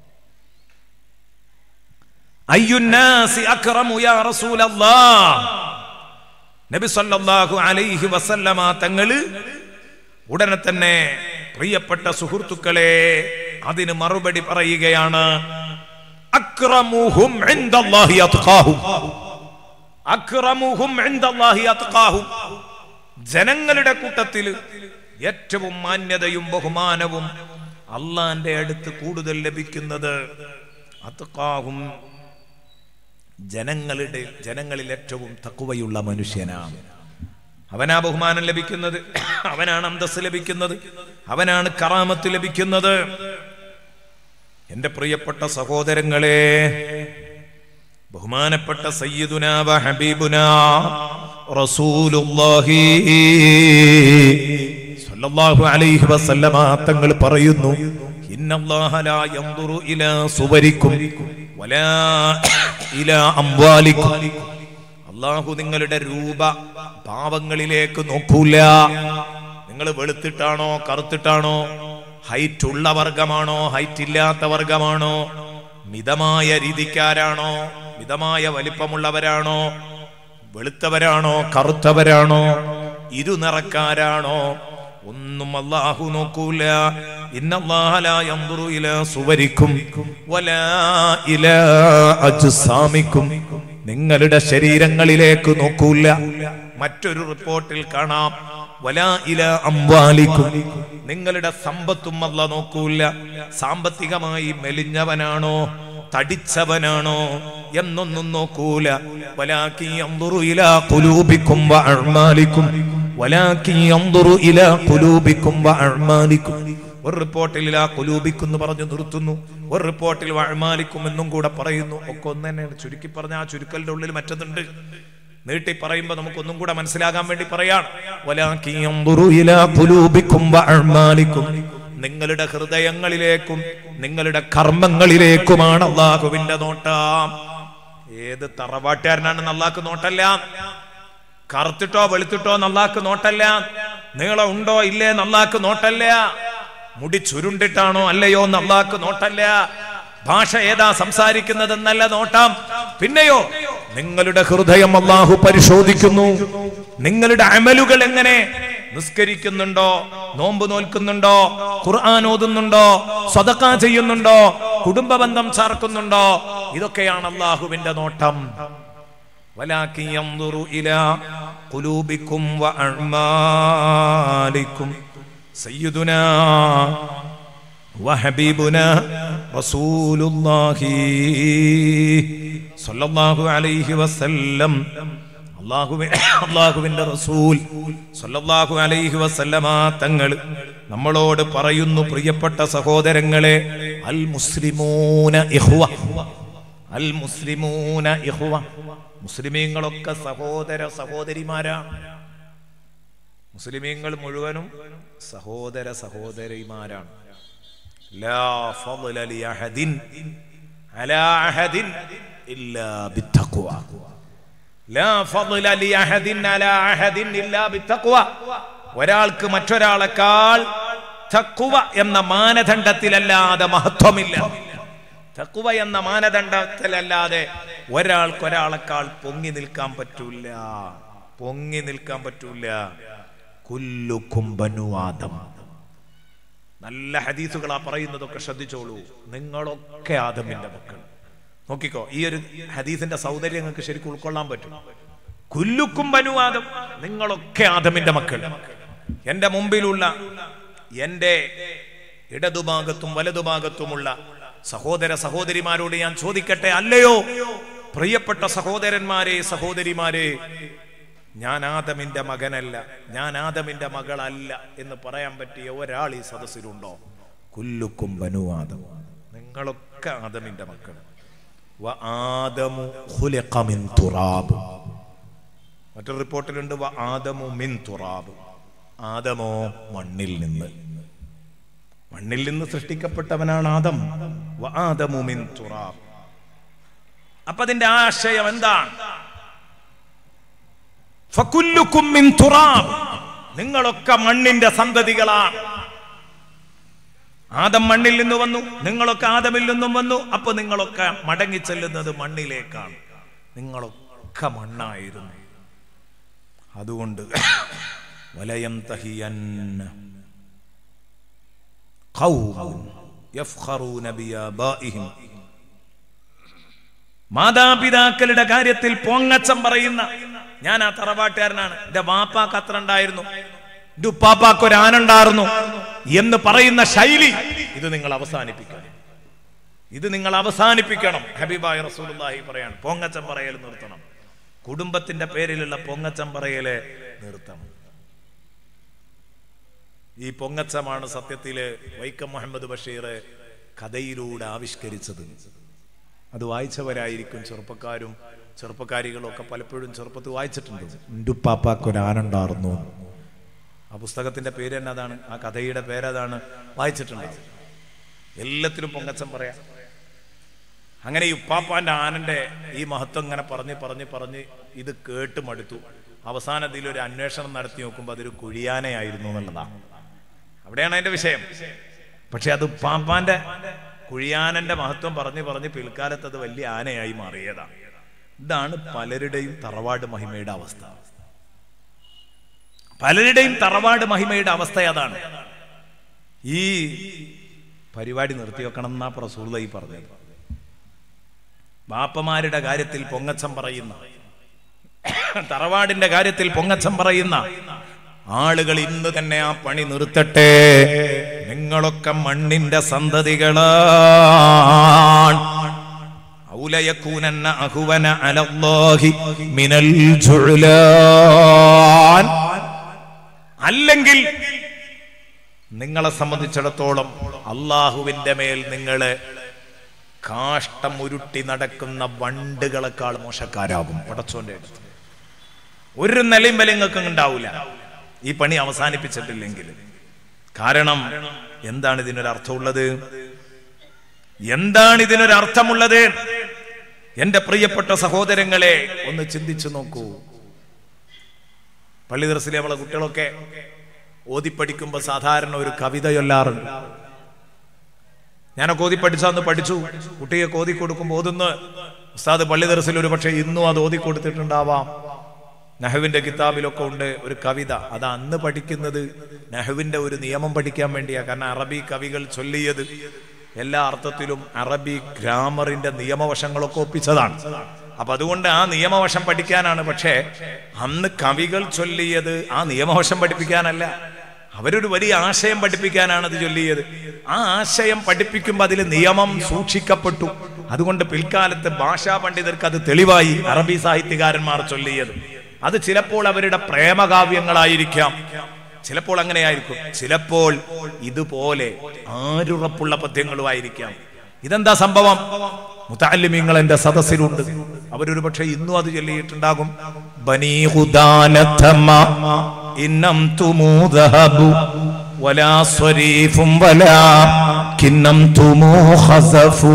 അയ്യുന്നാസി അക്രമു യാ റസൂലല്ലാഹ് നബി സല്ലല്ലാഹു അലൈഹി വസല്ലമ തങ്ങള് ഉടനെ തന്നെ പ്രിയപ്പെട്ട സുഹൃത്തുക്കളെ അതിന് മറുപടി പറയുകയാണ് അക്രമുഹും ഇൻദല്ലാഹി അത്ഖാഹും അക്രമുഹും ഇൻദല്ലാഹി അത്ഖാഹും ജനങ്ങളുടെ കൂട്ടത്തിൽ ഏറ്റവും മാന്യതയും ബഹുമാനവും അള്ളാന്റെ അടുത്ത് കൂടുതൽ ലഭിക്കുന്നത് അത്ഖാഹും ജനങ്ങളുടെ ജനങ്ങളിൽ ഏറ്റവും തക്കുവയുള്ള മനുഷ്യനാണ് അവനാ ബഹുമാനം ലഭിക്കുന്നത് അവനാണ് അന്തസ് ലഭിക്കുന്നത് അവനാണ് കറാമത്ത് ലഭിക്കുന്നത് എന്റെ പ്രിയപ്പെട്ട സഹോദരങ്ങളെ ബഹുമാനപ്പെട്ട സയ്യിദുന വ ഹബീബുന റസൂലുള്ളാഹി സ്വല്ലല്ലാഹു അലൈഹി വസല്ലമ തങ്ങൾ പറയുന്നു ഇന്നല്ലാഹ ലാ യൻദുറു ഇലാ സുവരിക്കും വലാ ഇലാ അംവാലിക്കും അള്ളാഹു നിങ്ങളുടെ രൂപ പാവങ്ങളിലേക്ക് നോക്കൂല നിങ്ങൾ വെളുത്തിട്ടാണോ കറുത്തിട്ടാണോ ഹൈറ്റ് ഉള്ള വർഗമാണോ ഹൈറ്റ് ഇല്ലാത്ത വർഗമാണോ മിതമായ രീതിക്കാരാണോ മിതമായ വലിപ്പമുള്ളവരാണോ വെളുത്തവരാണോ കറുത്തവരാണോ ഇരുനിറക്കാരാണോ ഒന്നും അള്ളാഹു നോക്കൂല ഇന്നല്ലാഹല സുവരിക്കും വലാ ഇലാ അജ്സാമിക്കും നിങ്ങളുടെ ശരീരങ്ങളിലേക്ക് നോക്കൂല മറ്റൊരു റിപ്പോർട്ടിൽ കാണാം വലാ ഇല അംവാലിക്കും നിങ്ങളുടെ സമ്പത്തും അല്ല നോക്കൂല സാമ്പത്തികമായി മെലിഞ്ഞവനാണോ തടിച്ചവനാണോ എന്നൊന്നും നോക്കൂല വലാക്കി അന്തുറു ഇല കുലൂബിക്കും വ അഴ്മാലിക്കും വലാക്കി അന്തുറു ഇല കുലൂബിക്കും വ അഴ്മാലിക്കും ഒരു റിപ്പോർട്ടിൽ ഇലാ കുലൂബിക്കും എന്ന് പറഞ്ഞു നിർത്തുന്നു ഒരു റിപ്പോർട്ടിൽ വഴമാലിക്കും എന്നും കൂടെ പറയുന്നു ഒക്കെ ഒന്ന് തന്നെയാണ് ചുരുക്കി പറഞ്ഞ ആ ചുരുക്കലിന്റെ ഉള്ളിൽ മറ്റതുണ്ട് നീട്ടി പറയുമ്പോ നമുക്കൊന്നും കൂടെ മനസ്സിലാകാൻ വേണ്ടി പറയാണ് വലാക്കി അന്തുറു ഇലാ കുലൂബിക്കും വ അഴ്മാലിക്കും നിങ്ങളുടെ ഹൃദയങ്ങളിലേക്കും നിങ്ങളുടെ കർമ്മങ്ങളിലേക്കുമാണ് അള്ളാഹുവിന്റെ നോട്ടം ഏത് തറവാട്ടുകാരനാണ് അള്ളാഹ്ക്ക് നോട്ടല്ല കറുത്തിട്ടോ വെളുത്തിട്ടോ നല്ലാക്ക് നോട്ടല്ല നീളം ഉണ്ടോ ഇല്ലേ നല്ലാക്ക് നോട്ടല്ല മുടി ചുരുണ്ടിട്ടാണോ അല്ലയോ നല്ലാക്ക് നോട്ടല്ല ഭാഷ ഏതാ സംസാരിക്കുന്നതെന്നല്ല നോട്ടാം പിന്നെയോ നിങ്ങളുടെ ഹൃദയം അള്ളാഹു പരിശോധിക്കുന്നു നിങ്ങളുടെ അമലുകൾ എങ്ങനെ നിസ്കരിക്കുന്നുണ്ടോ നോമ്പ് നോൽക്കുന്നുണ്ടോ ഖുർആൻ ഓതുന്നുണ്ടോ സ്വതക്ക ചെയ്യുന്നുണ്ടോ കുടുംബ ബന്ധം ചേർക്കുന്നുണ്ടോ ഇതൊക്കെയാണ് അള്ളാഹുവിന്റെ നോട്ടം ولكن ينظر إلى قلوبكم وأعمالكم سيدنا وحبيبنا رسول الله صلى الله عليه وسلم അള്ളാഹുവിന്റെ റസൂൽ സല്ലല്ലാഹു അലൈഹി വസല്ലമ തങ്ങൾ നമ്മളോട് പറയുന്നു പ്രിയപ്പെട്ട സഹോദരങ്ങളെ അൽ മുസ്ലിമൂന ഇഹ്വ അൽ മുസ്ലിമൂന ഇഹ്വ മുസ്ലിമീങ്ങളൊക്കെ സഹോദര സഹോദരിമാരാണ് മുസ്ലിമീങ്ങൾ മുഴുവനും സഹോദര സഹോദരിമാരാണ് ലാ ഫضل لأحد على أحد إلا بالتقوى لا فضل لأحد على أحد إلا بالتقوى ഒരാൾക്ക് മറ്റൊരാളെക്കാൾ തക്കുവ എന്ന മാനദണ്ഡത്തിലല്ലാതെ മഹത്വമില്ല തക്കുവ എന്ന മാനദണ്ഡത്തിലല്ലാതെ ഒരാൾക്ക് ഒരാളെക്കാൾ പൊങ്ങി നിൽക്കാൻ പറ്റൂല പൊങ്ങി നിൽക്കാൻ പറ്റൂല കുല്ലുക്കും ബനുവാദം നല്ല ഹദീസുകളാ പറയുന്നതൊക്കെ ശ്രദ്ധിച്ചോളൂ നിങ്ങളൊക്കെ ആദമിന്റെ മക്കൾ നോക്കിക്കോ ഈ ഒരു ഹദീസിന്റെ സൗന്ദര്യം നിങ്ങൾക്ക് ശരിക്കും ഉൾക്കൊള്ളാൻ പറ്റും കുല്ലുക്കും ബനുവാദം നിങ്ങളൊക്കെ ആദമിന്റെ മക്കൾ എന്റെ മുമ്പിലുള്ള എന്റെ ഇടതുഭാഗത്തും വലതുഭാഗത്തുമുള്ള സഹോദര സഹോദരിമാരോട് ഞാൻ ചോദിക്കട്ടെ അല്ലയോ പ്രിയപ്പെട്ട സഹോദരന്മാരെ സഹോദരിമാരെ ഞാൻ ആദമിന്റെ മകനല്ല ഞാൻ ആദമിന്റെ മകളല്ല എന്ന് പറയാൻ പറ്റിയ ഒരാൾ ഈ സദസ്സിലുണ്ടോ കുല്ലുക്കും ബനുവാദം നിങ്ങളൊക്കെ ആദമിന്റെ മക്കൾ വ ആദമു ഖുലിഖ മിൻ തുറാബ് മറ്റൊരു റിപ്പോർട്ടിലുണ്ട് വ ആദമു മിൻ തുറാബ് ആദമോ മണ്ണിൽ നിന്ന് മണ്ണിൽ നിന്ന് സൃഷ്ടിക്കപ്പെട്ടവനാണ് ആദം വ ആദമു മിൻ തുറാബ് അപ്പൊ അതിന്റെ ആശയം എന്താണ് ഫകുല്ലുക്കും മിൻ തുറാബ് നിങ്ങളൊക്കെ മണ്ണിന്റെ സന്തതികളാണ് ആദം മണ്ണിൽ നിന്ന് വന്നു നിങ്ങളൊക്കെ ആദമിൽ നിന്നും വന്നു അപ്പൊ നിങ്ങളൊക്കെ മടങ്ങി ചെല്ലുന്നത് മണ്ണിലേക്കാണ് നിങ്ങളൊക്കെ മണ്ണായിരുന്നു അതുകൊണ്ട് വലയം തഹിയൻ മാതാപിതാക്കളുടെ കാര്യത്തിൽ പൊങ്ങച്ചം പറയുന്ന ഞാൻ ആ തറവാട്ടുകാരനാണ് എന്റെ വാപ്പാക്ക് അത്ര ഉണ്ടായിരുന്നു എന്റെ ഉപ്പാപ്പാക്ക് ഒരു ആനുണ്ടായിരുന്നു എന്ന് പറയുന്ന ശൈലി ഇത് നിങ്ങൾ അവസാനിപ്പിക്കണം ഇത് നിങ്ങൾ അവസാനിപ്പിക്കണം ഹബീബായ് റസൂലുള്ളാഹി പറയാണ് പൊങ്ങച്ചം പറയൽ നിർത്തണം കുടുംബത്തിന്റെ പേരിലുള്ള പൊങ്ങച്ചം പറയല് നിർത്തണം ഈ പൊങ്ങച്ചമാണ് സത്യത്തില് വൈക്കം മുഹമ്മദ് ബഷീർ കഥയിലൂടെ ആവിഷ്കരിച്ചത് അത് വായിച്ചവരായിരിക്കും ചെറുപ്പക്കാരും ചെറുപ്പക്കാരികളും ഒക്കെ പലപ്പോഴും ചെറുപ്പത്തിൽ വായിച്ചിട്ടുണ്ട് ഉണ്ടുപ്പാപ്പാക്കൊരാനുണ്ടായിരുന്നു ആ പുസ്തകത്തിന്റെ പേര് തന്നെ അതാണ് ആ കഥയുടെ പേരതാണ് വായിച്ചിട്ടുണ്ട് എല്ലാത്തിലും പൊങ്ങച്ചം പറയാം അങ്ങനെ ഈ ഉപ്പാപ്പാന്റെ ആനന്റെ ഈ മഹത്വം ഇങ്ങനെ പറഞ്ഞ് പറഞ്ഞ് പറഞ്ഞ് ഇത് കേട്ട് മടുത്തു അവസാനത്തിൽ ഒരു അന്വേഷണം നടത്തി നോക്കുമ്പോൾ അതൊരു കുഴിയാനയായിരുന്നു എന്നുള്ളതാണ് അവിടെയാണ് അതിന്റെ വിഷയം പക്ഷെ അത് ഉപ്പാപ്പാന്റെ കുഴിയാനന്റെ മഹത്വം പറഞ്ഞ് പറഞ്ഞ് പിൽക്കാലത്ത് അത് വലിയ ആനയായി മാറിയതാണ് ഇതാണ് പലരുടെയും തറവാട് മഹിമയുടെ അവസ്ഥ പലരുടെയും തറവാട് മഹിമയുടെ അവസ്ഥ അതാണ് ഈ പരിപാടി നിർത്തി വെക്കണം എന്നാ പ്രസൂർതായി പറഞ്ഞത് ബാപ്പമാരുടെ കാര്യത്തിൽ പൊങ്ങച്ചം പറയുന്ന തറവാടിന്റെ കാര്യത്തിൽ പൊങ്ങച്ചം പറയുന്ന ആളുകൾ ഇന്ന് തന്നെ ആ പണി നിർത്തട്ടെ നിങ്ങളൊക്കെ മണ്ണിന്റെ സന്തതികളാണ് ഔലയക്കൂനന്ന അഹുവന അലല്ലാഹി മിനൽ ജുഅലാൻ അല്ലെങ്കിൽ നിങ്ങളെ സംബന്ധിച്ചിടത്തോളം അള്ളാഹുവിന്റെ മേൽ നിങ്ങള് കാഷ്ടം ഉരുട്ടി നടക്കുന്ന വണ്ടുകളെക്കാൾ മോശക്കാരാകും പടച്ചോന്റെ അടുത്ത് ഒരു നിലയും വില നിങ്ങൾക്ക് ഉണ്ടാവില്ല ഈ പണി അവസാനിപ്പിച്ചിട്ടില്ലെങ്കിൽ കാരണം എന്താണ് ഇതിനൊരർത്ഥമുള്ളത് എന്താണ് ഇതിനൊരർത്ഥമുള്ളത് എന്റെ പ്രിയപ്പെട്ട സഹോദരങ്ങളെ ഒന്ന് ചിന്തിച്ചു നോക്കൂ പള്ളി ദർസിലെ നമ്മളെ കുട്ടികളൊക്കെ ഓതിപ്പടിക്കുമ്പോ സാധാരണ ഒരു കവിത ചൊല്ലാറുണ്ട് ഞാനൊക്കെ ഓതി പഠിച്ചന്ന് പഠിച്ചു കുട്ടിയെ ഓതി കൊടുക്കുമ്പോൾ ഓതുന്ന ഉസ്താദ് പള്ളി ദർസിൽ ഒരു പക്ഷേ ഇന്നും അത് ഓതി കൊടുത്തിട്ടുണ്ടാവാം നെഹുവിന്റെ കിതാബിലൊക്കെ ഉണ്ട് ഒരു കവിത അത് അന്ന് പഠിക്കുന്നത് നെഹുവിന്റെ ഒരു നിയമം പഠിക്കാൻ വേണ്ടിയാ കാരണം അറബി കവികൾ ചൊല്ലിയത് എല്ലാ അർത്ഥത്തിലും അറബി ഗ്രാമറിന്റെ നിയമവശങ്ങളൊക്കെ ഒപ്പിച്ചതാണ് അപ്പൊ അതുകൊണ്ട് ആ നിയമവശം പഠിക്കാനാണ് പക്ഷേ അന്ന് കവികൾ ചൊല്ലിയത് ആ നിയമവശം പഠിപ്പിക്കാനല്ല അവരൊരു വലിയ ആശയം പഠിപ്പിക്കാനാണ് അത് ചൊല്ലിയത് ആ ആശയം പഠിപ്പിക്കുമ്പോൾ അതിൽ നിയമം സൂക്ഷിക്കപ്പെട്ടു അതുകൊണ്ട് പിൽക്കാലത്ത് ഭാഷാ പണ്ഡിതർക്ക് അത് തെളിവായി അറബി സാഹിത്യകാരന്മാർ ചൊല്ലിയത് അത് ചിലപ്പോൾ അവരുടെ പ്രേമകാവ്യങ്ങളായിരിക്കാം ചിലപ്പോൾ അങ്ങനെയായിരിക്കും ചിലപ്പോൾ ഇതുപോലെ ആരുറപ്പുള്ള പദ്യങ്ങളുമായിരിക്കാം ഇതെന്താ സംഭവം മുത്താലിമ്യങ്ങൾ എന്റെ സദസ്സിലുണ്ട് അവരൊരു പക്ഷെ ഇന്നും അത് ചൊല്ലിയിട്ടുണ്ടാകും ബനീഹുദാനത്തമ്മ ഇന്നം തുമൂദഹബു വലാ സ്വരീഫും വലാ കിന്നം തുമൂ ഹസഫു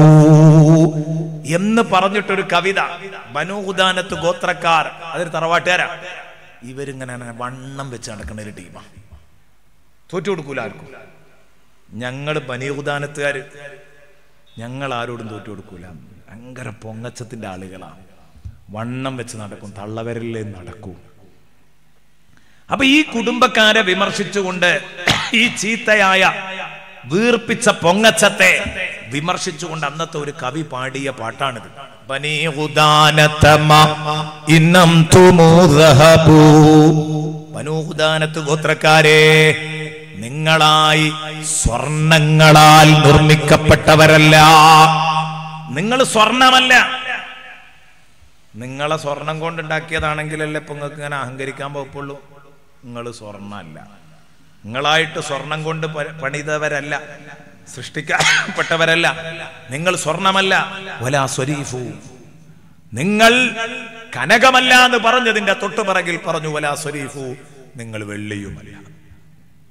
എന്ന് പറഞ്ഞിട്ടൊരു കവിത ബനൂഹുദാനത്ത് ഗോത്രക്കാർ അതൊരു തറവാട്ടുകാരാ ഇവരിങ്ങനെ വണ്ണം വെച്ച് നടക്കുന്ന ഒരു ടീമാണ് തോറ്റു കൊടുക്കൂല ആർക്കും ഞങ്ങൾ ബനീഹുദാനത്തുകാർ ഞങ്ങൾ ആരോടും തോറ്റു കൊടുക്കൂല ഭയങ്കര പൊങ്ങച്ചത്തിന്റെ ആളുകളാണ് വണ്ണം വെച്ച് നടക്കും തള്ളവരലിലേ നടക്കൂ അപ്പൊ ഈ കുടുംബക്കാരെ വിമർശിച്ചുകൊണ്ട് ഈ ചീത്തയായ വീർപ്പിച്ച പൊങ്ങച്ചത്തെ വിമർശിച്ചുകൊണ്ട് അന്നത്തെ ഒരു കവി പാടിയ പാട്ടാണിത് ബനൂഹുദാനത്ത് ഗോത്രക്കാരെ നിങ്ങളായി സ്വർണങ്ങളാൽ നിർമ്മിക്കപ്പെട്ടവരല്ല നിങ്ങൾ സ്വർണമല്ല നിങ്ങളെ സ്വർണം കൊണ്ടുണ്ടാക്കിയതാണെങ്കിലല്ലേ ഇപ്പൊ നിങ്ങൾക്ക് ഇങ്ങനെ അഹങ്കരിക്കാൻ പോപ്പുള്ളൂ നിങ്ങൾ സ്വർണ്ണമല്ല നിങ്ങളായിട്ട് സ്വർണം കൊണ്ട് പ- പണിതവരല്ല സൃഷ്ടിക്കപ്പെട്ടവരല്ല നിങ്ങൾ സ്വർണമല്ല വലാ സ്വരീഫു നിങ്ങൾ കനകമല്ല എന്ന് പറഞ്ഞതിന്റെ തൊട്ടുപിറകിൽ പറഞ്ഞു വലാ സ്വരീഫു നിങ്ങൾ വെള്ളിയുമല്ല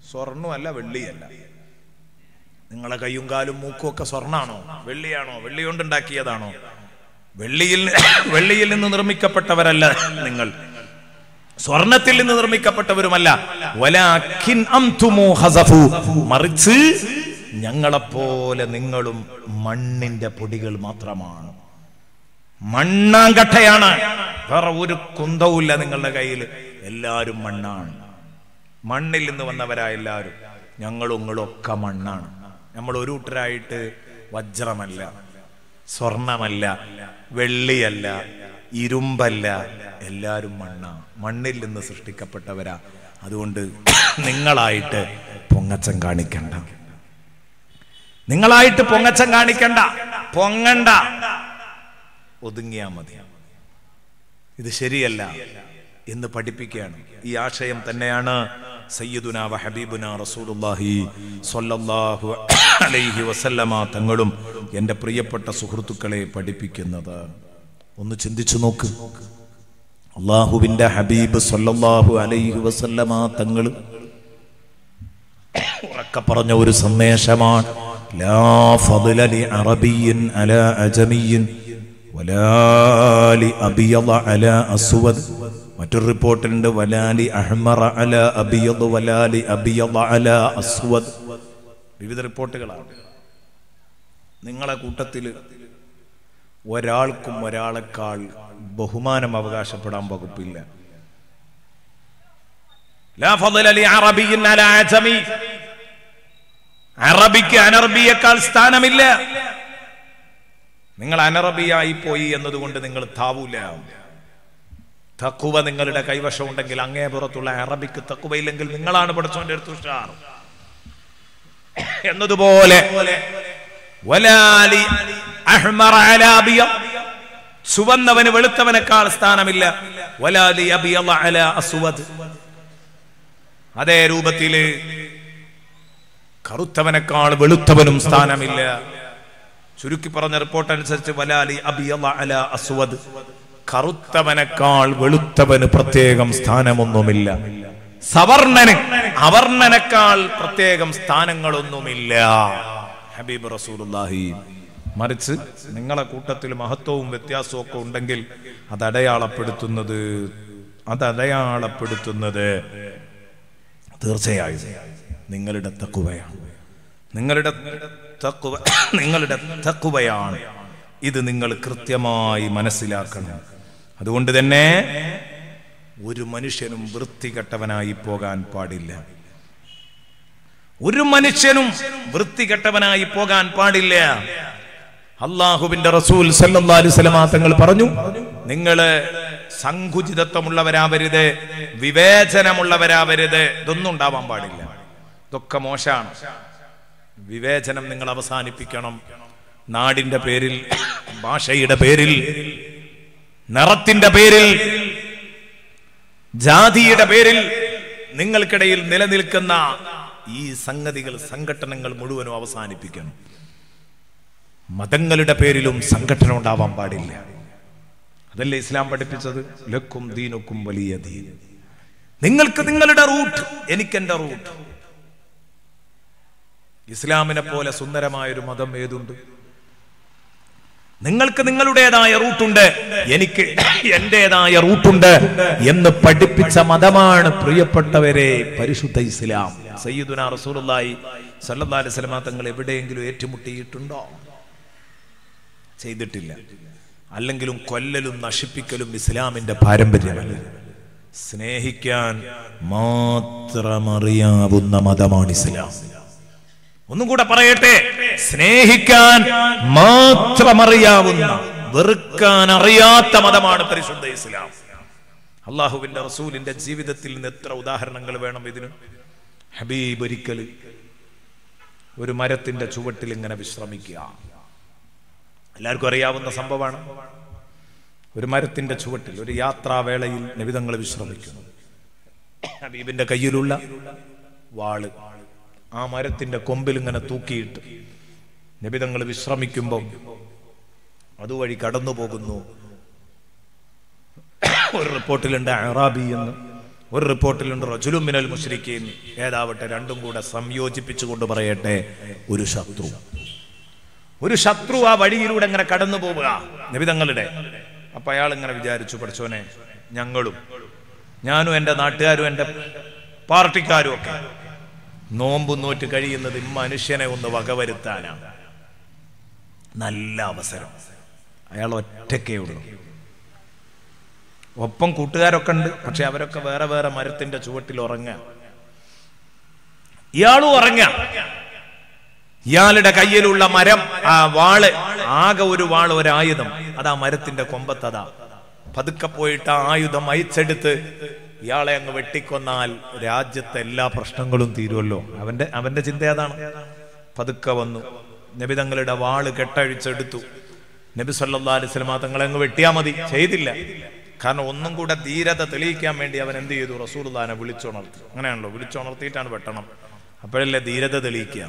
സ്വർണ്ണമല്ല വെള്ളിയല്ല നിങ്ങളെ കയ്യും കാലും മൂക്കും ഒക്കെ സ്വർണ്ണാണോ വെള്ളിയാണോ വെള്ളി കൊണ്ടുണ്ടാക്കിയതാണോ വെള്ളിയിൽ വെള്ളിയിൽ നിന്ന് നിർമ്മിക്കപ്പെട്ടവരല്ല നിങ്ങൾ സ്വർണത്തിൽ നിന്ന് നിർമ്മിക്കപ്പെട്ടവരുമല്ല വലാക്കിൻ അംതുമു ഹസഫു. മറിച്ച് ഞങ്ങളെപ്പോലെ നിങ്ങളും മണ്ണിന്റെ പൊടികൾ മാത്രമാണ് മണ്ണാങ്കട്ടയാണ് വേറെ ഒരു കുന്തവുമില്ല നിങ്ങളുടെ കയ്യിൽ എല്ലാവരും മണ്ണാണ് മണ്ണിൽ നിന്ന് വന്നവരാ എല്ലാവരും ഞങ്ങളും നിങ്ങളും ഒക്കെ മണ്ണാണ് നമ്മൾ ഒരു കൂട്ടരായിട്ട് വജ്രമല്ല സ്വർണമല്ല വെള്ളിയല്ല ഇരുമ്പല്ല എല്ലാവരും മണ്ണാ മണ്ണിൽ നിന്ന് സൃഷ്ടിക്കപ്പെട്ടവരാ അതുകൊണ്ട് നിങ്ങളായിട്ട് പൊങ്ങച്ചം കാണിക്കണ്ട നിങ്ങളായിട്ട് പൊങ്ങച്ചം കാണിക്കണ്ട പൊങ്ങണ്ട ഒതുങ്ങിയാ മതി ഇത് ശരിയല്ല എന്ന് പഠിപ്പിക്കുകയാണ് ഈ ആശയം തന്നെയാണ് സയ്യിദുന വ ഹബീബുന റസൂലുള്ളാഹി സ്വല്ലല്ലാഹു അലൈഹി വസല്ലമ തങ്ങളും എൻ്റെ പ്രിയപ്പെട്ട സുഹൃത്തുക്കളെ പഠിപ്പിക്കുന്നത് ഒന്ന് ചിന്തിച്ചു നോക്ക് അള്ളാഹുവിൻ്റെ ഹബീബ് സ്വല്ലല്ലാഹു അലൈഹി വസല്ലമ തങ്ങൾ ഉറക്കെ പറഞ്ഞ ഒരു സന്ദേശമാണ് ലാ ഫضل لعربي على أجمي ولا لأبيض على أسود മറ്റൊരു റിപ്പോർട്ടിലുണ്ട് വലാലി അഹ്മറ അല അബിയദ് വലാലി അബിയദ് അല അസ്വദ് വിവിധ റിപ്പോർട്ടുകളാണ് നിങ്ങളെ കൂട്ടത്തിൽ ഒരാൾക്കും ഒരാളെക്കാൾ ബഹുമാനം അവകാശപ്പെടാൻ വകുപ്പില്ല ലാ ഫضل لعربي على عجمي അറബിക്ക് അനറബിയേക്കാൾ സ്ഥാനമില്ല നിങ്ങൾ അനറബിയായി പോയി എന്നതുകൊണ്ട് നിങ്ങൾ താവൂല തക്കുവ നിങ്ങളുടെ കൈവശം ഉണ്ടെങ്കിൽ അങ്ങേ പുറത്തുള്ള അറബിക്ക് തക്കുവയില്ലെങ്കിൽ നിങ്ങളാണ് പഠിച്ചോന്റെ അടുത്ത് ഉഷാർ എന്നതുപോലെ വലാലി അഹ്മറ അലാ അബിയദ്. ചുവന്നവന് വെളുത്തവനേക്കാൾ സ്ഥാനമില്ല വലാലി അബിയദ അലാ അസ്വദ് അതേ രൂപത്തില് കറുത്തവനേക്കാൾ വെളുത്തവനും സ്ഥാനമില്ല ചുരുക്കി പറഞ്ഞ റിപ്പോർട്ട് അനുസരിച്ച് വലാലി അബിയദ അലാ അസ്വദ് കറുത്തവനേക്കാൾ വെളുത്തവന് പ്രത്യേകം സ്ഥാനമൊന്നുമില്ല സവർണന് അവർണനേക്കാൾ പ്രത്യേകം സ്ഥാനങ്ങളൊന്നുമില്ല ഹബീബ് റസൂലുള്ളാഹി മറിച്ച് നിങ്ങളെ കൂട്ടത്തിൽ മഹത്വവും വ്യത്യാസവും ഒക്കെ ഉണ്ടെങ്കിൽ അത് അടയാളപ്പെടുത്തുന്നത് അത് അടയാളപ്പെടുത്തുന്നത് തീർച്ചയായും നിങ്ങളുടെ തക്കുവയാണ് നിങ്ങളുടെ തക്കുവ നിങ്ങളുടെ തക്കുവയാണ് ഇത് നിങ്ങൾ കൃത്യമായി മനസ്സിലാക്കണം അതുകൊണ്ട് തന്നെ ഒരു മനുഷ്യനും വൃത്തികെട്ടവനായി പോകാൻ പാടില്ല ഒരു മനുഷ്യനും വൃത്തികെട്ടവനായി പോകാൻ പാടില്ല അള്ളാഹുവിന്റെ റസൂൽ സല്ലല്ലാഹു അലൈഹി വസല്ലമ തങ്ങൾ പറഞ്ഞു നിങ്ങള് സങ്കുചിതത്വമുള്ളവരാവരുത് വിവേചനമുള്ളവരാവരുത് ഇതൊന്നും ഉണ്ടാവാൻ പാടില്ല ഇതൊക്കെ മോശമാണ് വിവേചനം നിങ്ങൾ അവസാനിപ്പിക്കണം നാടിന്റെ പേരിൽ ഭാഷയുടെ പേരിൽ നിറത്തിന്റെ പേരിൽ ജാതിയുടെ പേരിൽ നിങ്ങൾക്കിടയിൽ നിലനിൽക്കുന്ന ഈ സംഗതികൾ സംഘടനകൾ മുഴുവനും അവസാനിപ്പിക്കണം മതങ്ങളുടെ പേരിലും സംഘടന ഉണ്ടാവാൻ പാടില്ല അതല്ലേ ഇസ്ലാം പഠിപ്പിച്ചത് ലക്കും ദീനുക്കും വലിയ ദീൻ നിങ്ങൾക്ക് നിങ്ങളുടെ റൂട്ട് എനിക്കെന്റെ റൂട്ട് ഇസ്ലാമിനെ പോലെ സുന്ദരമായ ഒരു മതം ഏതുണ്ട് നിങ്ങൾക്ക് നിങ്ങളുടേതായ റൂട്ടുണ്ട് എനിക്ക് എന്റേതായ റൂട്ടുണ്ട് എന്ന് പഠിപ്പിച്ച മതമാണ് പ്രിയപ്പെട്ടവരെ പരിശുദ്ധ ഇസ്ലാം സയ്യിദുന റസൂലുള്ളാഹി സല്ലല്ലാഹു അലൈഹി വസല്ലമ തങ്ങൾ എവിടെയെങ്കിലും ഏറ്റുമുട്ടിയിട്ടുണ്ടോ ചെയ്തിട്ടില്ല അല്ലെങ്കിലും കൊല്ലലും നശിപ്പിക്കലും ഇസ്ലാമിന്റെ പാരമ്പര്യമല്ല സ്നേഹിക്കാൻ മാത്രമറിയാവുന്ന മതമാണ് ഇസ്ലാം ഒന്നും കൂടെ പറയട്ടെ സ്നേഹിക്കാൻ മാത്രമറിയാവുന്ന വെറുക്കാൻ അറിയാത്ത മതമാണ് പരിശുദ്ധ ഇസ്ലാം അള്ളാഹുവിന്റെ റസൂലിന്റെ ജീവിതത്തിൽ നിന്ന് എത്ര ഉദാഹരണങ്ങൾ വേണം ഇതിന് ഹബീബ് ഒരിക്കൽ ഒരു മരത്തിന്റെ ചുവട്ടിൽ ഇങ്ങനെ വിശ്രമിക്കുക എല്ലാവർക്കും അറിയാവുന്ന സംഭവമാണ് ഒരു മരത്തിന്റെ ചുവട്ടിൽ ഒരു യാത്രാവേളയിൽ നിബിതങ്ങൾ വിശ്രമിക്കുന്നു ഹബീബിന്റെ കയ്യിലുള്ള വാള് ആ മരത്തിന്റെ കൊമ്പിൽ ഇങ്ങനെ തൂക്കിയിട്ട് നിബിതങ്ങൾ വിശ്രമിക്കുമ്പം അതുവഴി കടന്നു പോകുന്നു ഒരു റിപ്പോർട്ടിലുണ്ട് അറാബി എന്ന് ഒരു റിപ്പോർട്ടിലുണ്ട് റജുലും മിനൽ മുശ്രിക്കീൻ ഏതാവട്ടെ രണ്ടും കൂടെ സംയോജിപ്പിച്ചുകൊണ്ട് പറയട്ടെ ഒരു ശത്രു ഒരു ശത്രു ആ വഴിയിലൂടെ ഇങ്ങനെ കടന്നു പോവുക നിബിതങ്ങളുടെ അപ്പൊ അയാൾ ഇങ്ങനെ വിചാരിച്ചു പഠിച്ചോനെ ഞങ്ങളും ഞാനും എൻ്റെ നാട്ടുകാരും എൻ്റെ പാർട്ടിക്കാരും ഒക്കെ നോമ്പ് നോറ്റ് കഴിയുന്നത് ഈ മനുഷ്യനെ ഒന്ന് വകവരുത്താനാണ് നല്ല അവസരം അയാൾ ഒറ്റക്കേ ഉള്ളൂ ഒപ്പം കൂട്ടുകാരൊക്കെ ഉണ്ട് പക്ഷെ അവരൊക്കെ വേറെ വേറെ മരത്തിന്റെ ചുവട്ടിൽ ഉറങ്ങാം ഇയാളും ഉറങ്ങാം ഇയാളുടെ കയ്യിലുള്ള മരം ആ വാള് ആകെ ഒരു വാള് ഒരു ആയുധം അതാ മരത്തിന്റെ കൊമ്പത്തതാ പതുക്കെ പോയിട്ട് ആ ആയുധം അയച്ചെടുത്ത് ഇയാളെ അങ്ങ് വെട്ടിക്കൊന്നാൽ രാജ്യത്തെ എല്ലാ പ്രശ്നങ്ങളും തീരുമല്ലോ അവന്റെ അവന്റെ ചിന്ത അതാണ് പതുക്കെ വന്നു നബി തങ്ങളുടെ വാള് കെട്ടഴിച്ചെടുത്തു നബി സല്ലാ അലിസ്ലമ തങ്ങളെ അങ്ങ് വെട്ടിയാ മതി ചെയ്തില്ല കാരണം ഒന്നും കൂടെ ധീരത തെളിയിക്കാൻ വേണ്ടി അവൻ എന്ത് ചെയ്തു റസൂൽദാനെ വിളിച്ചുണർത്തി അങ്ങനെയാണല്ലോ വിളിച്ചുണർത്തിയിട്ടാണ് വെട്ടണം അപ്പോഴല്ലേ ധീരത തെളിയിക്കുക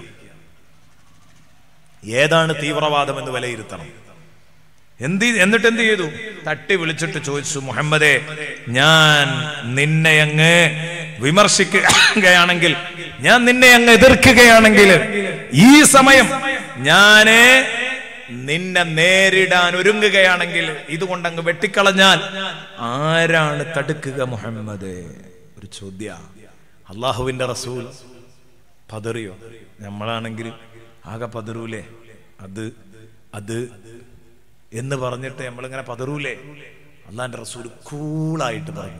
ഏതാണ് തീവ്രവാദം എന്ന് വിലയിരുത്തണം എന്ത് എന്നിട്ട് എന്ത് ചെയ്തു തട്ടി വിളിച്ചിട്ട് ചോദിച്ചു മുഹമ്മദേ ഞാൻ നിന്നെ അങ്ങ് വിമർശിക്കുകയാണെങ്കിൽ ഞാൻ നിന്നെ അങ്ങ് എതിർക്കുകയാണെങ്കിൽ ഈ സമയം ഞാന് നിന്നെ നേരിടാൻ ഒരുങ്ങുകയാണെങ്കിൽ ഇതുകൊണ്ട് അങ്ങ് വെട്ടിക്കളഞ്ഞാൽ ആരാണ് തടുക്കുക മുഹമ്മദ് ഒരു ചോദ്യ അള്ളാഹുവിന്റെ റസൂൽ പതറിയോ നമ്മളാണെങ്കിൽ ആകെ പതറൂലേ അത് അത് എന്ന് പറഞ്ഞിട്ട് നമ്മളിങ്ങനെ പതറൂലേ അള്ളാന്റെ റസൂൽ കൂളായിട്ട് പറഞ്ഞു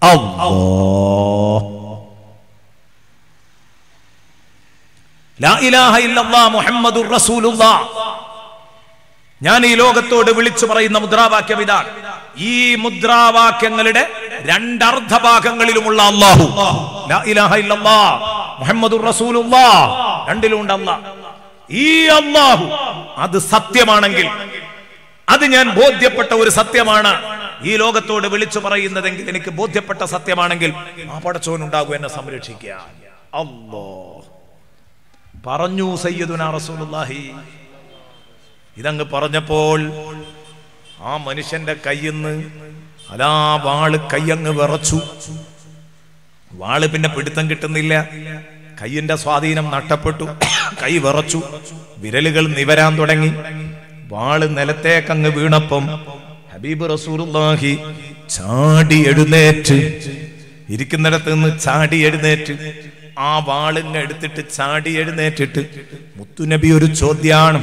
ലാ ഇലാഹ ഇല്ലല്ലാഹ് മുഹമ്മദുർ റസൂലുള്ളാഹ് ഞാൻ ഈ ലോകത്തോട് വിളിച്ചു പറയുന്ന മുദ്രാവാക്യം ഇതാണ് ഈ മുദ്രാവാക്യങ്ങളുടെ രണ്ടർദ്ധഭാഗങ്ങളിലുമുള്ള അള്ളാഹു ലാ ഇലാഹ ഇല്ലല്ലാഹ് മുഹമ്മദുർ റസൂലുള്ളാഹ് രണ്ടിലുണ്ട് അല്ലാഹ് ഈ അള്ളാഹു അത് സത്യമാണെങ്കിൽ അത് ഞാൻ ബോധ്യപ്പെട്ട ഒരു സത്യമാണ് ഈ ലോകത്തോട് വിളിച്ചു പറയുന്നതെങ്കിൽ എനിക്ക് ബോധ്യപ്പെട്ട സത്യമാണെങ്കിൽ ആ പടച്ചോനുണ്ടാകും എന്നെ സംരക്ഷിക്കുക അല്ലോ പറഞ്ഞു സയ്യദുന റസൂലുള്ളാഹി ഇതങ്ങ് പറഞ്ഞപ്പോൾ ആ മനുഷ്യന്റെ കയ്യിന്ന് അലാ വാള് കയ്യങ്ങ് വിറച്ചു വാള് പിന്നെ പിടുത്തം കിട്ടുന്നില്ല കയ്യിന്റെ സ്വാധീനം നഷ്ടപ്പെട്ടു കൈ വിറച്ചു വിരലുകൾ നിവരാൻ തുടങ്ങി വാള് നിലത്തേക്കങ്ങ് വീണപ്പം ഹബീബ് റസൂലുള്ളാഹി ചാടി എഴുന്നേറ്റ് ഇരിക്കുന്നിടത്ത് നിന്ന് ചാടി എഴുന്നേറ്റ് ആ വാളിങ്ങ് എടുത്തിട്ട് ചാടി എഴുന്നേറ്റിട്ട് മുത്തുനബി ഒരു ചോദ്യാണ്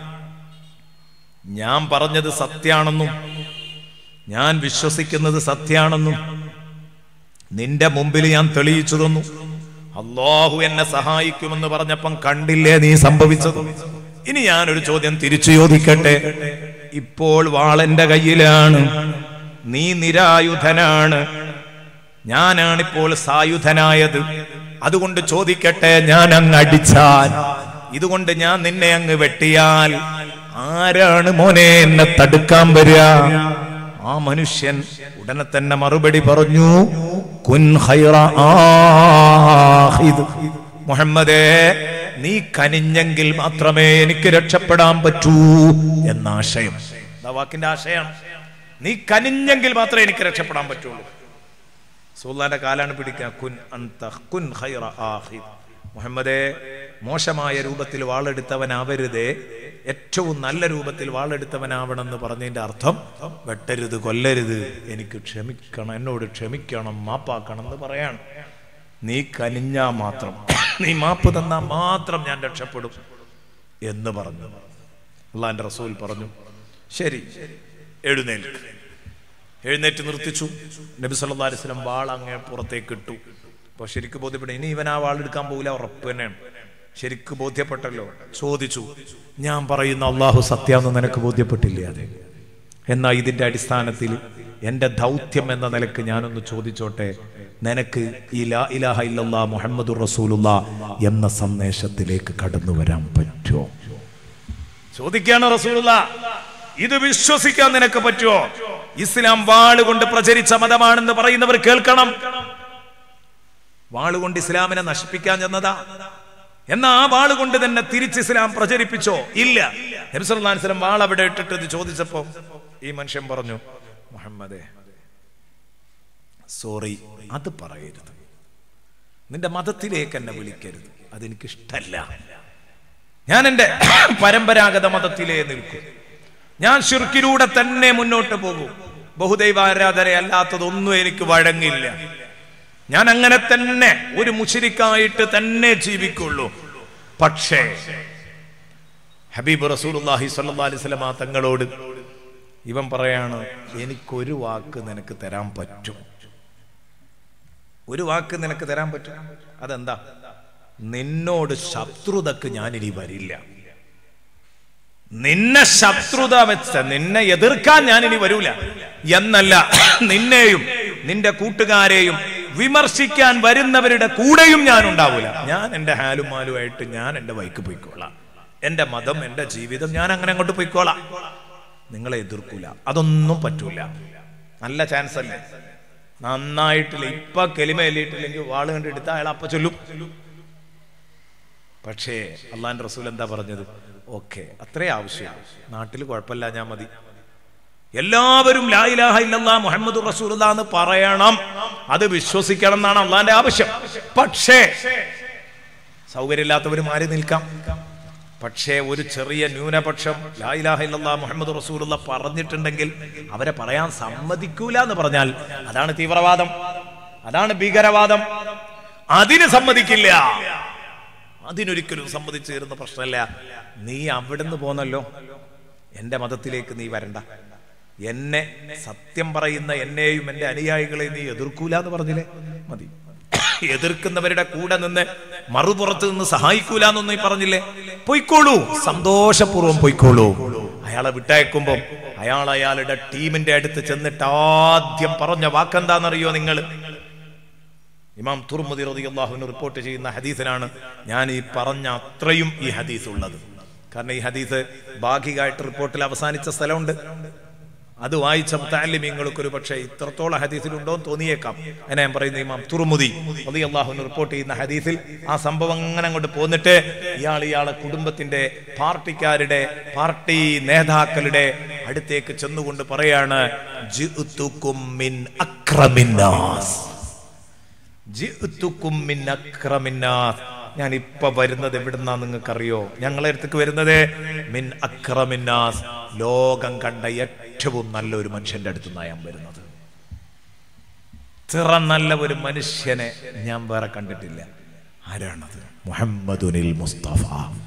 ഞാൻ പറഞ്ഞത് സത്യാണെന്നും ഞാൻ വിശ്വസിക്കുന്നത് സത്യാണെന്നും നിന്റെ മുമ്പിൽ ഞാൻ തെളിയിച്ചു തന്നു അള്ളാഹു എന്നെ സഹായിക്കുമെന്ന് പറഞ്ഞപ്പം കണ്ടില്ലേ നീ സംഭവിച്ചത് ഇനി ഞാനൊരു ചോദ്യം തിരിച്ചു ചോദിക്കട്ടെ ഇപ്പോൾ വാളെന്റെ കയ്യിലാണ് നീ നിരായുധനാണ് ഞാനാണിപ്പോൾ സായുധനായത് അതുകൊണ്ട് ചോദിക്കട്ടെ ഞാൻ അങ്ങ് അടിച്ചാൽ ഇതുകൊണ്ട് ഞാൻ നിന്നെ അങ്ങ് വെട്ടിയാൽ ആരാണ് മോനെ എന്നെ തടുക്കാൻ വരിക ആ മനുഷ്യൻ ഉടനെ തന്നെ മറുപടി പറഞ്ഞു കുൻ ഖൈറ ആഹിദ് മുഹമ്മദേ നീ കനിഞ്ഞെങ്കിൽ മാത്രമേ എനിക്ക് രക്ഷപ്പെടാൻ പറ്റൂ എന്ന ആശയം ആ വാക്കിന്റെ ആശയമാണ് നീ കനിഞ്ഞെങ്കിൽ മാത്രമേ എനിക്ക് രക്ഷപ്പെടാൻ പറ്റുള്ളൂ സുൽത്താന്റെ കാലാണ് പിടിക്കുക കുൻ അന്ത കുൻ ഖൈറ ആഹിദ് മുഹമ്മദേ മോശമായ രൂപത്തിൽ വാളെടുത്തവനാവരുതേ ഏറ്റവും നല്ല രൂപത്തിൽ വാളെടുത്തവനാവണമെന്ന് പറഞ്ഞതിന്റെ അർത്ഥം വെട്ടരുത് കൊല്ലരുത് എനിക്ക് ക്ഷമിക്കണം എന്നോട് ക്ഷമിക്കണം മാപ്പാക്കണം എന്ന് പറയാണ് നീ കനിഞ്ഞാ മാത്രം നീ മാപ്പ് തന്നാ മാത്രം ഞാൻ രക്ഷപ്പെടും എന്ന് പറഞ്ഞു അള്ളാന്റെ റസൂൽ പറഞ്ഞു ശരി എഴുന്നേൽക്ക് എഴുന്നേറ്റ് നിർത്തിച്ചു നബി സല്ലാ അലിസ്ലം വാൾ അങ്ങേ പുറത്തേക്ക് ഇട്ടു അപ്പൊ ശരിക്ക് ബോധ്യപ്പെട്ടു ഇനി ഇവൻ ആ വാളെടുക്കാൻ പോകില്ല ഉറപ്പ് തന്നെയാണ് ശരിക്ക് ബോധ്യപ്പെട്ടല്ലോ ചോദിച്ചു ഞാൻ പറയുന്ന അള്ളാഹു സത്യാന്ന് നിനക്ക് ബോധ്യപ്പെട്ടില്ലേ അതെ എന്നാ ഇതിന്റെ അടിസ്ഥാനത്തിൽ എന്റെ ദൗത്യം എന്ന നിലക്ക് ഞാനൊന്ന് ചോദിച്ചോട്ടെ നിനക്ക് ഈ ലാ ഇലാഹ ഇല്ലല്ലാ മുഹമ്മദുർ റസൂലുള്ള എന്ന സന്ദേശത്തിലേക്ക് കടന്നു വരാൻ പറ്റുമോ ചോദിക്കാണ് റസൂലുള്ള ഇത് വിശ്വസിക്കാൻ നിനക്ക് പറ്റുമോ ഇസ്ലാം വാളുകൊണ്ട് പ്രചരിച്ച മതമാണെന്ന് പറയുന്നവർ കേൾക്കണം വാളുകൊണ്ട് ഇസ്ലാമിനെ നശിപ്പിക്കാൻ ചെന്നതാ എന്നാ ആ വാളുകൊണ്ട് തന്നെ തിരിച്ച് ഇസ്ലാം പ്രചരിപ്പിച്ചോ ഇല്ല നബിസ്വല്ലാസ്ലം വാൾ അവിടെ ഇട്ടിട്ട് ഇത് ചോദിച്ചപ്പോ ഈ മനുഷ്യൻ പറഞ്ഞു മുഹമ്മദേ സോറി അത് പറയരുത് നിന്റെ മതത്തിലേക്ക് എന്നെ വിളിക്കരുത് അതെനിക്കിഷ്ടല്ല ഞാൻ എൻ്റെ പരമ്പരാഗത മതത്തിലേ നിൽക്കും ഞാൻ ഷിർക്കിലൂടെ തന്നെ മുന്നോട്ട് പോകും ബഹുദൈവാരാധന അല്ലാത്തതൊന്നും എനിക്ക് വഴങ്ങില്ല ഞാൻ അങ്ങനെ തന്നെ ഒരു മുഷിരിക്കായിട്ട് തന്നെ ജീവിക്കുള്ളൂ പക്ഷേ ഹബീബ് റസൂലുള്ളാഹി സ്വല്ലല്ലാഹി അലൈഹി വസല്ലമ തങ്ങളോട് ഇവൻ പറയാണ് എനിക്കൊരു വാക്ക് നിനക്ക് തരാൻ പറ്റും ഒരു വാക്ക് നിനക്ക് തരാൻ പറ്റും അതെന്താ നിന്നോട് ശത്രുതക്ക് ഞാൻ ഇനി വരില്ല നിന്നെ ശത്രുത വെച്ച നിന്നെ എതിർക്കാൻ ഞാൻ ഇനി വരൂല എന്നല്ല നിന്നെയും നിന്റെ കൂട്ടുകാരെയും വിമർശിക്കാൻ വരുന്നവരുടെ കൂടെയും ഞാൻ ഉണ്ടാവൂല ഞാൻ എന്റെ ഹാലും മാലുമായിട്ട് ഞാൻ എന്റെ വൈക്ക് പോയിക്കോളാം എന്റെ മതം എന്റെ ജീവിതം ഞാൻ അങ്ങനെ അങ്ങോട്ട് പോയിക്കോളാം നിങ്ങളെ എതിർക്കൂല അതൊന്നും പറ്റൂല നല്ല ചാൻസ് അല്ലേ നന്നായിട്ടില്ല ഇപ്പൊ കെലിമ എല്ലിയിട്ടില്ലെങ്കിൽ വാള് കണ്ടെടുത്ത അയാൾ അപ്പ ചൊല്ലും പക്ഷേ അള്ളാന്റെ റസൂൽ എന്താ പറഞ്ഞത് ഓക്കെ അത്രേ ആവശ്യം നാട്ടിൽ കുഴപ്പമില്ല ഞാൻ മതി എല്ലാവരും ലാ ഇലാഹ ഇല്ലല്ലാ മുഹമ്മദ് റസൂലുള്ള എന്ന് പറയണം അത് വിശ്വസിക്കണം എന്നാണ് അള്ളാന്റെ ആവശ്യം പക്ഷേ സൗകര്യമില്ലാത്തവർ മാറി നിൽക്കാം പക്ഷേ ഒരു ചെറിയ ന്യൂനപക്ഷം ലാ ഇലാഹ ഇല്ലല്ലാ മുഹമ്മദ് റസൂലുള്ള പറഞ്ഞിട്ടുണ്ടെങ്കിൽ അവരെ പറയാൻ സമ്മതിക്കൂല എന്ന് പറഞ്ഞാൽ അതാണ് തീവ്രവാദം അതാണ് ഭീകരവാദം അതിന് സമ്മതിക്കില്ല അതിനൊരിക്കലും സമ്മതിച്ചു തരുന്ന പ്രശ്നമല്ല നീ അവിടുന്ന് പോന്നല്ലോ എന്റെ മതത്തിലേക്ക് നീ വരണ്ട എന്നെ സത്യം പറയുന്ന എന്നെയും എന്റെ അനുയായികളെയും നീ എതിർക്കൂല എന്ന് പറഞ്ഞില്ലേ മതി എതിർക്കുന്നവരുടെ കൂടെ നിന്ന് മറുപുറത്ത് നിന്ന് സഹായിക്കൂല എന്നൊന്നും നീ പറഞ്ഞില്ലേ പൊയ്ക്കോളൂ സന്തോഷപൂർവ്വം പൊയ്ക്കോളൂ അയാളെ വിട്ടയക്കുമ്പോ അയാൾ അയാളുടെ ടീമിന്റെ അടുത്ത് ചെന്നിട്ട് ആദ്യം പറഞ്ഞ വാക്കെന്താണെന്നറിയോ നിങ്ങൾ ഇമാം തുർമുദി റളിയല്ലാഹുവിന് റിപ്പോർട്ട് ചെയ്യുന്ന ഹദീസിനാണ് ഞാൻ ഈ പറഞ്ഞ അത്രയും ഈ ഹദീസ് ഉള്ളത് കാരണം ഈ ഹദീസ് ഭാഗികമായിട്ട് റിപ്പോർട്ടിൽ അവസാനിച്ച സ്ഥലമുണ്ട് അത് വായിച്ച മുത്താലിമീങ്ങൾക്ക് ഒരു പക്ഷേ ഇത്രത്തോളം ഹദീസിലുണ്ടോ എന്ന് തോന്നിയേക്കാം എന്നെ ഞാൻ പറയുന്ന ഇമാം തുർമുദി റളിയല്ലാഹുവിന് റിപ്പോർട്ട് ചെയ്യുന്ന ഹദീസിൽ ആ സംഭവം അങ്ങനെ അങ്ങോട്ട് പോന്നിട്ട് ഇയാൾ ഇയാളെ കുടുംബത്തിന്റെ പാർട്ടിക്കാരുടെ പാർട്ടി നേതാക്കളുടെ അടുത്തേക്ക് ചെന്നുകൊണ്ട് പറയാണ് ജിഅ്തുകും മിൻ അക്രമിന്നാസ് ജിഅ്തുകും മിൻ അക്രമിന്നാസ് ഞാൻ ഇപ്പൊ വരുന്നത് എവിടുന്നാ നിങ്ങൾക്കറിയോ ഞങ്ങളെ അടുത്തേക്ക് വരുന്നത് മിൻ അക്രമിന്നാസ് ലോകം കണ്ട ഏറ്റവും നല്ല ഒരു മനുഷ്യന്റെ അടുത്ത് നിന്നാണ് ഞാൻ വരുന്നത് ഇത്ര നല്ല ഒരു മനുഷ്യനെ ഞാൻ വേറെ കണ്ടിട്ടില്ല ആരാണത് മുഹമ്മദുനിൽ മുസ്തഫ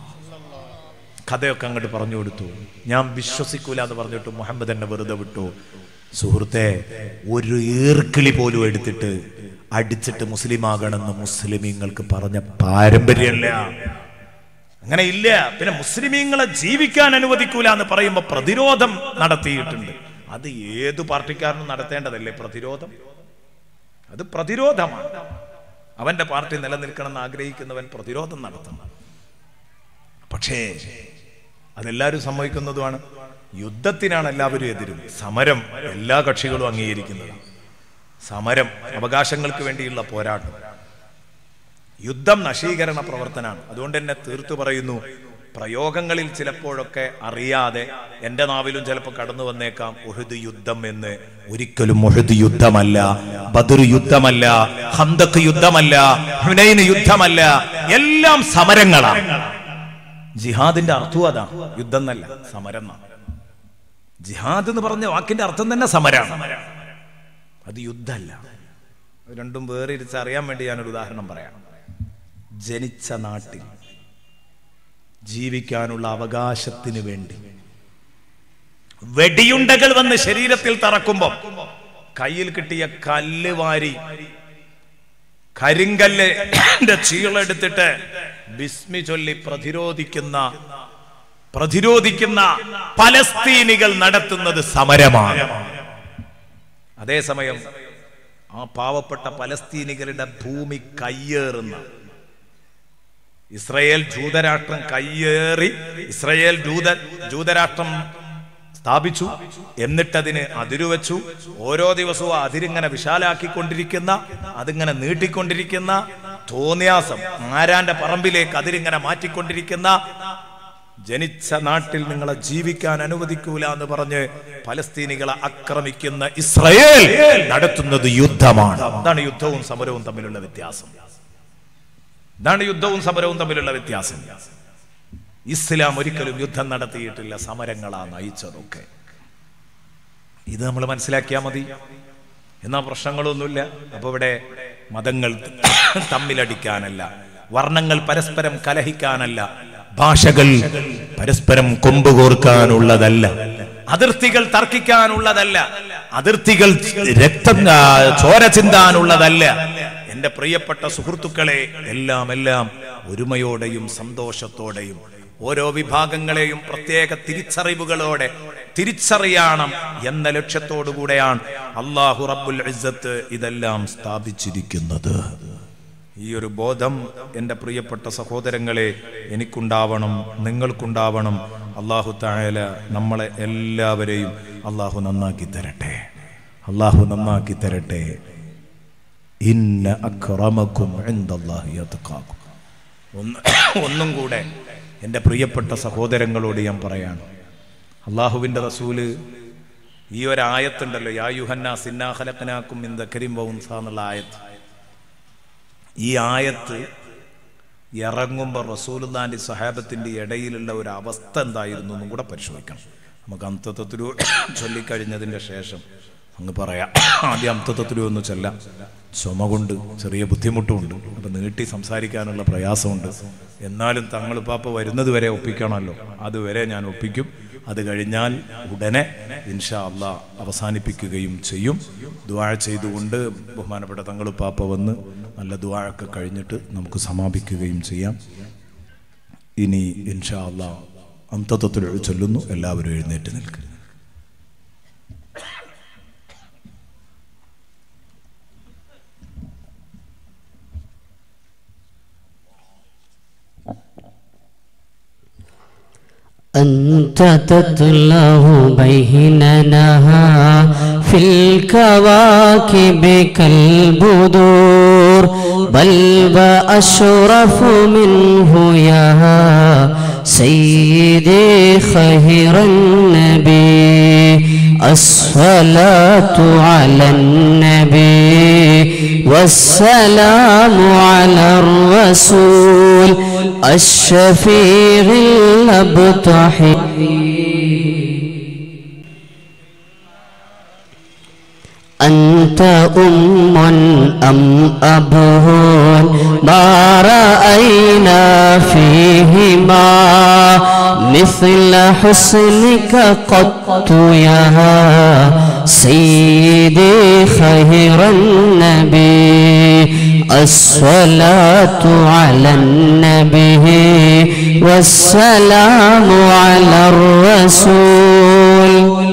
കഥയൊക്കെ അങ്ങോട്ട് പറഞ്ഞു കൊടുത്തു ഞാൻ വിശ്വസിക്കൂല എന്ന് പറഞ്ഞിട്ട് മുഹമ്മദ് എന്നെ വെറുതെ വിട്ടു സുഹൃത്തെ ഒരു ഈർക്കിളി പോലും എടുത്തിട്ട് അടിച്ചിട്ട് മുസ്ലിം ആകണമെന്ന് മുസ്ലിമീങ്ങൾക്ക് പറഞ്ഞ പാരമ്പര്യമല്ല അങ്ങനെ ഇല്ല പിന്നെ മുസ്ലിമീങ്ങളെ ജീവിക്കാൻ അനുവദിക്കൂല എന്ന് പറയുമ്പോൾ പ്രതിരോധം നടത്തിയിട്ടുണ്ട് അത് ഏതു പാർട്ടിക്കാരനും നടത്തേണ്ടതല്ലേ പ്രതിരോധം അത് പ്രതിരോധമാണ് അവന്റെ പാർട്ടി നിലനിൽക്കണം എന്ന് ആഗ്രഹിക്കുന്നവൻ പ്രതിരോധം നടത്തണം പക്ഷേ അതെല്ലാവരും സമ്മതിക്കുന്നതുമാണ് യുദ്ധത്തിനാണ് എല്ലാവരും എതിരും സമരം എല്ലാ കക്ഷികളും അംഗീകരിക്കുന്നതാണ് സമരം അവകാശങ്ങൾക്ക് വേണ്ടിയുള്ള പോരാട്ടം യുദ്ധം നശീകരണ പ്രവർത്തനമാണ് അതുകൊണ്ട് തന്നെ തീർത്തു പറയുന്നു പ്രയോഗങ്ങളിൽ ചിലപ്പോഴൊക്കെ അറിയാതെ എന്റെ നാവിലും ചിലപ്പോൾ കടന്നു വന്നേക്കാം ഒഴുത് യുദ്ധം എന്ന് ഒരിക്കലും ഒഴുത് യുദ്ധമല്ല ബദർ യുദ്ധമല്ല ഹന്തക്ക് യുദ്ധമല്ല ഹുനൈന് യുദ്ധമല്ല എല്ലാം സമരങ്ങളാണ് ജിഹാദിന്റെ അർത്ഥവും അതാ യുദ്ധം എന്നല്ല സമരം എന്നാണ് ജിഹാദ് എന്ന് പറഞ്ഞ വാക്കിന്റെ അർത്ഥം തന്നെ സമരമാണ് അത് യുദ്ധമല്ല അത് രണ്ടും വേറിരിച്ച് അറിയാൻ വേണ്ടി ഞാനൊരു ഉദാഹരണം പറയാം ജനിച്ച നാട്ടിൽ ജീവിക്കാനുള്ള അവകാശത്തിന് വേണ്ടി വെടിയുണ്ടകൾ വന്ന് ശരീരത്തിൽ തറക്കുമ്പോ കയ്യിൽ കിട്ടിയ കല്ല് വാരി കരിങ്കല്ല് ചീളെടുത്തിട്ട് ബിസ്മി ചൊല്ലി പ്രതിരോധിക്കുന്ന പ്രതിരോധിക്കുന്ന പലസ്തീനികൾ നടത്തുന്നത് സമരമാണ് അതേസമയം ആ പാവപ്പെട്ട പലസ്തീനികളുടെ ഭൂമി കയ്യേറുന്ന ഇസ്രയേൽ ജൂതരാഷ്ട്രം കയ്യേറി ഇസ്രയേൽ ജൂത ജൂതരാഷ്ട്രം സ്ഥാപിച്ചു എന്നിട്ടതിന് അതിരുവച്ചു ഓരോ ദിവസവും അതിരിങ്ങനെ വിശാലാക്കിക്കൊണ്ടിരിക്കുന്ന അതിങ്ങനെ നീട്ടിക്കൊണ്ടിരിക്കുന്ന തോന്നിയാസം ആരാന്റെ പറമ്പിലേക്ക് അതിരിങ്ങനെ മാറ്റിക്കൊണ്ടിരിക്കുന്ന ജനിച്ച നാട്ടിൽ നിങ്ങളെ ജീവിക്കാൻ അനുവദിക്കൂല എന്ന് പറഞ്ഞ് പലസ്തീനികളെ ആക്രമിക്കുന്ന ഇസ്രയേൽ നടത്തുന്നത് യുദ്ധമാണ് അതാണ് യുദ്ധവും സമരവും തമ്മിലുള്ള വ്യത്യാസം ഇതാണ് യുദ്ധവും സമരവും തമ്മിലുള്ള വ്യത്യാസം ഇസ്ലാം ഒരിക്കലും യുദ്ധം നടത്തിയിട്ടില്ല സമരങ്ങളാ നയിച്ചതൊക്കെ ഇത് നമ്മൾ മനസ്സിലാക്കിയാൽ മതി എന്നാ പ്രശ്നങ്ങളൊന്നുമില്ല അപ്പൊ ഇവിടെ മതങ്ങൾ തമ്മിലടിക്കാനല്ല വർണ്ണങ്ങൾ പരസ്പരം കലഹിക്കാനല്ല ഭാഷകൾ പരസ്പരം കൊമ്പുകോർക്കാനുള്ളതല്ല അതിർത്തികൾ തർക്കിക്കാനുള്ളതല്ല അതിർത്തികൾ രക്തം ആ, ചോര ചിന്താനുള്ളതല്ല എന്റെ പ്രിയപ്പെട്ട സുഹൃത്തുക്കളെ എല്ലാം എല്ലാം ഒരുമയോടെയും സന്തോഷത്തോടെയും ഓരോ വിഭാഗങ്ങളെയും പ്രത്യേക തിരിച്ചറിവുകളോടെ തിരിച്ചറിയണം എന്ന ലക്ഷ്യത്തോടുകൂടെയാണ് അള്ളാഹു റബ്ബുൽ ഇസ്സത്ത് ഇതെല്ലാം സ്ഥാപിച്ചിരിക്കുന്നത് ഈ ഒരു ബോധം എൻ്റെ പ്രിയപ്പെട്ട സഹോദരങ്ങളെ എനിക്കുണ്ടാവണം നിങ്ങൾക്കുണ്ടാവണം അള്ളാഹു തായാല നമ്മളെ എല്ലാവരെയും അള്ളാഹു നന്നാക്കി തരട്ടെ അള്ളാഹു നന്നാക്കി തരട്ടെ ഇന്ന അക്രമക്കും എന്തല്ലാഹി അതക്കാക്കും ഒന്ന് ഒന്നും കൂടെ എൻ്റെ പ്രിയപ്പെട്ട സഹോദരങ്ങളോട് ഞാൻ പറയാണ് അള്ളാഹുവിൻ്റെ റസൂല് ഈ ഒരു ആയത്തുണ്ടല്ലോ യാ യുഹന്ന സിന്നാ ഖലഖനാക്കും ഇൻ ദക്കരിം വൗൻസ എന്നുള്ള ആയത്ത് ഈ ആയത്ത് ഇറങ്ങുമ്പോൾ റസൂലുല്ലാൻ്റെ സഹാബത്തിൻ്റെ ഇടയിലുള്ള ഒരു അവസ്ഥ എന്തായിരുന്നു എന്നും കൂടെ പരിശോധിക്കണം നമുക്ക് അന്തത്വത്തിലു ചൊല്ലിക്കഴിഞ്ഞതിൻ്റെ ശേഷം അങ്ങ് പറയാം ആദ്യം അന്തത്വത്തിലു ഒന്ന് ചെല്ലാം ചുമ കൊണ്ട് ചെറിയ ബുദ്ധിമുട്ടുമുണ്ട് അപ്പം നീട്ടി സംസാരിക്കാനുള്ള പ്രയാസമുണ്ട് എന്നാലും തങ്ങളിപ്പാപ്പ വരുന്നത് വരെ ഒപ്പിക്കണമല്ലോ അതുവരെ ഞാൻ ഒപ്പിക്കും അത് കഴിഞ്ഞാൽ ഉടനെ ഇൻഷാ അള്ളാ അവസാനിപ്പിക്കുകയും ചെയ്യും ദുവാഴ ചെയ്തുകൊണ്ട് ബഹുമാനപ്പെട്ട തങ്ങളുപ്പാപ്പ വന്ന് നല്ല ദുവാഴൊക്കെ കഴിഞ്ഞിട്ട് നമുക്ക് സമാപിക്കുകയും ചെയ്യാം ഇനി ഇൻഷാ അള്ളാ അന്തത്വത്തിൽ ചൊല്ലുന്നു എല്ലാവരും എഴുന്നേറ്റ് നിൽക്കുക أنت تطلع بيننا في الكواكب كالبدور بل وأشرف منه يا سيدي خير النبي الصلاة على النبي والسلام على الرسول الشفيع الأبطح أنت أم أم أبو ما رأينا فيهما مثل حسنك قط يا سيدي خير النبي الصلاة على النبي والسلام على الرسول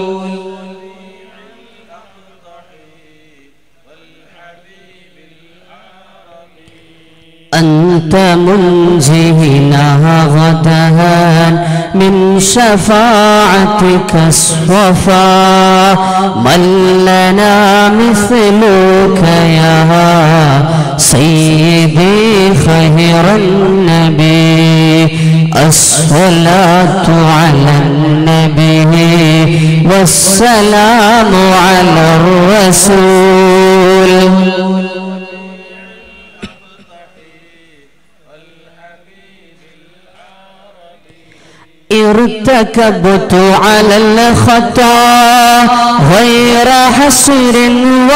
أنت منجينا غدا من شفاعتك الصفا من لنا مثلك يا سيدي خير النبي الصلاة على النبي والسلام على الرسول ارتكبت على الخطا غير حسر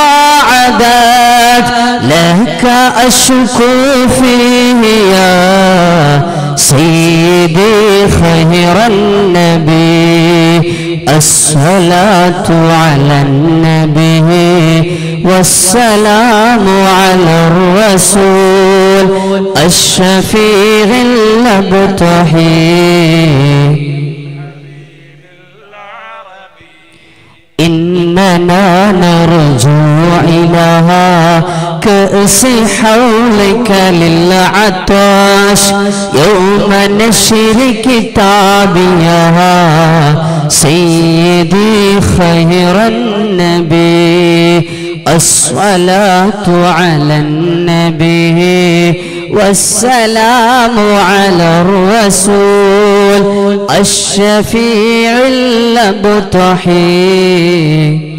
وعدات لك أشكو فيه يا سيدي خير النبي الصلاة على النبي والسلام على الرسول الشفيع الأبطحي إننا نرجو إلى كأس حولك للعطاش يوم نشر كتابها سيدي خير النبي الصلاة على النبي والسلام على الرسول الشفيع الأبطحي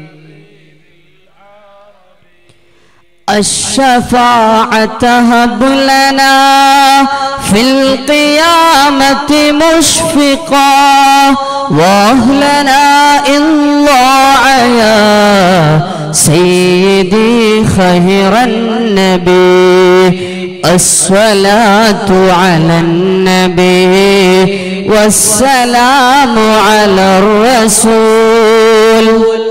الشفاعة هب لنا في القيامة مشفقا واهلنا إن ضاع يا سيدي خير النبي الصلاة على النبي والسلام على الرسول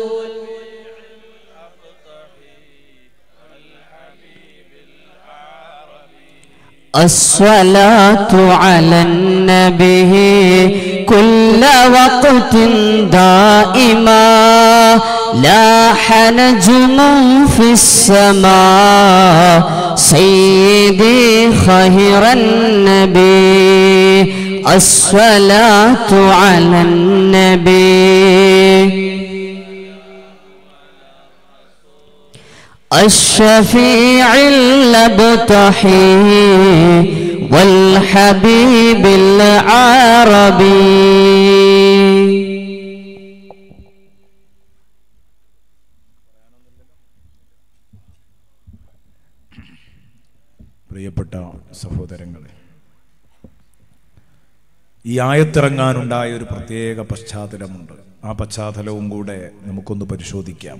الصلاة على النبي كل وقت دائما لاح نجم في السماء سيدي خير النبي الصلاة على النبي الشفيع الابطحي والحبيب العربي പ്രിയപ്പെട്ട സഹോദരങ്ങളെ ഈ ആയത്തിറങ്ങാനുണ്ടായ ഒരു പ്രത്യേക പശ്ചാത്തലമുണ്ട് ആ പശ്ചാത്തലവും കൂടെ നമുക്കൊന്ന് പരിശോധിക്കാം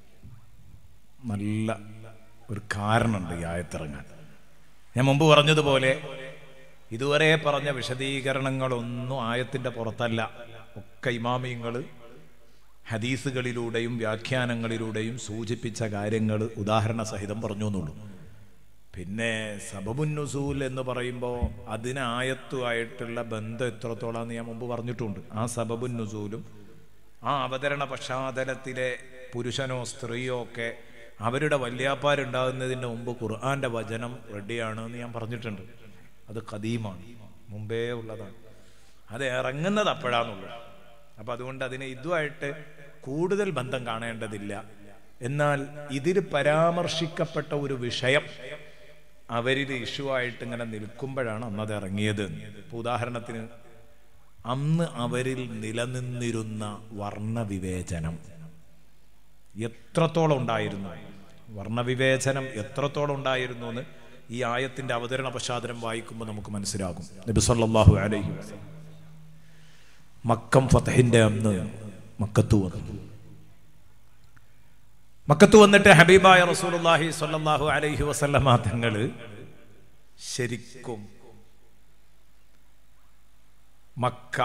നല്ല ഒരു കാരണമുണ്ട് ഈ ആയത്തിറങ്ങാൻ ഞാൻ മുമ്പ് പറഞ്ഞതുപോലെ ഇതുവരെ പറഞ്ഞ വിശദീകരണങ്ങളൊന്നും ആയത്തിൻ്റെ പുറത്തല്ല ഒക്കെ ഇമാമിയങ്ങൾ ഹദീസുകളിലൂടെയും വ്യാഖ്യാനങ്ങളിലൂടെയും സൂചിപ്പിച്ച കാര്യങ്ങൾ ഉദാഹരണ സഹിതം പറഞ്ഞു എന്നുള്ളൂ പിന്നെ സബബുന്നുസൂൽ എന്ന് പറയുമ്പോൾ അതിന് ആയത്തുമായിട്ടുള്ള ബന്ധം എത്രത്തോളാന്ന് ഞാൻ മുമ്പ് പറഞ്ഞിട്ടുണ്ട് ആ സബബുന്നുസൂലും ആ അവതരണ പശ്ചാത്തലത്തിലെ പുരുഷനോ സ്ത്രീയോ ഒക്കെ അവരുടെ വല്യാപ്പാരുണ്ടാകുന്നതിന് മുമ്പ് ഖുർആന്റെ വചനം റെഡിയാണ് എന്ന് ഞാൻ പറഞ്ഞിട്ടുണ്ട് അത് കദീമാണ് മുമ്പേ ഉള്ളതാണ് അത് ഇറങ്ങുന്നത് അപ്പോഴാന്നുള്ളത് അപ്പം അതുകൊണ്ട് അതിനെ ഇതുമായിട്ട് കൂടുതൽ ബന്ധം കാണേണ്ടതില്ല എന്നാൽ ഇതിൽ പരാമർശിക്കപ്പെട്ട ഒരു വിഷയം അവരിൽ ഇഷ്യൂ ആയിട്ട് ഇങ്ങനെ നിൽക്കുമ്പോഴാണ് അന്നത് ഇറങ്ങിയത് ഇപ്പൊ ഉദാഹരണത്തിന് അന്ന് അവരിൽ നിലനിന്നിരുന്ന വർണ്ണവിവേചനം എത്രത്തോളം ഉണ്ടായിരുന്നു വർണ്ണവിവേചനം എത്രത്തോളം ഉണ്ടായിരുന്നു എന്ന് ഈ ആയത്തിന്റെ അവതരണ പശ്ചാത്തലം വായിക്കുമ്പോൾ നമുക്ക് മനസ്സിലാകും നബി സല്ലല്ലാഹു അലൈഹി വസല്ലം മക്കം ഫതഹിന്റെ അന്ന് മക്കത്ത് വന്നു മക്കത്ത് വന്നിട്ട് ഹബീബായ റസൂലുള്ളാഹി സ്വല്ലല്ലാഹു അലൈഹി വസല്ലമ തങ്ങള് ശരിക്കും മക്ക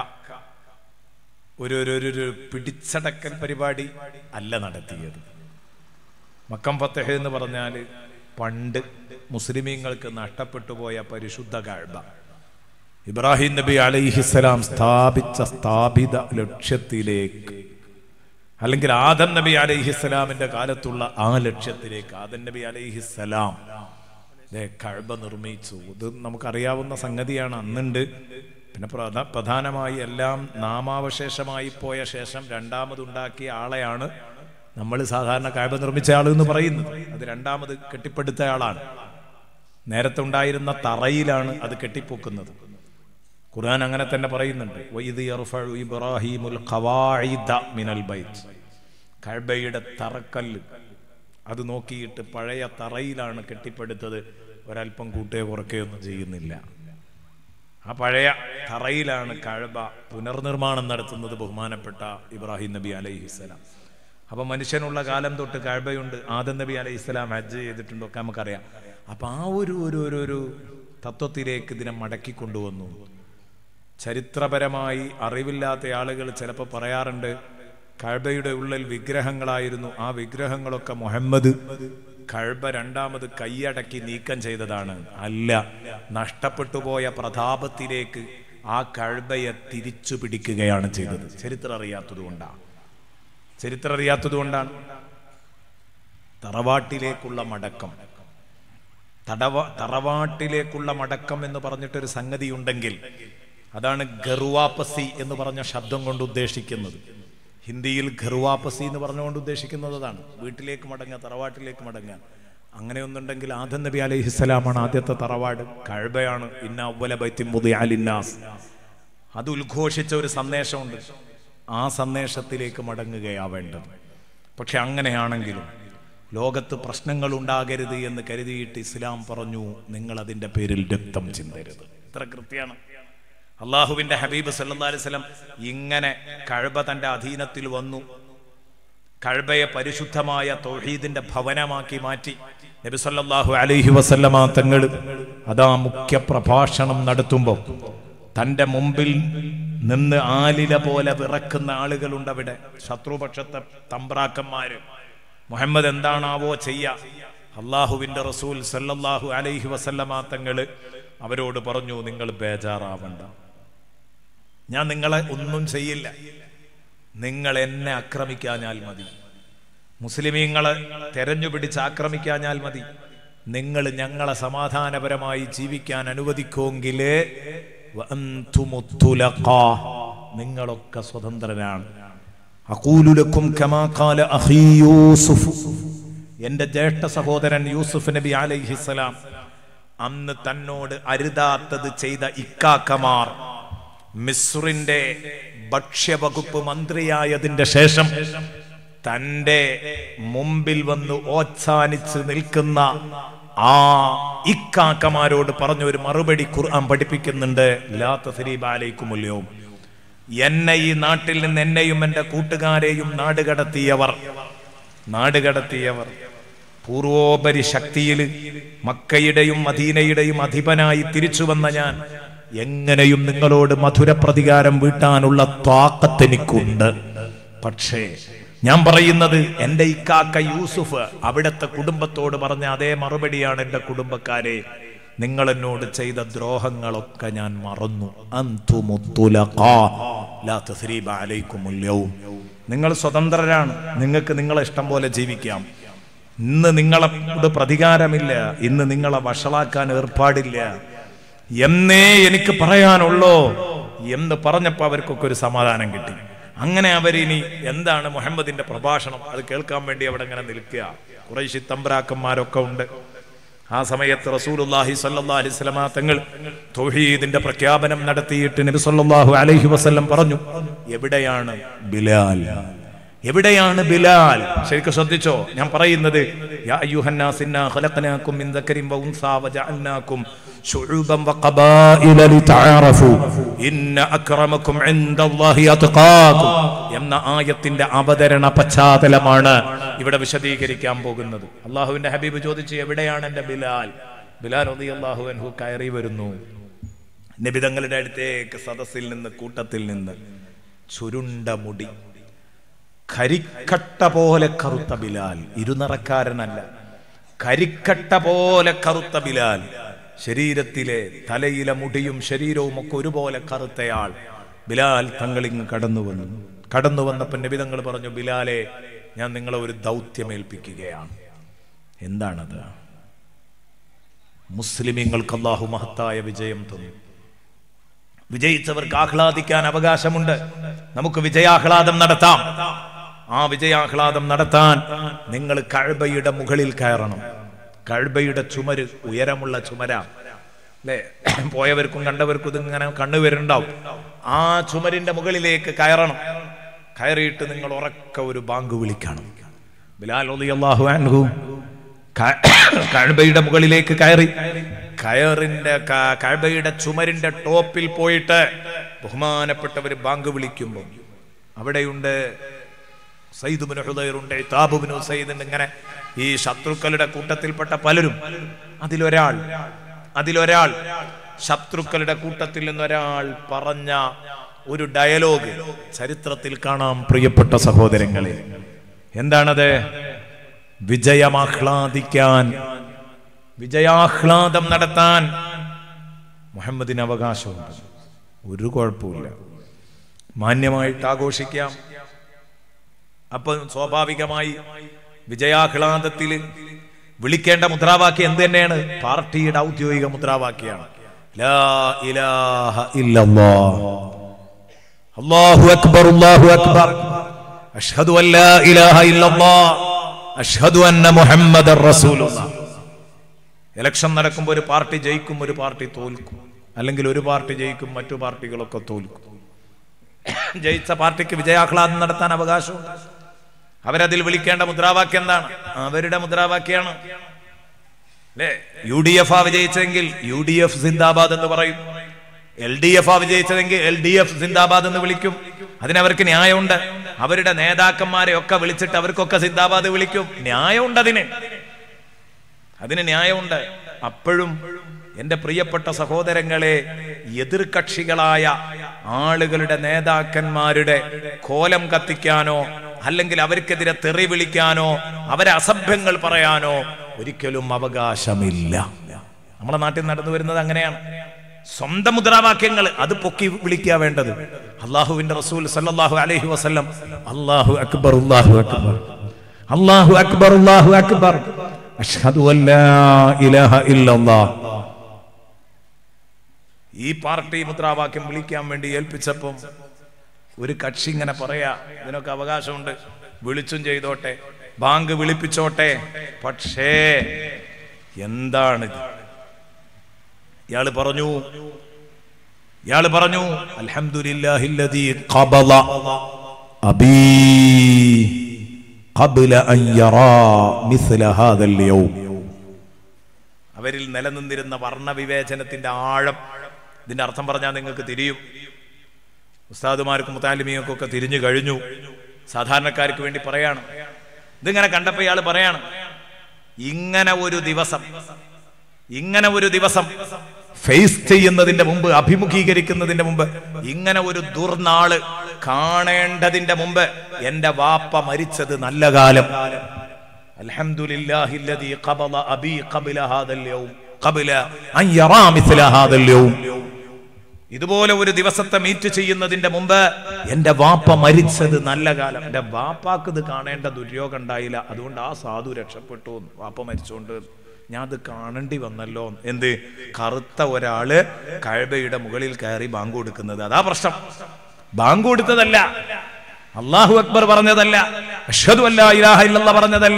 ഒരു ഒരു ഒരു- ഒരു പിടിച്ചടക്കൽ പരിപാടി അല്ല നടത്തിയത് മക്കം ഫത്തഹ് എന്ന് പറഞ്ഞാൽ പണ്ട് മുസ്ലിമീങ്ങൾക്ക് നഷ്ടപ്പെട്ടു പോയ പരിശുദ്ധ കാഴ്ബ ഇബ്രാഹിം നബി അലൈഹിസ്സലാം സ്ഥാപിച്ച സ്ഥാപിത ലക്ഷ്യത്തിലേക്ക് അല്ലെങ്കിൽ ആദം നബി അലൈഹിസ്സലാമിന്റെ കാലത്തുള്ള ആ ലക്ഷ്യത്തിലേക്ക് ആദം നബി അലൈഹിസ്സലാം ദേ കഴബ നിർമ്മിച്ചു ഇത് നമുക്കറിയാവുന്ന സംഗതിയാണ് അന്നുണ്ട് പിന്നെ പ്രധ- പ്രധാനമായി എല്ലാം നാമാവശേഷമായി പോയ ശേഷം രണ്ടാമതുണ്ടാക്കിയ ആളെയാണ് നമ്മൾ സാധാരണ കഴബ നിർമ്മിച്ച ആൾ എന്ന് പറയുന്നത് അത് രണ്ടാമത് കെട്ടിപ്പടുത്ത ആളാണ് നേരത്തെ ഉണ്ടായിരുന്ന തറയിലാണ് അത് കെട്ടിപ്പൊക്കുന്നത് ഖുർആൻ അങ്ങനെ തന്നെ പറയുന്നുണ്ട് വൈദ് യർഫഉ ഇബ്രാഹീമുൽ ഖവാഇദ മിനൽ ബൈത്ത് കഅബയുടെ തറക്കല്ല് അത് നോക്കിയിട്ട് പഴയ തറയിലാണ് കെട്ടിപ്പടുത്തത് ഒരല്പം കൂട്ടുകയോ കുറയ്ക്കുകയോ ഒന്നും ചെയ്യുന്നില്ല ആ പഴയ തറയിലാണ് കഴബ പുനർനിർമ്മാണം നടത്തുന്നത് ബഹുമാനപ്പെട്ട ഇബ്രാഹിം നബി അലൈഹിസ്സലാം അപ്പൊ മനുഷ്യനുള്ള കാലം തൊട്ട് കഴബയുണ്ട് ആദം നബി അലൈഹിസ്സലാം ഹജ്ജ് ചെയ്തിട്ടുണ്ടൊക്കെ നമുക്കറിയാം അപ്പൊ ആ ഒരു ഒരു ഒരു ഒരു തത്വത്തിലേക്ക് ഇതിനെ മടക്കി കൊണ്ടുവന്നു ചരിത്രപരമായി അറിവില്ലാത്ത ആളുകൾ ചിലപ്പോൾ പറയാറുണ്ട് കഴബയുടെ ഉള്ളിൽ വിഗ്രഹങ്ങളായിരുന്നു ആ വിഗ്രഹങ്ങളൊക്കെ മുഹമ്മദ് കഴബ രണ്ടാമത് കൈയടക്കി നീക്കം ചെയ്തതാണ് അല്ല നഷ്ടപ്പെട്ടു പോയ പ്രതാപത്തിലേക്ക് ആ കഴബയെ തിരിച്ചു പിടിക്കുകയാണ് ചെയ്തത് ചരിത്രം അറിയാത്തത് കൊണ്ടാണ് ചരിത്രം അറിയാത്തത് കൊണ്ടാണ് തറവാട്ടിലേക്കുള്ള മടക്കം തടവ തറവാട്ടിലേക്കുള്ള മടക്കം എന്ന് പറഞ്ഞിട്ടൊരു സംഗതി ഉണ്ടെങ്കിൽ അതാണ് ഗർവാപ്പസി എന്ന് പറഞ്ഞ ശബ്ദം കൊണ്ട് ഉദ്ദേശിക്കുന്നത് ഹിന്ദിയിൽ ഗർവാപ്പസി എന്ന് പറഞ്ഞുകൊണ്ട് ഉദ്ദേശിക്കുന്നത് അതാണ് വീട്ടിലേക്ക് മടങ്ങുക തറവാട്ടിലേക്ക് മടങ്ങുക അങ്ങനെയൊന്നുണ്ടെങ്കിൽ ആദം നബി അലൈഹിസ്സലാമാണ് ആദ്യത്തെ തറവാട് കഴബയാണ് ഇന്ന അവല ബൈത്തിൻ മുദിഅ ലിന്നാസ് അത് ഉദ്ഘോഷിച്ച ഒരു സന്ദേശമുണ്ട് ആ സന്ദേശത്തിലേക്ക് മടങ്ങുകയാ വേണ്ടത് പക്ഷെ അങ്ങനെയാണെങ്കിലും ലോകത്ത് പ്രശ്നങ്ങൾ ഉണ്ടാകരുത് എന്ന് കരുതിയിട്ട് ഇസ്ലാം പറഞ്ഞു നിങ്ങൾ അതിന്റെ പേരിൽ രക്തം ചിന്തരുത് ഇത്ര കൃത്യമാണ് അള്ളാഹുവിന്റെ ഹബീബ് സല്ലാ അലൈവലം ഇങ്ങനെ കഴബ തന്റെ അധീനത്തിൽ വന്നു കഴബയെ പരിശുദ്ധമായ തൗഹീദിന്റെ ഭവനമാക്കി മാറ്റി നബി സല്ലല്ലാഹു അലൈഹി വസല്ലമ തങ്ങൾ അതാ മുഖ്യ പ്രഭാഷണം നടത്തുമ്പോൾ തന്റെ മുമ്പിൽ നിന്ന് ആലില പോലെ വിറക്കുന്ന ആളുകളുണ്ട് അവിടെ ശത്രുപക്ഷത്തെ തമ്പ്രാക്കന്മാര് മുഹമ്മദ് എന്താണാവോ ചെയ്യ അള്ളാഹുവിന്റെ റസൂൽ സല്ലല്ലാഹു അലൈഹി വസല്ലമ തങ്ങള് അവരോട് പറഞ്ഞു നിങ്ങൾ ബേജാറാവണ്ട ഞാൻ നിങ്ങളെ ഒന്നും ചെയ്യില്ല നിങ്ങൾ എന്നെ ആക്രമിക്കാഞ്ഞാൽ മതി മുസ്ലിമീങ്ങളെ തെരഞ്ഞു പിടിച്ച് ആക്രമിക്കാഞ്ഞാൽ മതി നിങ്ങൾ ഞങ്ങളെ സമാധാനപരമായി ജീവിക്കാൻ അനുവദിക്കുമെങ്കിലേ നിങ്ങളൊക്കെ സ്വതന്ത്രനാണ് അഖൂലുലക്കും കമാ ഖാല അഖീ യൂസുഫ് എന്റെ ജ്യേഷ്ഠ സഹോദരൻ യൂസുഫ് നബി അലൈഹിസ്സലാം അന്ന് തന്നോട് അരുതാത്തത് ചെയ്ത ഇക്കാക്കമാർ മിസ്റിന്റെ ഭക്ഷ്യവകുപ്പ് മന്ത്രിയായതിന്റെ ശേഷം തന്റെ മുമ്പിൽ വന്ന് ഓച്ചാനിച്ച് നിൽക്കുന്ന ആ ഇക്കാക്കമാരോട് പറഞ്ഞ ഒരു മറുപടി ഖുർആൻ പഠിപ്പിക്കുന്നുണ്ട് ലാ തസ്രീബ അലൈക്കുമുല്യവും എന്നെ ഈ നാട്ടിൽ നിന്ന് എന്നെയും എന്റെ കൂട്ടുകാരെയും നാടുകടത്തിയവർ നാടുകടത്തിയവർ പൂർവോപരി ശക്തിയിൽ മക്കയുടെയും മദീനയുടെയും അധിപനായി തിരിച്ചു വന്ന ഞാൻ എങ്ങനെയും നിങ്ങളോട് മധുര പ്രതികാരം വീട്ടാനുള്ള താക്കത്ത് എനിക്കുണ്ട് പക്ഷേ ഞാൻ പറയുന്നത് എന്റെ ഇക്കാക്ക യൂസുഫ് അവിടുത്തെ കുടുംബത്തോട് പറഞ്ഞ അതേ മറുപടിയാണ് എന്റെ കുടുംബക്കാരെ നിങ്ങൾ എന്നോട് ചെയ്ത ദ്രോഹങ്ങളൊക്കെ ഞാൻ മറന്നു നിങ്ങൾ സ്വതന്ത്രരാണ് നിങ്ങൾക്ക് നിങ്ങളെ ഇഷ്ടം പോലെ ജീവിക്കാം ഇന്ന് നിങ്ങളോട് പ്രതികാരമില്ല ഇന്ന് നിങ്ങളെ വഷളാക്കാൻ ഏർപ്പാടില്ല എന്നേ എനിക്ക് പറയാനുള്ളോ എന്ന് പറഞ്ഞപ്പോ അവർക്കൊക്കെ ഒരു സമാധാനം കിട്ടി അങ്ങനെ അവരിനി എന്താണ് മുഹമ്മദിന്റെ പ്രഭാഷണം അത് കേൾക്കാൻ വേണ്ടി അവിടെ ഇങ്ങനെ നിൽക്കുക കുറേശ്ശി തമ്പ്രാക്കന്മാരൊക്കെ ഉണ്ട് ആ സമയത്ത് റസൂലുള്ളാഹി സ്വല്ലല്ലാഹി അലൈഹി വസല്ലമ തങ്ങൾ തൗഹീദിന്റെ പ്രഖ്യാപനം നടത്തിയിട്ട് നബി സല്ലല്ലാഹു അലൈഹി വസല്ലം പറഞ്ഞു എവിടെയാണ് ബിലാൽ എവിടെയാണ് ബിലാൽ ശരിക്കും ശ്രദ്ധിച്ചോ ഞാൻ പറയുന്നത് യാ അയ്യുഹന്നാസ് ഇന്നാ ഖലഖനാകും മിൻ ദക്കരിൻ വ ഉൻസാ വജഅൽനാകും ശുഉബൻ വഖബായില ലിതആറഫു ഇന്ന അക്രമക്കും ഇൻദല്ലാഹി അത്ഖാകും എന്ന ആയത്തിന്റെ അവതരണ പശ്ചാത്തലമാണ് ഇവിടെ വിശദീകരിക്കാൻ പോകുന്നത് അള്ളാഹുവിന്റെ ഹബീബ് ചോദിച്ചു എവിടെയാണ് എന്റെ ബിലാൽ ബിലാൽ റളിയല്ലാഹു അൻഹു കയറി വരുന്നു നബിതങ്ങളുടെ അടുത്തേക്ക് സദസ്സിൽ നിന്ന് കൂട്ടത്തിൽ നിന്ന് ചുരുണ്ട മുടി കരിക്കട്ട പോലെ കറുത്ത ബിലാൽ ഇരുനിറക്കാരനല്ല കരിക്കട്ട പോലെ കറുത്ത ബിലാൽ ശരീരത്തിലെ തലയിലെ മുടിയും ശരീരവും ഒക്കെ ഒരുപോലെ കറുത്തയാൾ ബിലാൽ തങ്ങളിങ് കടന്നു വന്നു കടന്നു വന്നപ്പോൾ നബിതങ്ങൾ പറഞ്ഞു ബിലാലെ ഞാൻ നിങ്ങളെ ഒരു ദൗത്യമേൽപ്പിക്കുകയാണ് എന്താണത് മുസ്ലിമീങ്ങൾക്ക് അള്ളാഹു മഹത്തായ വിജയം തന്നു വിജയിച്ചവർക്ക് ആഹ്ലാദിക്കാൻ അവകാശമുണ്ട് നമുക്ക് വിജയാഹ്ലാദം നടത്താം ആ വിജയാഹ്ലാദം നടത്താൻ നിങ്ങൾ കഴബയുടെ മുകളിൽ കയറണം കഴബയുടെ ചുമര് ഉയരമുള്ള ചുമര അല്ലേ പോയവർക്കും കണ്ടവർക്കും ഇതിങ്ങനെ കണ്ണുവരുണ്ടാവും ആ ചുമരിന്റെ മുകളിലേക്ക് കയറണം കയറിയിട്ട് നിങ്ങൾ ഉറക്ക ഒരു ബാങ്ക് വിളിക്കണം ബിലാൽ അള്ളാഹു അൻഹു കഴബയുടെ മുകളിലേക്ക് കയറി കയറിന്റെ കഴബയുടെ ചുമരിന്റെ ടോപ്പിൽ പോയിട്ട് ബഹുമാനപ്പെട്ടവർ ബാങ്ക് വിളിക്കുമ്പോൾ അവിടെയുണ്ട് സയ്യിദുബിന് ഹുദൈറുണ്ട് താബുബിന് സയ്യിദുണ്ട് ഇങ്ങനെ ഈ ശത്രുക്കളുടെ കൂട്ടത്തിൽപ്പെട്ട പലരും അതിലൊരാൾ അതിലൊരാൾ ശത്രുക്കളുടെ കൂട്ടത്തിൽ നിന്നൊരാൾ പറഞ്ഞ ഒരു ഡയലോഗ് ചരിത്രത്തിൽ കാണാം പ്രിയപ്പെട്ട സഹോദരങ്ങളെ എന്താണത് വിജയമാഹ്ലാദിക്കാൻ വിജയാഹ്ലാദം നടത്താൻ മുഹമ്മദിന് അവകാശമുണ്ട് ഒരു കുഴപ്പമില്ല മാന്യമായിട്ട് ആഘോഷിക്കാം അപ്പൊ സ്വാഭാവികമായി വിജയാഹ്ലാദത്തിൽ വിളിക്കേണ്ട മുദ്രാവാക്യം എന്ത് തന്നെയാണ് പാർട്ടിയുടെ ഔദ്യോഗിക മുദ്രാവാക്യാണ് ലാ ഇലാഹ ഇല്ലല്ലാഹ് അല്ലാഹു അക്ബർ അല്ലാഹു അക്ബർ അഷ്ഹദു അൻ ലാ ഇലാഹ ഇല്ലല്ലാഹ് അഷ്ഹദു അന്ന മുഹമ്മദർ റസൂലുള്ളാഹ് ഇലക്ഷൻ നടക്കുമ്പോൾ ഒരു പാർട്ടി ജയിക്കും ഒരു പാർട്ടി തോൽക്കും അല്ലെങ്കിൽ ഒരു പാർട്ടി ജയിക്കും മറ്റു പാർട്ടികളൊക്കെ തോൽക്കും ജയിച്ച പാർട്ടിക്ക് വിജയാഹ്ലാദം നടത്താൻ അവകാശമുണ്ട് അവരതിൽ വിളിക്കേണ്ട മുദ്രാവാക്യം എന്താണ് അവരുടെ മുദ്രാവാക്യാണ് അല്ലേ യു ഡി എഫ് ആ വിജയിച്ചെങ്കിൽ യു ഡി എഫ് സിന്ദാബാദ് എന്ന് പറയും എൽ ഡി എഫ് ആ വിജയിച്ചതെങ്കിൽ എൽ ഡി എഫ് സിന്ദാബാദ് എന്ന് വിളിക്കും അതിനവർക്ക് ന്യായമുണ്ട് അവരുടെ നേതാക്കന്മാരെ ഒക്കെ വിളിച്ചിട്ട് അവർക്കൊക്കെ സിന്ദാബാദ് വിളിക്കും ന്യായമുണ്ട് അതിന് അതിന് ന്യായമുണ്ട് അപ്പോഴും എന്റെ പ്രിയപ്പെട്ട സഹോദരങ്ങളെ എതിർകക്ഷികളായ ആളുകളുടെ നേതാക്കന്മാരുടെ കോലം കത്തിക്കാനോ അല്ലെങ്കിൽ അവർക്കെതിരെ തെറി വിളിക്കാനോ അവരെ അസഭ്യങ്ങൾ പറയാനോ ഒരിക്കലും അവകാശമില്ല നമ്മുടെ നാട്ടിൽ നടന്നു വരുന്നത് അങ്ങനെയാണ് സ്വന്തം മുദ്രാവാക്യങ്ങൾ അത് പൊക്കി വിളിക്കുക വേണ്ടത് അള്ളാഹുവിന്റെ റസൂൽ സല്ലല്ലാഹു അലൈഹി വസല്ലം അല്ലാഹു അക്ബർ അല്ലാഹു അക്ബർ അല്ലാഹു അക്ബർ അല്ലാഹു അക്ബർ അഷ്ഹദു അല്ലാ ഇലാഹ ഇല്ലല്ലാഹ് ഈ പാർട്ടി മുദ്രാവാക്യം വിളിക്കാൻ വേണ്ടി ഏൽപ്പിച്ചപ്പം ഒരു കക്ഷി ഇങ്ങനെ പറയാ ഇതിനൊക്കെ അവകാശമുണ്ട് വിളിച്ചും ചെയ്തോട്ടെ ബാങ്ക് വിളിപ്പിച്ചോട്ടെ പക്ഷേ എന്താണ് ഇയാള് പറഞ്ഞു ഇയാള് പറഞ്ഞു അൽഹംദുലില്ലാഹില്ലദീ ഖബള അബീ ഖബ്ല അൻ യറാ മിസ്ല ഹാദൽ യൗം അവരിൽ നിലനിന്നിരുന്ന വർണ്ണവിവേചനത്തിന്റെ ആഴം ഇതിന്റെ അർത്ഥം പറഞ്ഞാൽ നിങ്ങൾക്ക് തിരിയും ഉസ്താദുമാർക്കും മുത്താലിമിയൊക്കെ ഒക്കെ തിരിഞ്ഞു കഴിഞ്ഞു സാധാരണക്കാർക്ക് വേണ്ടി പറയാണ് ഇതിങ്ങനെ കണ്ടപ്പോ ഇയാൾ പറയാണ് ഇങ്ങനെ ഒരു ദിവസം ഇങ്ങനെ ഒരു ദിവസം ഫേസ് ചെയ്യുന്നതിന്റെ മുമ്പ് അഭിമുഖീകരിക്കുന്നതിന്റെ മുമ്പ് ഇങ്ങനെ ഒരു ദുർനാള് കാണേണ്ടതിന്റെ മുമ്പ് എന്റെ വാപ്പ മരിച്ചത് നല്ല കാലം അൽഹംദുലില്ലാഹില്ലദീ ഖബള അബീ ഖബ്ല ഹാദൽ യൗം ഖബ്ല അൻ യറാ മിസ്ല ഹാദൽ യൗം ഇതുപോലെ ഒരു ദിവസത്തെ മീറ്റ് ചെയ്യുന്നതിന്റെ മുമ്പ് എന്റെ വാപ്പ മരിച്ചത് നല്ല കാലം എന്റെ വാപ്പാക്ക് ഇത് കാണേണ്ട ദുര്യോഗം ഉണ്ടായില്ല അതുകൊണ്ട് ആ സാധു രക്ഷപ്പെട്ടു വാപ്പ മരിച്ചോണ്ട് ഞാൻ അത് കാണേണ്ടി വന്നല്ലോ എന്ത് കറുത്ത ഒരാള് കഴബയുടെ മുകളിൽ കയറി ബാങ്ക് കൊടുക്കുന്നത് അതാ പ്രശ്നം ബാങ്ക് കൊടുത്തതല്ല അള്ളാഹു അക്ബർ പറഞ്ഞതല്ല അഷ്ഹദു അല്ലാ ഇലാഹ ഇല്ലല്ലാഹ് പറഞ്ഞതല്ല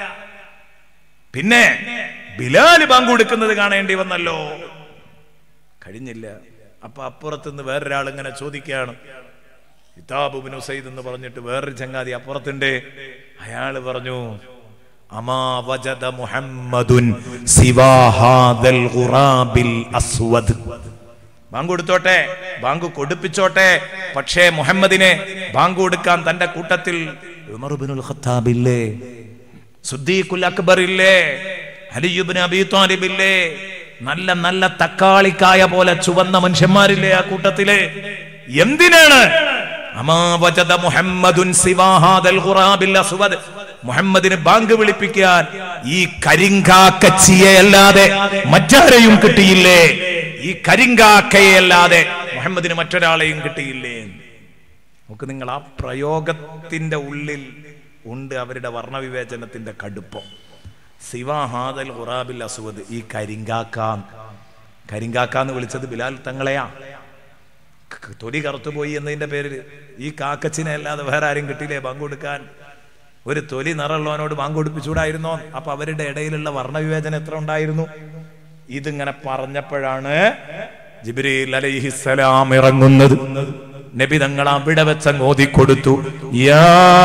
പിന്നെ ബിലാല് ബാങ്ക് കൊടുക്കുന്നത് കാണേണ്ടി വന്നല്ലോ കഴിഞ്ഞില്ല അപ്പൊ അപ്പുറത്തുനിന്ന് വേറൊരാൾ ഇങ്ങനെ ചോദിക്കുകയാണ് ഇതാബുബിൻ ഉസൈദ് എന്ന് പറഞ്ഞിട്ട് വേറൊരു ചങ്ങാതി അപ്പുറത്തുണ്ട് അയാള് പറഞ്ഞു അമാ വജദ മുഹമ്മദുൻ സിവാ ഹാദൽ ഖുറാബിൽ അസ്വദ് ബാങ്ക് കൊടുത്തോട്ടെ ബാങ്ക് കൊടുപ്പിച്ചോട്ടെ പക്ഷേ മുഹമ്മദിനെ ബാങ്ക് കൊടുക്കാൻ തന്റെ കൂട്ടത്തിൽ ഉമർ ഇബ്നുൽ ഖത്താബ് ഇല്ലേ സുദ്ദീഖുൽ അക്ബർ ഇല്ലേ അലിയുബിൻ അബി താലിബ് ഇല്ലേ നല്ല നല്ല തക്കാളിക്കായ പോലെ ചുവന്ന മനുഷ്യന്മാരില്ലേ ആ കൂട്ടത്തില് എന്തിനാണ് അമാ വജദ മുഹമ്മദുൻ സിവാ ഹാദൽ ഖുറാബിൽ അസ്വദ് മുഹമ്മദിന് ബാങ്ക് വിളിപ്പിക്കാൻ ഈ കരിങ്കാക്കച്ചിയെ അല്ലാതെ മറ്റാരെയും കിട്ടിയില്ലേ ഈ കരിങ്കാക്കയെ അല്ലാതെ മുഹമ്മദിന് മറ്റൊരാളെയും കിട്ടിയില്ലേ നമുക്ക് നിങ്ങൾ ആ പ്രയോഗത്തിന്റെ ഉള്ളിൽ ഉണ്ട് അവരുടെ വർണ്ണവിവേചനത്തിന്റെ കടുപ്പം സിവാഹാദൽ ഖുറാബിൽ അസുവദ് ഈ കരിങ്കാക്ക കരിങ്കാക്ക എന്ന് വിളിച്ചത് ബിലാൽ തങ്ങളെയാ ക- തൊലി കറുത്തുപോയി എന്നതിന്റെ പേരിൽ ഈ കാക്കച്ചിനെ അല്ലാതെ വേറെ ആരും കിട്ടിയില്ലേ ബാങ്ക് കൊടുക്കാൻ ഒരു തൊലി നിറമുള്ളവനോട് ബാങ്ക് കൊടുപ്പിച്ചൂടായിരുന്നോ അപ്പൊ അവരുടെ ഇടയിലുള്ള വർണ്ണവിവേചനം എത്ര ഉണ്ടായിരുന്നു ഇതിങ്ങനെ പറഞ്ഞപ്പോഴാണ് ജിബ്രീൽ അലൈഹിസ്സലാം ഇറങ്ങുന്നത് നബി തങ്ങൾ അവിടെ വെച്ച് ഓതിക്കൊടുത്തു യാ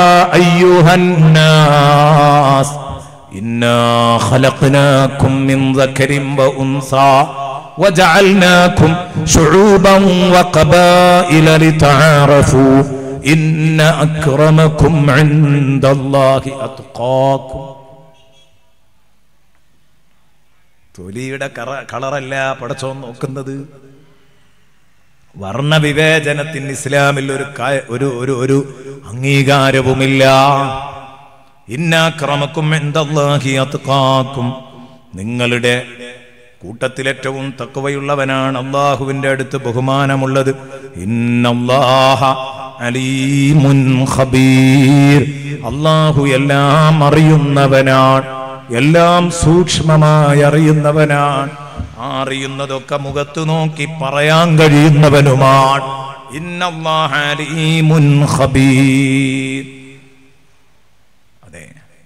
അയ്യുഹന്നാസ് ഇന്നാ ഖലഖ്നാകും മിൻ ദക്കരിൻ വഉൻസാ وجعلناكم شعوبا وقبائل لتعارفوا إن أكرمكم عند الله أتقاكم തൊലിയുടെ കറ കളറല്ല പടച്ചോ നോക്കുന്നത് വർണ്ണവിവേചനത്തിന് ഇസ്ലാമിൽ ഒരു കാ- ഒരു ഒരു ഒരു അംഗീകാരവുമില്ല ഇന്നാക്രമക്കും എന്തല്ലാഹി അത്കാക്കും നിങ്ങളുടെ കൂട്ടത്തിൽ ഏറ്റവും തക്കവയുള്ളവനാണ് അള്ളാഹുവിന്റെ അടുത്ത് ബഹുമാനമുള്ളത് ഇന്നല്ലാഹ അലീമുൻ ഖബീർ അള്ളാഹു എല്ലാം അറിയുന്നവനാണ് എല്ലാം സൂക്ഷ്മമായി അറിയുന്നവനാണ് ആ അറിയുന്നതൊക്കെ മുഖത്ത് നോക്കി പറയാൻ കഴിയുന്നവനുമാണ് ഇന്നല്ലാഹ അലീമുൻ ഖബീർ അതെ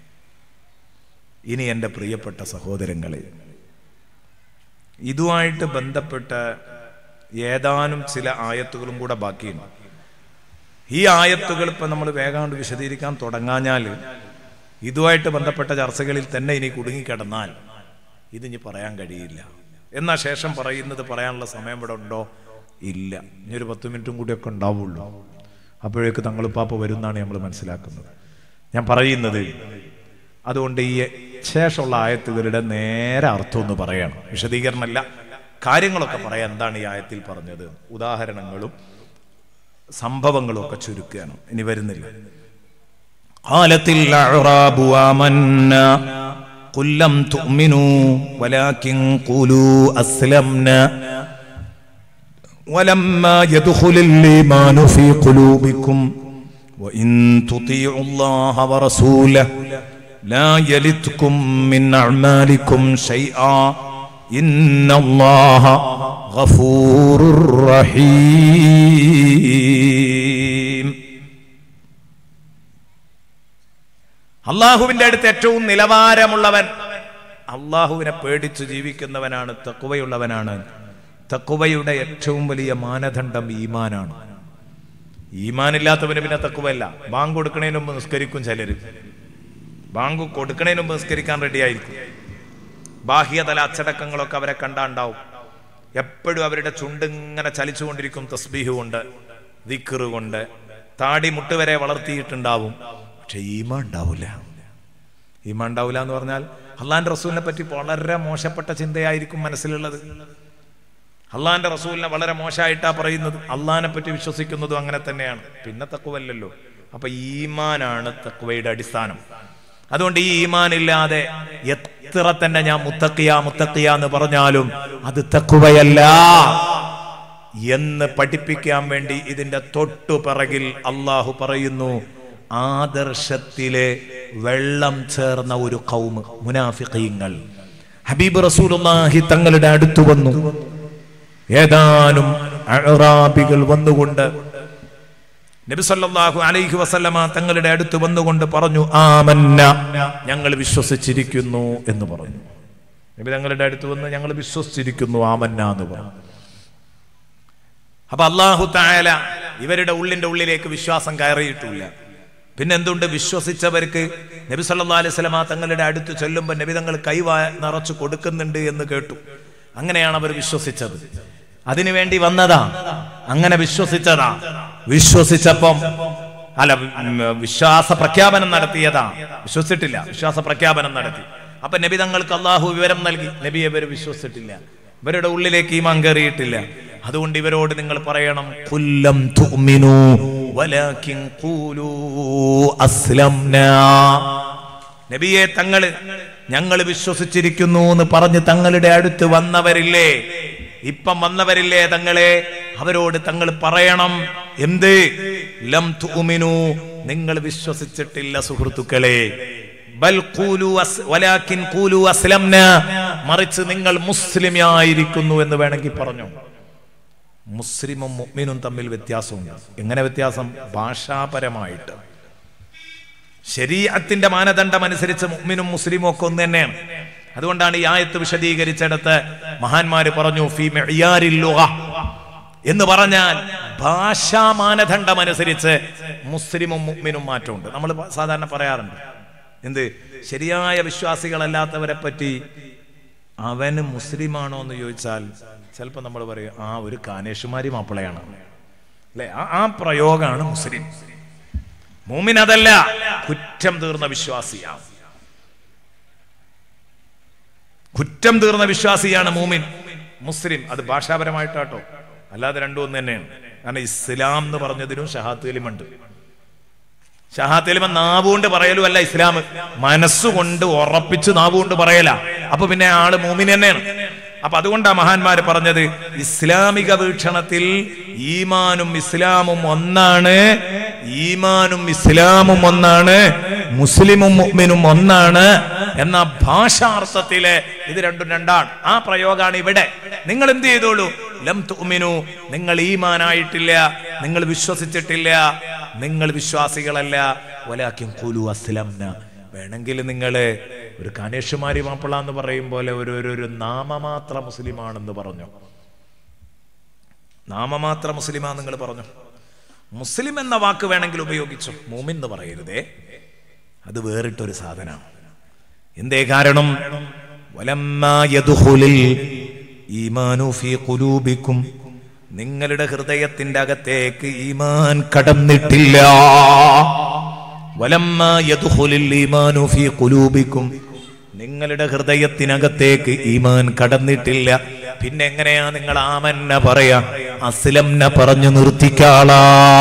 ഇനി എൻ്റെ പ്രിയപ്പെട്ട സഹോദരങ്ങളെ ഇതുമായിട്ട് ബന്ധപ്പെട്ട ഏതാനും ചില ആയത്തുകളും കൂടെ ബാക്കിയുണ്ട് ഈ ആയത്തുകൾ ഇപ്പം നമ്മൾ വേഗാണ്ട് വിശദീകരിക്കാൻ തുടങ്ങാഞ്ഞാൽ ഇതുമായിട്ട് ബന്ധപ്പെട്ട ചർച്ചകളിൽ തന്നെ ഇനി കുടുങ്ങിക്കിടന്നാൽ ഇതിനി പറയാൻ കഴിയില്ല എന്നാ ശേഷം പറയുന്നത് പറയാനുള്ള സമയം ഇവിടെ ഉണ്ടോ ഇല്ല ഇനി ഒരു പത്ത് മിനിറ്റും കൂടിയൊക്കെ ഉണ്ടാവുള്ളൂ അപ്പോഴേക്ക് തങ്ങളുപ്പാപ്പ വരുന്നാണ് നമ്മൾ മനസ്സിലാക്കുന്നത് ഞാൻ പറയുന്നത് അതുകൊണ്ട് ഈ ശേഷമുള്ള ആയത്തുകളുടെ നേരെ അർത്ഥം ഒന്ന് പറയണം വിശദീകരണമല്ല കാര്യങ്ങളൊക്കെ പറയാം എന്താണ് ഈ ആയത്തിൽ പറഞ്ഞത് ഉദാഹരണങ്ങളും സംഭവങ്ങളും ഒക്കെ ചുരുക്കുകയാണ് ഇനി വരുന്നില്ല قالت الأعراب آمنا قل لم تؤمنوا ولكن قولوا أسلمنا ولما يدخل الإيمان في قلوبكم وإن تطيعوا الله ورسوله لا يلتكم من أعمالكم شيئا إن الله غفور رحيم അള്ളാഹുവിന്റെ അടുത്ത് ഏറ്റവും നിലവാരമുള്ളവൻ അള്ളാഹുവിനെ പേടിച്ച് ജീവിക്കുന്നവനാണ് തക്കുവയുള്ളവനാണ് തക്കുവയുടെ ഏറ്റവും വലിയ മാനദണ്ഡം ഈമാനാണ് ഈമാനില്ലാത്തവന് പിന്നെ തക്കുവല്ല ബാങ്ക് കൊടുക്കണതിന് മുമ്പ് നിസ്കരിക്കും ചിലര് ബാങ്ക് കൊടുക്കണതിന് മുമ്പ് നിസ്കരിക്കാൻ റെഡി ആയിരിക്കും ബാഹ്യതല അച്ചടക്കങ്ങളൊക്കെ അവരെ കണ്ടാണ്ടാവും എപ്പോഴും അവരുടെ ചുണ്ടിങ്ങനെ ചലിച്ചുകൊണ്ടിരിക്കും തസ്ബീഹ് കൊണ്ട് ദിക്കറ് കൊണ്ട് താടി മുട്ടുവരെ വളർത്തിയിട്ടുണ്ടാവും പക്ഷെ ഈമ ഉണ്ടാവില്ല ഈമ ഉണ്ടാവില്ല എന്ന് പറഞ്ഞാൽ അള്ളാന്റെ റസൂലിനെ പറ്റി വളരെ മോശപ്പെട്ട ചിന്തയായിരിക്കും മനസ്സിലുള്ളത് അള്ളാന്റെ റസൂലിനെ വളരെ മോശമായിട്ടാ പറയുന്നത് അള്ളാഹിനെ പറ്റി വിശ്വസിക്കുന്നതും അങ്ങനെ തന്നെയാണ് പിന്നെ തക്കുവല്ലല്ലോ അപ്പൊ ഈമാനാണ് തക്കുവയുടെ അടിസ്ഥാനം അതുകൊണ്ട് ഈ ഈമാൻ ഇല്ലാതെ എത്ര തന്നെ ഞാൻ മുത്തക്കിയ മുത്തക്കിയ എന്ന് പറഞ്ഞാലും അത് തക്കുവയല്ല എന്ന് പഠിപ്പിക്കാൻ വേണ്ടി ഇതിന്റെ തൊട്ടു പിറകിൽ അള്ളാഹു പറയുന്നു ആദർശത്തിലെ വെള്ളം ചേർന്ന ഒരു കൗമ് മുനാഫിഖീങ്ങൾ ഹബീബ് റസൂലുള്ളാഹി തങ്ങളുടെ അടുത്തു വന്നു ഏതാനും അറാബികൾ വന്നുകൊണ്ട് നബി സല്ലല്ലാഹു അലൈഹി വസല്ലമ തങ്ങളുടെ അടുത്ത് വന്നുകൊണ്ട് പറഞ്ഞു ആമന്ന ഞങ്ങൾ വിശ്വസിച്ചിരിക്കുന്നു എന്ന് പറഞ്ഞു നബി തങ്ങളുടെ അടുത്ത് വന്ന് ഞങ്ങൾ വിശ്വസിച്ചിരിക്കുന്നു ആമന്ന എന്ന് പറഞ്ഞു അപ്പൊ അള്ളാഹു തായാല ഇവരുടെ ഉള്ളിന്റെ ഉള്ളിലേക്ക് വിശ്വാസം കയറിയിട്ടില്ല പിന്നെ എന്തുകൊണ്ട് വിശ്വസിച്ചവർക്ക് നബി സല്ലല്ലാഹു അലൈഹി വസല്ലമ തങ്ങളുടെ അടുത്ത് ചെല്ലുമ്പോൾ നബി തങ്ങൾ കൈവാ നിറച്ചു കൊടുക്കുന്നുണ്ട് എന്ന് കേട്ടു അങ്ങനെയാണ് അവർ വിശ്വസിച്ചത് അതിനുവേണ്ടി വന്നതാ അങ്ങനെ വിശ്വസിച്ചതാ വിശ്വസിച്ചപ്പം അല്ല ഉം, വിശ്വാസ പ്രഖ്യാപനം നടത്തിയതാ വിശ്വസിച്ചിട്ടില്ല വിശ്വാസ പ്രഖ്യാപനം നടത്തി അപ്പൊ നബി തങ്ങൾക്ക് അള്ളാഹു വിവരം നൽകി നബി ഇവർ വിശ്വസിച്ചിട്ടില്ല ഇവരുടെ ഉള്ളിലേക്ക് ഈമാൻ കയറിയിട്ടില്ല അതുകൊണ്ട് ഇവരോട് നിങ്ങൾ പറയണം കുല്ലം തുഅ്മിനു വലാകിൻ ഖൂലൂ അസ്ലംനാ നബിയെ തങ്ങള് ഞങ്ങൾ വിശ്വസിച്ചിരിക്കുന്നു എന്ന് പറഞ്ഞ് തങ്ങളുടെ അടുത്ത് വന്നവരില്ലേ ഇപ്പം വന്നവരില്ലേ തങ്ങളെ അവരോട് തങ്ങൾ പറയണം എന്ത് ലം തുഅ്മിനു നിങ്ങൾ വിശ്വസിച്ചിട്ടില്ല സുഹൃത്തുക്കളെ ബൽ ഖൂലു അസ് വലാകിൻ ഖൂലു അസ്ലംന മറിച്ച് നിങ്ങൾ മുസ്ലിമായിരിക്കുന്നു എന്ന് വേണമെങ്കിൽ പറഞ്ഞു മുസ്ലിമും മുഅ്മിനും തമ്മിൽ വ്യത്യാസമുണ്ട് എങ്ങനെ വ്യത്യാസം ഭാഷാപരമായിട്ട് ശരീഅത്തിന്റെ മാനദണ്ഡം അനുസരിച്ച് മുഅ്മിനും മുസ്ലിമും ഒക്കെ ഒന്ന് തന്നെയാണ് അതുകൊണ്ടാണ് ഈ ആയത്ത് വിശദീകരിച്ചിടത്ത് മഹാന്മാര് പറഞ്ഞു ഫി മിഅ്യാരിൽ ലുഗ എന്ന് പറഞ്ഞാൽ ഭാഷാ മാനദണ്ഡം അനുസരിച്ച് മുസ്ലിമും മുഅ്മിനും മാറ്റമുണ്ട് നമ്മൾ സാധാരണ പറയാറുണ്ട് എന്ത് ശരിയായ വിശ്വാസികളല്ലാത്തവരെ പറ്റി അവന് മുസ്ലിമാണോ എന്ന് ചോദിച്ചാൽ ചിലപ്പോൾ നമ്മൾ പറയും ആ ഒരു കാനേഷുമാരി മാപ്പിളയാണ് അല്ലെ ആ പ്രയോഗമാണ് മുസ്ലിം മൂമിൻ അതല്ല കുറ്റം തീർന്ന വിശ്വാസിയാണ് കുറ്റം തീർന്ന വിശ്വാസിയാണ് മൂമിൻ മുസ്ലിം അത് ഭാഷാപരമായിട്ടാട്ടോ അല്ലാതെ രണ്ടും ഒന്ന് തന്നെയാണ് കാരണം ഇസ്ലാം എന്ന് പറഞ്ഞതിനും ഷഹാത്ത് കലിമുണ്ട് ഷഹാത്ത് കലിമ നാവുകൊണ്ട് പറയലും അല്ല ഇസ്ലാം മനസ്സുകൊണ്ട് ഉറപ്പിച്ച് നാവുകൊണ്ട് പറയല അപ്പൊ പിന്നെ ആള് മൂമിൻ തന്നെയാണ് അപ്പൊ അതുകൊണ്ടാ മഹാന്മാര് പറഞ്ഞത് ഇസ്ലാമിക വീക്ഷണത്തിൽ ഈമാനും ഇസ്ലാമും ഒന്നാണ് ഈമാനും ഇസ്ലാമും ഒന്നാണ് മുസ്ലിമും മുഅ്മിനും ഒന്നാണ് എന്ന ഭാഷാർത്ഥത്തില് ഇത് രണ്ടും രണ്ടാണ് ആ പ്രയോഗമാണ് ഇവിടെ നിങ്ങൾ എന്ത് ചെയ്തോളൂ ലം തുഅ്മിനു നിങ്ങൾ ഈമാനായിട്ടില്ല നിങ്ങൾ വിശ്വസിച്ചിട്ടില്ല നിങ്ങൾ വിശ്വാസികളല്ല വലാക്കിം ഖുലു അസ്ലംന വേണമെങ്കിൽ നിങ്ങൾ ഒരു കനേഷുമാരി മാപ്പിള എന്ന് പറയും പോലെ ഒരു ഒരു ഒരു നാമമാത്ര മുസ്ലിമാണെന്ന് പറഞ്ഞു നാമമാത്ര മുസ്ലിമാ നിങ്ങൾ പറഞ്ഞു മുസ്ലിം എന്ന വാക്ക് വേണമെങ്കിൽ ഉപയോഗിച്ചു മൂമിൻ എന്ന് പറയരുതേ അത് വേറിട്ടൊരു സാധനമാണ് എന്തേ കാരണം വലമ്മാ യദ്ഖുലിൽ ഈമാനു ഫീ ഖുലൂബിക്കും നിങ്ങളുടെ ഹൃദയത്തിന്റെ അകത്തേക്ക് ഈമാൻ കടന്നിട്ടില്ല വലമ്മാ യദ്ഖുലിൽ ഈമാനു ഫീ ഖുലൂബിക്കും നിങ്ങളുടെ ഹൃദയത്തിനകത്തേക്ക് ഈമാൻ കടന്നിട്ടില്ല പിന്നെ എങ്ങനെയാ നിങ്ങൾ ആമന്ന പറയാ അസ്ലംന പറഞ്ഞു നിർത്തിക്കാളാ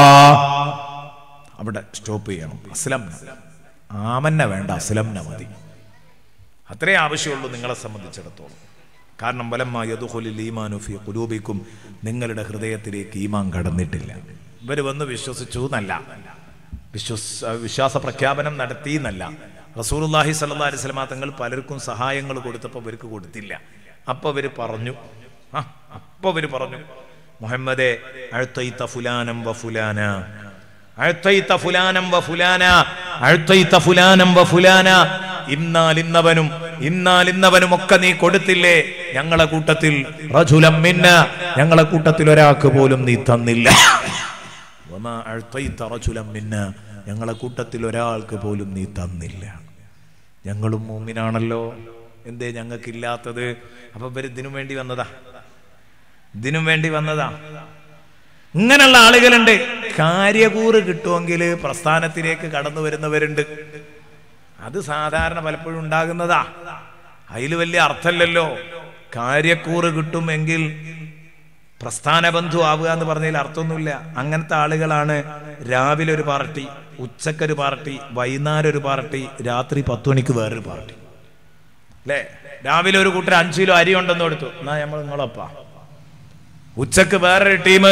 അവിടെ സ്റ്റോപ്പ് ചെയ്യണം അസ്ലം ആമന്ന വേണ്ട അസ്ലംന മതി അത്രേ ആവശ്യമുള്ളൂ നിങ്ങളെ സംബന്ധിച്ചിടത്തോളം കാരണം ബലമായതുഹുലിൽ ഈമാനു ഫി കുലൂബിക്കും നിങ്ങളുടെ ഹൃദയത്തിലേക്ക് ഈമാൻ കടന്നിട്ടില്ല ഇവർ വന്ന് വിശ്വസിച്ചു എന്നല്ല വിശ്വസ വിശ്വാസ പ്രഖ്യാപനം നടത്തി എന്നല്ല റസൂലുള്ളാഹി സ്വല്ലല്ലാഹി അലൈഹി വസല്ലമ തങ്ങൾ പലർക്കും സഹായങ്ങൾ കൊടുത്തപ്പോൾ ഇവർക്ക് കൊടുത്തില്ല അപ്പോൾ ഇവർ പറഞ്ഞു ആ അപ്പോൾ ഇവർ പറഞ്ഞു മുഹമ്മദെ അഴുത്തൈത്ത ഫുലാനം വ ഫുലാന അഴുത്തൈത്ത ഫുലാനം വ ഫുലാന അഴുത്തൈത്ത ഫുലാനം വ ഫുലാന ഇന്നാൽ ഇന്നവനും ഇന്നാൽ ഇന്നവനും ഒക്കെ നീ കൊടുത്തില്ലേ ഞങ്ങളെ കൂട്ടത്തിൽ റജുലം മിന്ന ഞങ്ങളെ കൂട്ടത്തിൽ ഒരാൾക്ക് പോലും നീ തന്നില്ല വമാ അഴുത്തൈത്ത റജുലം മിന്ന ഞങ്ങളെ കൂട്ടത്തിൽ ഒരാൾക്ക് പോലും നീ തന്നില്ല ഞങ്ങളും മൂമിനാണല്ലോ എന്തേ ഞങ്ങൾക്കില്ലാത്തത് അപ്പൊ ഇവർ ഇതിനു വേണ്ടി വന്നതാ ഇതിനും വേണ്ടി വന്നതാ ഇങ്ങനെയുള്ള ആളുകളുണ്ട് കാര്യകൂറ് കിട്ടുമെങ്കിൽ പ്രസ്ഥാനത്തിലേക്ക് കടന്നു വരുന്നവരുണ്ട് അത് സാധാരണ പലപ്പോഴും ഉണ്ടാകുന്നതാ അതിൽ വലിയ അർത്ഥമില്ലല്ലോ കാര്യക്കൂറ് കിട്ടുമെങ്കിൽ പ്രസ്ഥാന ബന്ധു ആവുക എന്ന് പറഞ്ഞതിൽ അർത്ഥമൊന്നുമില്ല അങ്ങനത്തെ ആളുകളാണ് രാവിലെ ഒരു പാർട്ടി ഉച്ചക്കൊരു പാർട്ടി വൈകുന്നേരം ഒരു പാർട്ടി രാത്രി പത്ത് മണിക്ക് വേറൊരു പാർട്ടി അല്ലേ രാവിലെ ഒരു കൂട്ടർ അഞ്ചു കിലോ അരി ഉണ്ടെന്ന് കൊടുത്തു എന്നാ നമ്മൾ നിങ്ങളപ്പാ ഉച്ചക്ക് വേറൊരു ടീം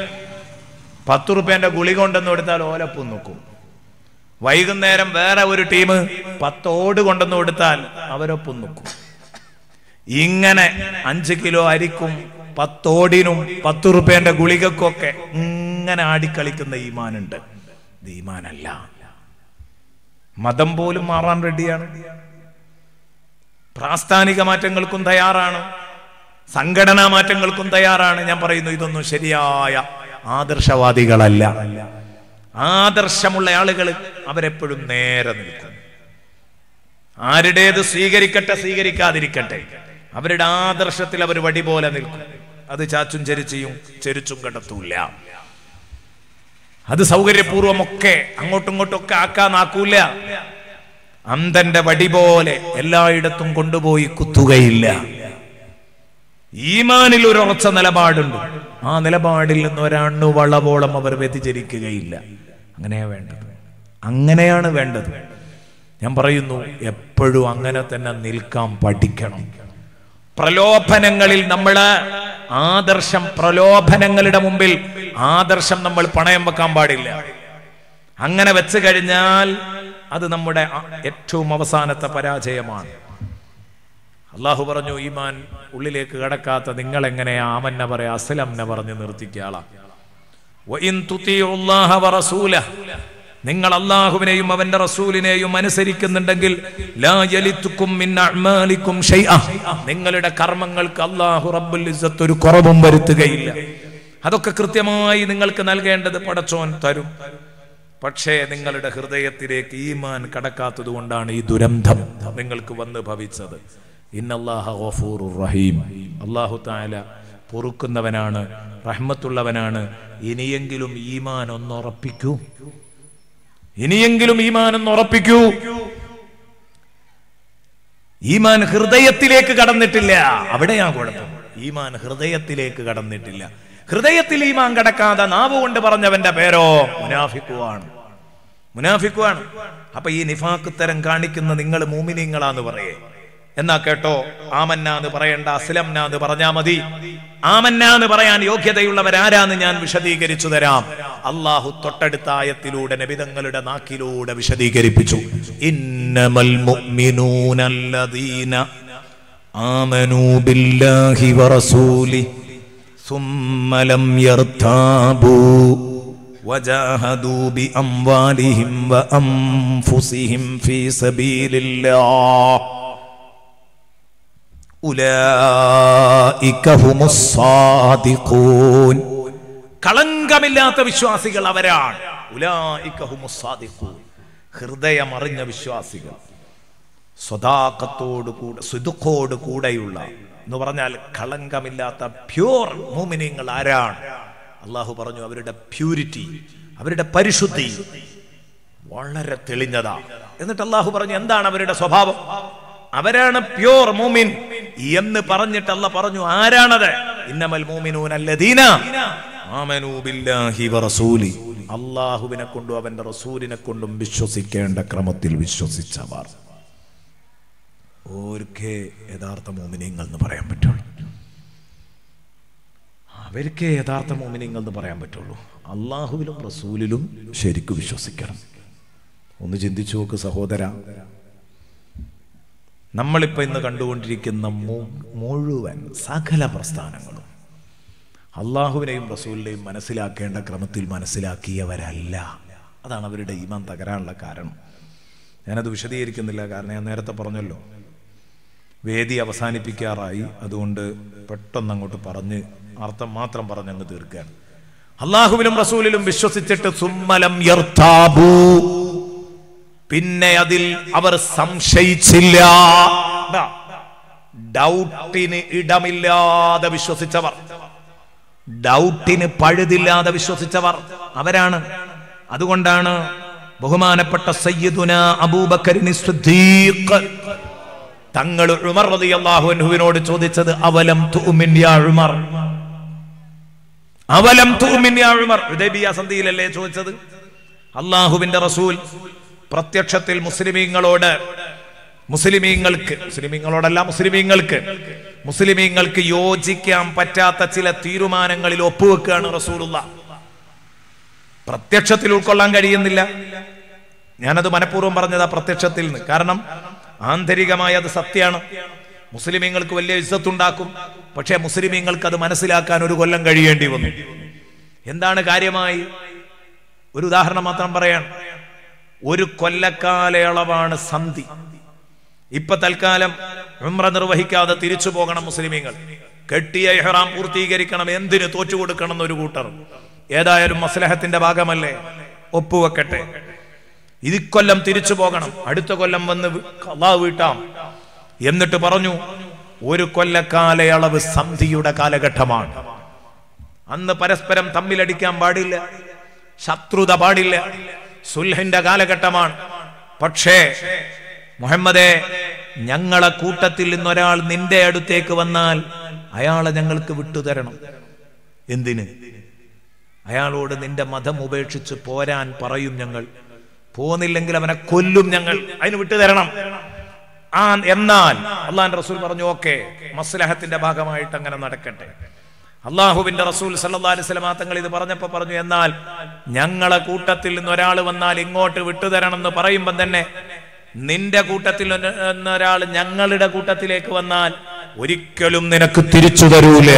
പത്ത് റുപ്യന്റെ ഗുളിക കൊണ്ടെന്ന് കൊടുത്താൽ ഓലപ്പം നോക്കും വൈകുന്നേരം വേറെ ഒരു ടീം പത്തോട് കൊണ്ടെന്ന് കൊടുത്താൽ അവരൊപ്പം നിൽക്കും ഇങ്ങനെ അഞ്ച് കിലോ അരിക്കും പത്തോടിനും പത്ത് റുപ്യന്റെ ഗുളികക്കൊക്കെ ഇങ്ങനെ ആടിക്കളിക്കുന്ന ഈമാനുണ്ട് ഇത് ഈമാനല്ല മതം പോലും മാറാൻ റെഡിയാണ് പ്രാസ്ഥാനിക മാറ്റങ്ങൾക്കും തയ്യാറാണ് സംഘടനാ മാറ്റങ്ങൾക്കും തയ്യാറാണ് ഞാൻ പറയുന്നു ഇതൊന്നും ശരിയായ ആദർശവാദികളല്ല ആദർശമുള്ള ആളുകൾ അവരെപ്പോഴും നേരെ നിൽക്കും ആരുടേത് സ്വീകരിക്കട്ടെ സ്വീകരിക്കാതിരിക്കട്ടെ അവരുടെ ആദർശത്തിൽ അവർ വടി പോലെ നിൽക്കും അത് ചാച്ചും ചെരിച്ചിയും ചെരിച്ചും കണ്ടെത്തൂല അത് സൗകര്യപൂർവമൊക്കെ അങ്ങോട്ടും ഇങ്ങോട്ടും ഒക്കെ ആക്കാനാക്കൂല അന്തന്റെ വടി പോലെ എല്ലായിടത്തും കൊണ്ടുപോയി കുത്തുകയില്ല ഈമാനിൽ ഒരു ഉറച്ച നിലപാടുണ്ട് ആ നിലപാടിൽ നിന്ന് ഒരണു വളവോളം അവർ വ്യതിചരിക്കുകയില്ല അങ്ങനെയാ വേണ്ടത് അങ്ങനെയാണ് വേണ്ടത് ഞാൻ പറയുന്നു എപ്പോഴും അങ്ങനെ തന്നെ നിൽക്കാൻ പഠിക്കണം പ്രലോഭനങ്ങളിൽ നമ്മൾ ആദർശം പ്രലോഭനങ്ങളുടെ മുമ്പിൽ ആദർശം നമ്മൾ പണയം വെക്കാൻ പാടില്ല അങ്ങനെ വെച്ച് കഴിഞ്ഞാൽ അത് നമ്മുടെ ആ- ഏറ്റവും അവസാനത്തെ പരാജയമാണ് അള്ളാഹു പറഞ്ഞു ഈമാൻ ഉള്ളിലേക്ക് കടക്കാത്ത നിങ്ങൾ എങ്ങനെയാ ആമന്ന പറയാ അസ്ലംന പറഞ്ഞ് നിർത്തിക്കാളാ വഇൻ തുതിഉല്ലാഹ വറസൂലഹ് നിങ്ങൾ അള്ളാഹുവിനെയും അവന്റെ റസൂലിനെയും അനുസരിക്കുന്നുണ്ടെങ്കിൽ ലാ യലിത്തുക്കും മിൻ അഅ്മാലിക്കും ഷൈഅ നിങ്ങളുടെ കർമ്മങ്ങൾക്ക് അള്ളാഹു റബ്ബുൽ ഇസ്സത്ത് ഒരു കുറവും വരുത്തുകയില്ല അതൊക്കെ കൃത്യമായി നിങ്ങൾക്ക് നൽകേണ്ടത് പടച്ചോൻ തരും പക്ഷേ നിങ്ങളുടെ ഹൃദയത്തിലേക്ക് ഈമാൻ കടക്കാത്തത് കൊണ്ടാണ് ഈ ദുരന്തം നിങ്ങൾക്ക് വന്ന് ഭവിച്ചത് ഇന്നല്ലാഹ ഗഫൂറുർ റഹീം അള്ളാഹു താല പൊറുക്കുന്നവനാണ് റഹ്മത്തുള്ളവനാണ് ഇനിയെങ്കിലും ഈമാൻ ഒന്ന് ഉറപ്പിക്കൂ ഇനിയെങ്കിലും ഈമാൻ ഒന്ന് ഉറപ്പിക്കൂ ഈമാൻ ഹൃദയത്തിലേക്ക് കടന്നിട്ടില്ല അവിടെയാ കുഴപ്പം ഈമാൻ ഹൃദയത്തിലേക്ക് കടന്നിട്ടില്ല ഹൃദയത്തിൽ ഈമാൻ കടക്കാതെ നാവ് കൊണ്ട് പറഞ്ഞവന്റെ പേരോ മുനാഫിക്കുവാണ് മുനാഫിക്കുവാണ് അപ്പൊ ഈ നിഫാക്ക് തരം കാണിക്കുന്ന നിങ്ങൾ മൂമിനിങ്ങളാന്ന് പറയേ എന്നാ കേട്ടോ ആമന്ന എന്ന് പറയണ്ട അസ്ലംന എന്ന് പറഞ്ഞാ മതി ആമന്ന എന്ന് പറയാൻ യോഗ്യതയുള്ളവരാരാന്ന് ഞാൻ വിശദീകരിച്ചു തരാം അള്ളാഹു തൊട്ടടുത്ത ആയത്തിലൂടെ നബിതങ്ങളുടെ നാക്കിലൂടെ വിശദീകരിപ്പിച്ചു ഇന്നമൽ മുഅ്മിനൂനല്ലദീന ആമനൂ ബില്ലാഹി വറസൂലി ثم لم يرتابوا وجاهدوا بأموالهم وأنفسهم في سبيل الله أولئك هم الصادقون കളങ്കമില്ലാത്ത വിശ്വാസികൾ അവരാണ് ഉലായിക ഹുമുസ് സാദിഖൂൻ. ഹൃദയമറിഞ്ഞ വിശ്വാസികൾ സ്വതാക്കത്തോട് കൂടെ സുദുഖോട് കൂടെയുള്ള എന്ന് പറഞ്ഞാൽ കളങ്കമില്ലാത്ത പ്യൂർ മൂമിനിങ്ങൾ ആരാണ് അള്ളാഹു പറഞ്ഞു അവരുടെ പ്യൂരിറ്റി അവരുടെ പരിശുദ്ധി വളരെ തെളിഞ്ഞതാ എന്നിട്ട് അള്ളാഹു പറഞ്ഞു എന്താണ് അവരുടെ സ്വഭാവം അവരാണ് പ്യൂർ മൂമിൻ എന്ന് പറഞ്ഞിട്ട് അല്ല പറഞ്ഞു ആരാണത് ഇന്നമൽ മൂമിനൂൻ അല്ലദീന ആമനൂ ബില്ലാഹി വറസൂലി അള്ളാഹുവിനെ കൊണ്ടും അവന്റെ റസൂലിനെ കൊണ്ടും വിശ്വസിക്കേണ്ട ക്രമത്തിൽ വിശ്വസിച്ചവർ ഓർക്കേ യഥാർത്ഥ മോമിനിങ്ങൾ എന്ന് പറയാൻ പറ്റുള്ളൂ അവർക്കേ യഥാർത്ഥ മോമിനിങ്ങൾ എന്ന് പറയാൻ പറ്റുള്ളൂ അള്ളാഹുവിലും റസൂലിലും ശരിക്കും വിശ്വസിക്കണം ഒന്ന് ചിന്തിച്ചു നോക്ക് സഹോദര നമ്മളിപ്പോൾ ഇന്ന് കണ്ടുകൊണ്ടിരിക്കുന്ന മു- മുഴുവൻ സകല പ്രസ്ഥാനങ്ങളും അള്ളാഹുവിനെയും റസൂലിനെയും മനസ്സിലാക്കേണ്ട ക്രമത്തിൽ മനസ്സിലാക്കിയവരല്ല അതാണ് അവരുടെ ഈമാൻ തകരാനുള്ള കാരണം ഞാനത് വിശദീകരിക്കുന്നില്ല കാരണം ഞാൻ നേരത്തെ പറഞ്ഞല്ലോ വേദി അവസാനിപ്പിക്കാറായി അതുകൊണ്ട് പെട്ടെന്ന് അങ്ങോട്ട് പറഞ്ഞ് അർത്ഥം മാത്രം പറഞ്ഞ് അങ്ങ് തീർക്കുകയാണ് അള്ളാഹുവിലും റസൂലിലും വിശ്വസിച്ചിട്ട് സുമ്മലം യർത്താബൂ പിന്നെ അതിൽ അവർ സംശയിച്ചില്ല ദാ, ഡൗട്ടിന് ഇടമില്ലാതെ വിശ്വസിച്ചവർ ഡൗട്ടിന് പഴുതില്ലാതെ വിശ്വസിച്ചവർ അവരാണ് അതുകൊണ്ടാണ് ബഹുമാനപ്പെട്ട സയ്യിദുന അബൂബക്കരിന് സിദ്ദീഖ് തങ്ങൾ ഉമർ റളിയല്ലാഹു അൻഹുവിനോട് ചോദിച്ചത് അവലം തുഅ്മിൻ യാ ഉമർ അവലം തുഅ്മിൻ യാ ഉമർ ഹുദൈബിയ സന്ധിയിലല്ലേ ചോദിച്ചത് അള്ളാഹുവിന്റെ റസൂൽ പ്രത്യക്ഷത്തിൽ മുസ്ലിമീങ്ങളോട് മുസ്ലിമീങ്ങൾക്ക് മുസ്ലിമീങ്ങളോടല്ല മുസ്ലിമീങ്ങൾക്ക് മുസ്ലിമീങ്ങൾക്ക് യോജിക്കാൻ പറ്റാത്ത ചില തീരുമാനങ്ങളിൽ ഒപ്പുവെക്കുകയാണ് റസൂലുള്ള പ്രത്യക്ഷത്തിൽ ഉൾക്കൊള്ളാൻ കഴിയുന്നില്ല ഞാനത് മനഃപൂർവ്വം പറഞ്ഞതാ പ്രത്യക്ഷത്തിൽ നിന്ന് കാരണം ആന്തരികമായി അത് സത്യമാണ് മുസ്ലിമീങ്ങൾക്ക് വലിയ ഇസ്സത്തുണ്ടാക്കും പക്ഷേ മുസ്ലിമീങ്ങൾക്ക് അത് മനസ്സിലാക്കാൻ ഒരു കൊല്ലം കഴിയേണ്ടി വന്നു എന്താണ് കാര്യമായി ഒരു ഉദാഹരണം മാത്രം പറയാൻ ഒരു കൊല്ലക്കാലയളവാണ് സന്ധി ഇപ്പൊ തൽക്കാലം ഉംറ നിർവഹിക്കാതെ തിരിച്ചു പോകണം മുസ്ലിമീങ്ങൾ കെട്ടിയ ഇഹ്റാം പൂർത്തീകരിക്കണം എന്തിന് തോറ്റു കൊടുക്കണം എന്നൊരു കൂട്ടർ ഏതായാലും മസ്ലഹത്തിന്റെ ഭാഗമല്ലേ ഒപ്പുവെക്കട്ടെ ഇത് കൊല്ലം തിരിച്ചു പോകണം അടുത്ത കൊല്ലം വന്ന് കള്ളാ വീട്ടാം എന്നിട്ട് പറഞ്ഞു ഒരു കൊല്ലക്കാലയളവ് സന്ധിയുടെ കാലഘട്ടമാണ് അന്ന് പരസ്പരം തമ്മിലടിക്കാൻ പാടില്ല ശത്രുത പാടില്ല സുൽഹിന്റെ കാലഘട്ടമാണ് പക്ഷേ മുഹമ്മദേ ഞങ്ങളെ കൂട്ടത്തിൽ നിന്നൊരാൾ നിന്റെ അടുത്തേക്ക് വന്നാൽ അയാളെ ഞങ്ങൾക്ക് വിട്ടുതരണം എന്തിന് അയാളോട് നിന്റെ മതം ഉപേക്ഷിച്ച് പോരാൻ പറയും ഞങ്ങൾ പോന്നില്ലെങ്കിൽ അവനെ കൊല്ലും ഞങ്ങൾ അതിന് വിട്ടുതരണം ആ എന്നാൽ അള്ളാൻ റസൂൽ പറഞ്ഞു ഓക്കെ മസ്ലഹത്തിന്റെ ഭാഗമായിട്ട് അങ്ങനെ നടക്കട്ടെ അള്ളാഹുവിന്റെ റസൂൽ സല്ലല്ലാഹു അലൈഹി വസല്ലമ തങ്ങൾ ഇത് പറഞ്ഞപ്പോ പറഞ്ഞു എന്നാൽ ഞങ്ങളെ കൂട്ടത്തിൽ നിന്ന് ഒരാൾ വന്നാൽ ഇങ്ങോട്ട് വിട്ടുതരണം എന്ന് പറയുമ്പം തന്നെ നിന്റെ കൂട്ടത്തിൽ നിന്ന് ഒരാൾ ഞങ്ങളുടെ കൂട്ടത്തിലേക്ക് വന്നാൽ ഒരിക്കലും നിനക്ക് തിരിച്ചു തരൂല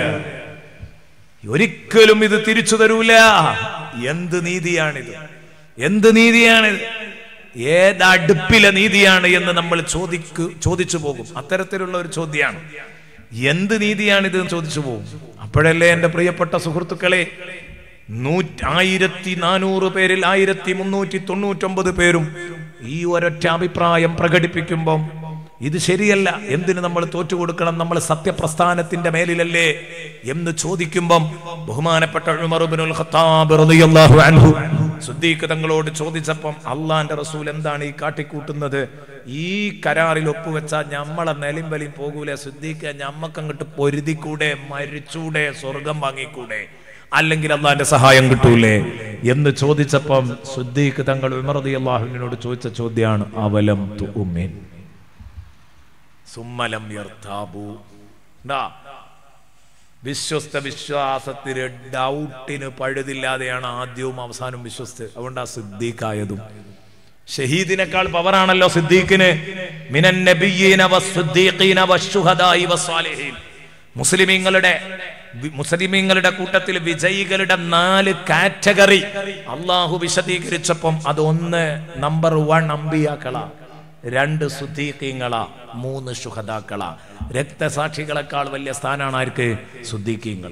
ഒരിക്കലും ഇത് തിരിച്ചു തരൂല എന്ത് നീതിയാണിത് എന്ത് നീതിയാണിത് ഏത് അടുപ്പിലെ നീതിയാണ് എന്ന് നമ്മൾ ചോദിക്കു ചോദിച്ചു പോകും അത്തരത്തിലുള്ള ഒരു ചോദ്യമാണ് എന്ത് നീതിയാണിത് എന്ന് ചോദിച്ചു പോകും അപ്പോഴല്ലേ എന്റെ പ്രിയപ്പെട്ട സുഹൃത്തുക്കളെ നൂറ്റി ആയിരത്തി നാനൂറ് പേരിൽ ആയിരത്തി മുന്നൂറ്റി തൊണ്ണൂറ്റൊമ്പത് പേരും ഈ ഒരൊറ്റ അഭിപ്രായം പ്രകടിപ്പിക്കുമ്പം ഇത് ശരിയല്ല എന്തിന് നമ്മൾ തോറ്റു കൊടുക്കണം നമ്മൾ സത്യപ്രസ്ഥാനത്തിന്റെ മേലിലല്ലേ എന്ന് ചോദിക്കുമ്പം ബഹുമാനപ്പെട്ട ഉമർ ഇബ്നുൽ ഖത്താബ് റളിയല്ലാഹു അൻഹു സുദ്ദീഖ് തങ്ങളോട് ചോദിച്ചപ്പം അള്ളാന്റെ റസൂൽ എന്താണ് ഈ കാട്ടിക്കൂട്ടുന്നത് ഈ കരാറിൽ ഒപ്പുവെച്ച ഞമ്മളെ നിലയും വലിയും പോകൂലെ സുദ്ദീഖ് ഞമ്മക്കങ്ങോട്ട് പൊരുതിക്കൂടെ മരിച്ചൂടെ സ്വർഗം വാങ്ങിക്കൂടെ അല്ലെങ്കിൽ അള്ളാന്റെ സഹായം കിട്ടൂലേ എന്ന് ചോദിച്ചപ്പം സുദ്ദീഖ് തങ്ങൾ ഉമർദി അള്ളാഹുവിനോട് ചോദിച്ച ചോദ്യമാണ് അവലം തുഉമിൻ സുമ്മലം യർത്താബു ണ്ടാ. വിശ്വസ്ത വിശ്വാസത്തിന് ഡൗട്ടിന് പഴുതില്ലാതെയാണ് ആദ്യവും അവസാനവും വിശ്വസിച്ചത് അതുകൊണ്ടാ സിദ്ദീഖായതും ഷഹീദിനേക്കാൾ പവറാണല്ലോ സിദ്ദീഖിന് മിനൻ നബിയ്യീന വസ്സുദ്ദീഖീന വശുഹദാഇ വസ്സാലിഹീൻ മുസ്ലിമീങ്ങളുടെ വി- മുസ്ലിമീങ്ങളുടെ കൂട്ടത്തിൽ വിജയികളുടെ നാല് കാറ്റഗറി അള്ളാഹു വിശദീകരിച്ചപ്പം അതൊന്ന് നമ്പർ വൺ അമ്പിയാക്കളാ രണ്ട് സുദ്ദീഖീങ്ങളാ മൂന്ന് ശുഹദാക്കളാ രക്തസാക്ഷികളെക്കാൾ വലിയ സ്ഥാനമാണ് ആർക്ക് സുദ്ദീഖീങ്ങൾക്ക്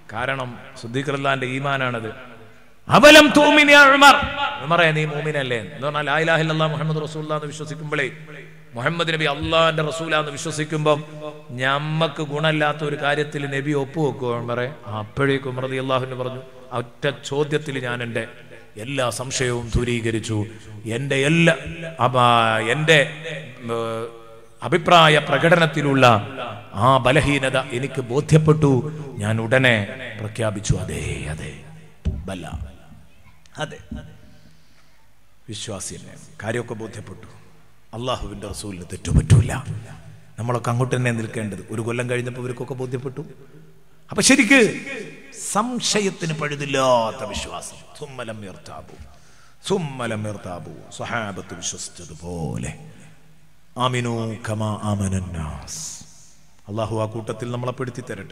കാരണം സുദ്ദീഖ്ലാന്റെ ഈമാനാണത് അവലം തൂമിനി ഉമർ ഉമറേ നീ മൂമിനല്ലേ എന്ന് പറഞ്ഞാൽ ലാ ഇലാഹ ഇല്ലല്ലാഹ് മുഹമ്മദ് റസൂലുള്ളാഹ് എന്ന് വിശ്വസിക്കുമ്പോഴേ മുഹമ്മദ് നബി അള്ളാഹിന്റെ റസൂലാന്ന് വിശ്വസിക്കുമ്പം ഞമ്മക്ക് ഗുണമില്ലാത്ത ഒരു കാര്യത്തിൽ നബി ഒപ്പുവെക്കുമോ ഉമറെ അപ്പോഴേക്കും ഉമർ അള്ളാഹുവിന് പറഞ്ഞു ഒറ്റ ചോദ്യത്തിൽ ഞാൻ എൻ്റെ എല്ലാ സംശയവും ദൂരീകരിച്ചു എൻ്റെ എല്ലാ അപ്പ- എൻ്റെ ഉം, അഭിപ്രായ പ്രകടനത്തിലുള്ള ആ ബലഹീനത എനിക്ക് ബോധ്യപ്പെട്ടു ഞാൻ ഉടനെ പ്രഖ്യാപിച്ചു അതെ അതെ ബല അതെ വിശ്വാസി തന്നെ കാര്യമൊക്കെ ബോധ്യപ്പെട്ടു അള്ളാഹുവിൻ്റെ റസൂലിന് തെറ്റുപറ്റൂല നമ്മളൊക്കെ അങ്ങോട്ട് തന്നെ നിൽക്കേണ്ടത് ഒരു കൊല്ലം കഴിഞ്ഞപ്പോൾ ഇവർക്കൊക്കെ ബോധ്യപ്പെട്ടു അപ്പൊ ശരിക്ക് സംശയത്തിന് പഴുതില്ലാത്ത വിശ്വാസം സുമ്മലം യർത്താബു സുമ്മലം യർത്താബു സ്വഹാബത്ത് വിശ്വസിച്ചതുപോലെ ആമിനു കമാ ആമനന്നാസ് അള്ളാഹു ആ കൂട്ടത്തിൽ നമ്മളെ പെടുത്തി തരട്ടെ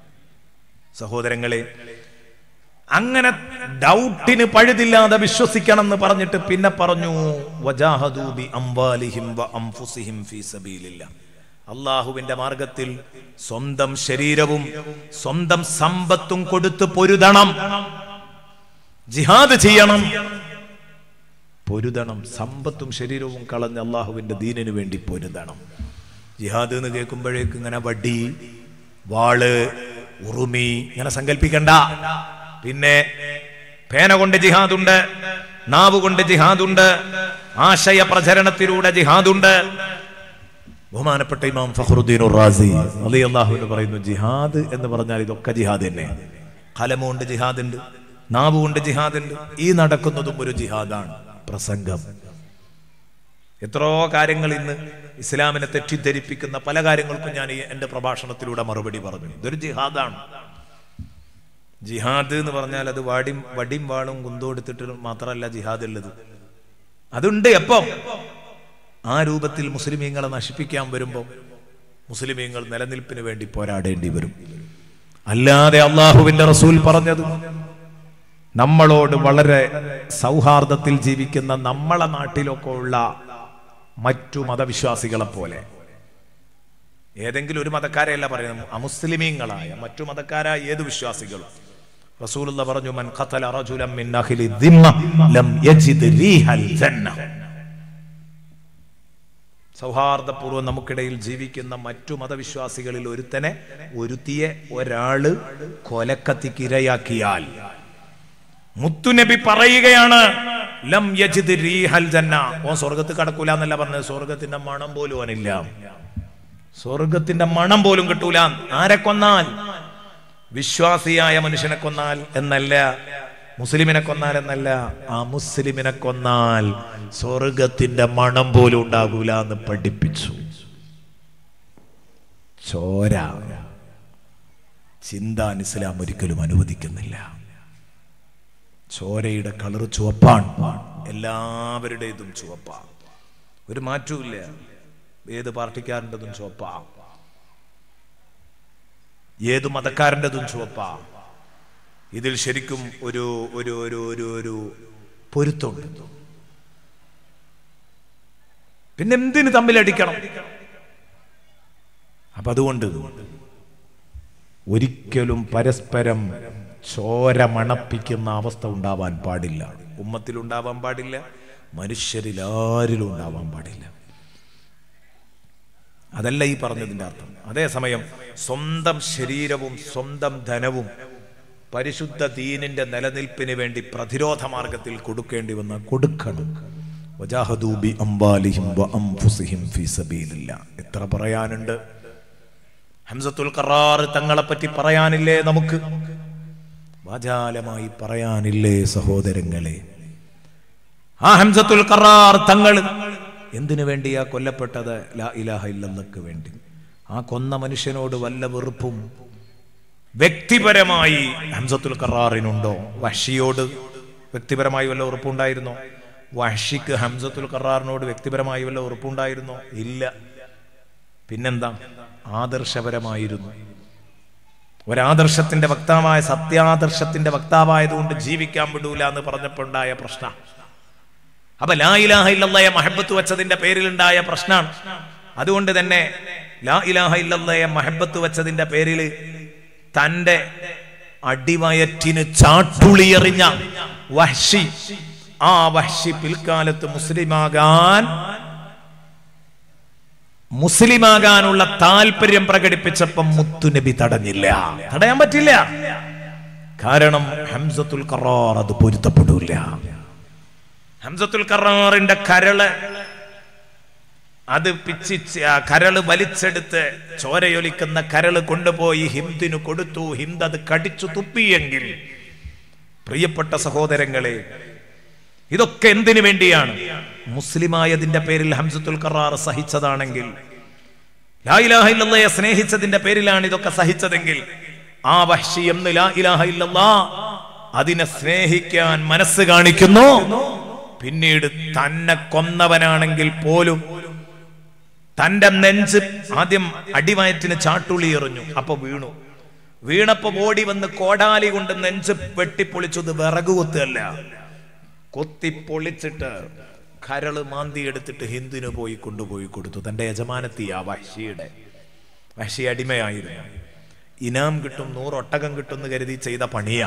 സഹോദരങ്ങളെ അങ്ങനെ ഡൗട്ടിന് പഴുതില്ലാതെ വിശ്വസിക്കണം എന്ന് പറഞ്ഞിട്ട് പിന്നെ പറഞ്ഞു വജാഹദൂ ബി അംവാലിഹിം വ അൻഫുസിഹിം ഫീ സബീലില്ല അള്ളാഹുവിന്റെ മാർഗത്തിൽ സ്വന്തം ശരീരവും സ്വന്തം സമ്പത്തും കൊടുത്ത് പൊരുതണം ജിഹാദ് ചെയ്യണം പൊരുതണം സമ്പത്തും ശരീരവും കളഞ്ഞ് അള്ളാഹുവിന്റെ ദീനിനു വേണ്ടി പൊരുതണം ജിഹാദ് എന്ന് കേൾക്കുമ്പോഴേക്ക് ഇങ്ങനെ വടി വാള് ഉറുമി ഇങ്ങനെ സങ്കല്പിക്കണ്ട പിന്നെ പേന കൊണ്ട് ജിഹാദുണ്ട് നാവ് കൊണ്ട് ജിഹാദുണ്ട് ആശയ പ്രചരണത്തിലൂടെ ജിഹാദുണ്ട് ബഹുമാനപ്പെട്ട ഇമാം ഫഖറുദ്ദീൻ റാസി അലി അള്ളാഹുവിന് പറയുന്നു ജിഹാദ് എന്ന് പറഞ്ഞാൽ ഇതൊക്കെ ജിഹാദ് തന്നെ കലമ കൊണ്ട് ജിഹാദ് ഉണ്ട് നാവ് കൊണ്ട് ജിഹാദ് ഉണ്ട് ഈ നടക്കുന്നതും ഒരു ജിഹാദാണ് പ്രസംഗം എത്രയോ കാര്യങ്ങൾ ഇന്ന് ഇസ്ലാമിനെ തെറ്റിദ്ധരിപ്പിക്കുന്ന പല കാര്യങ്ങൾക്കും ഞാൻ ഈ എന്റെ പ്രഭാഷണത്തിലൂടെ മറുപടി പറഞ്ഞു ഇതൊരു ജിഹാദാണ് ജിഹാദ് എന്ന് പറഞ്ഞാൽ അത് വാടിയും വടിയും വാളും കുന്തോടുത്തിട്ട് മാത്രമല്ല ജിഹാദ് ഉള്ളത് അതുണ്ട് എപ്പം ആ രൂപത്തിൽ മുസ്ലിമീങ്ങളെ നശിപ്പിക്കാൻ വരുമ്പോൾ മുസ്ലിമീങ്ങൾ നിലനിൽപ്പിന് വേണ്ടി പോരാടേണ്ടി വരും അല്ലാതെ അള്ളാഹുവിന്റെ റസൂൽ പറഞ്ഞത് നമ്മളോട് വളരെ സൗഹാർദ്ദത്തിൽ ജീവിക്കുന്ന നമ്മളെ നാട്ടിലൊക്കെ ഉള്ള മറ്റു മതവിശ്വാസികളെ പോലെ ഏതെങ്കിലും ഒരു മതക്കാരെയല്ല പറയുന്നത് അമുസ്ലിമീങ്ങളായ മറ്റു മതക്കാരായ ഏത് വിശ്വാസികളും റസൂലുള്ള പറഞ്ഞു മൻ ഖതല റജുലൻ മിൻ അഹ്ലി ദിമ്മ ലം യജിദ് റീഹൽ ജന്ന സൗഹാർദ്ദപൂർവ്വം നമുക്കിടയിൽ ജീവിക്കുന്ന മറ്റു മതവിശ്വാസികളിൽ ഒരുത്തനെ ഒരുത്തിയെ ഒരാള് കൊലക്കത്തിക്ക് ഇരയാക്കിയാൽ മുത്തുനബി പറയുകയാണ് ലം യജിദ് റീഹൽ ജന്ന ഓൻ സ്വർഗത്ത് കടക്കൂല എന്നല്ല പറഞ്ഞത് സ്വർഗത്തിന്റെ മണം പോലും അവനില്ല സ്വർഗത്തിന്റെ മണം പോലും കിട്ടൂല ആരെ കൊന്നാൽ വിശ്വാസിയായ മനുഷ്യനെ കൊന്നാൽ എന്നല്ല മുസ്ലിമിനെ കൊന്നാൽ എന്നല്ല ആ മുസ്ലിമിനെ കൊന്നാൽ സ്വർഗത്തിന്റെ മണം പോലും ഉണ്ടാകൂല എന്ന് പഠിപ്പിച്ചു ചോര ചിന്താൻ ഇസ്ലാം ഒരിക്കലും അനുവദിക്കുന്നില്ല ചോരയുടെ കളർ ചുവപ്പാണ് എല്ലാവരുടേതും ചുവപ്പാണ് ഒരു മാറ്റവും ഏത് പാർട്ടിക്കാരൻ്റെതും ചുവപ്പാ ഏത് മതക്കാരൻ്റെതും ചുവപ്പാ ഇതിൽ ശരിക്കും ഒരു ഒരു ഒരു ഒരു ഒരു പൊരുത്തമുണ്ട് പിന്നെ എന്തിന് തമ്മിലടിക്കണം അപ്പൊ അതുകൊണ്ട് ഒരിക്കലും പരസ്പരം ചോര മണപ്പിക്കുന്ന അവസ്ഥ ഉണ്ടാവാൻ പാടില്ല ഉമ്മത്തിൽ ഉണ്ടാവാൻ പാടില്ല മനുഷ്യരിൽ ആരിലും ഉണ്ടാവാൻ പാടില്ല അതല്ല ഈ പറഞ്ഞതിന്റെ അർത്ഥം അതേസമയം സ്വന്തം ശരീരവും സ്വന്തം ധനവും പരിശുദ്ധ ദീനിന്റെ നിലനിൽപ്പിന് വേണ്ടി പ്രതിരോധ മാർഗത്തിൽ കൊടുക്കേണ്ടി വന്ന കൊടുക്കണം വജാഹദൂ ബി അംബാലിഹിം വ അൻഫുസിഹിം ഫീ സബീലില്ല എത്ര പറയാനുണ്ട് ഹംസത്തുൽ ഖറാർ തങ്ങളെ പറ്റി പറയാനില്ലേ നമുക്ക് വാചാലമായി പറയാനില്ലേ സഹോദരങ്ങളെ ആ ഹംസത്തുൽ ഖറാർ തങ്ങൾ എന്തിനു വേണ്ടിയാ കൊല്ലപ്പെട്ടത് ലാ ഇലാഹ ഇല്ലല്ലക്ക് വേണ്ടി ആ കൊന്ന മനുഷ്യനോട് വല്ല വെറുപ്പും വ്യക്തിപരമായി ഹംസത്തുൽ ഖറാറിനുണ്ടോ വഷിയോട് വ്യക്തിപരമായി വല്ല ഉറപ്പുണ്ടായിരുന്നോ വഷിക്ക് ഹംസത്തുൽ ഖറാറിനോട് വ്യക്തിപരമായി വല്ല ഉറപ്പുണ്ടായിരുന്നോ ഇല്ല പിന്നെന്താ ആദർശപരമായിരുന്നു ഒരാദർശത്തിന്റെ വക്താവായ സത്യാദർശത്തിന്റെ വക്താവായതുകൊണ്ട് ജീവിക്കാൻ വിടൂല എന്ന് പറഞ്ഞപ്പോണ്ടായ പ്രശ്നം അപ്പൊ ലാ ഇലാഹ ഇല്ലല്ലയെ മഹബത്ത് വെച്ചതിന്റെ പേരിലുണ്ടായ പ്രശ്നമാണ് അതുകൊണ്ട് തന്നെ ലാ ഇലാഹ ഇല്ലല്ലയെ മഹബത്ത് വെച്ചതിന്റെ പേരിൽ തന്റെ അടിവയറ്റിന് ചാട്ടുളിയെറിഞ്ഞ വഹ്ഷി ആ വഹ്ഷി പിൽക്കാലത്ത് മുസ്ലിമാകാൻ മുസ്ലിമാകാനുള്ള താല്പര്യം പ്രകടിപ്പിച്ചപ്പം മുത്തുനബി തടഞ്ഞില്ല തടയാൻ പറ്റില്ല കാരണം ഹംസത്തുൽ കറാർ അത് പൊരുത്തപ്പെടൂല ഹംസത്തുൽ കറാറിന്റെ കരള് അത് പിച്ചിച്ച് ആ കരള് വലിച്ചെടുത്ത് ചോരയൊലിക്കുന്ന കരള് കൊണ്ടുപോയി ഹിന്ദിനു കൊടുത്തു ഹിന്ദ് അത് കടിച്ചു തുപ്പിയെങ്കിൽ പ്രിയപ്പെട്ട സഹോദരങ്ങളെ ഇതൊക്കെ എന്തിനു വേണ്ടിയാണ് മുസ്ലിമായതിന്റെ പേരിൽ ഹംസത്തുൽ കറാർ സഹിച്ചതാണെങ്കിൽ ലാ ഇലാഹ ഇല്ലല്ലയെ സ്നേഹിച്ചതിന്റെ പേരിലാണ് ഇതൊക്കെ സഹിച്ചതെങ്കിൽ ആ വഹ്ഷി എന്ന് ലാ ഇലാഹ ഇല്ലല്ലാ അതിനെ സ്നേഹിക്കാൻ മനസ്സ് കാണിക്കുന്നു പിന്നീട് തന്നെ കൊന്നവനാണെങ്കിൽ പോലും തന്റെ നെഞ്ച് ആദ്യം അടിവയറ്റിന് ചാട്ടുളി എറിഞ്ഞു അപ്പൊ വീണു വീണപ്പോ ഓടി വന്ന് കോടാലി കൊണ്ട് നെഞ്ച് വെട്ടിപ്പൊളിച്ചത് വിറക് കൊത്തല്ല കൊത്തി പൊളിച്ചിട്ട് കരള് മാന്തി എടുത്തിട്ട് ഹിന്ദിന് പോയി കൊണ്ടുപോയി കൊടുത്തു തന്റെ യജമാനത്തി ആ വഹ്ഷിയുടെ വഹ്ഷി അടിമയായിരുന്നു ഇനാം കിട്ടും നൂറൊട്ടകം കിട്ടും എന്ന് കരുതി ചെയ്ത പണിയാ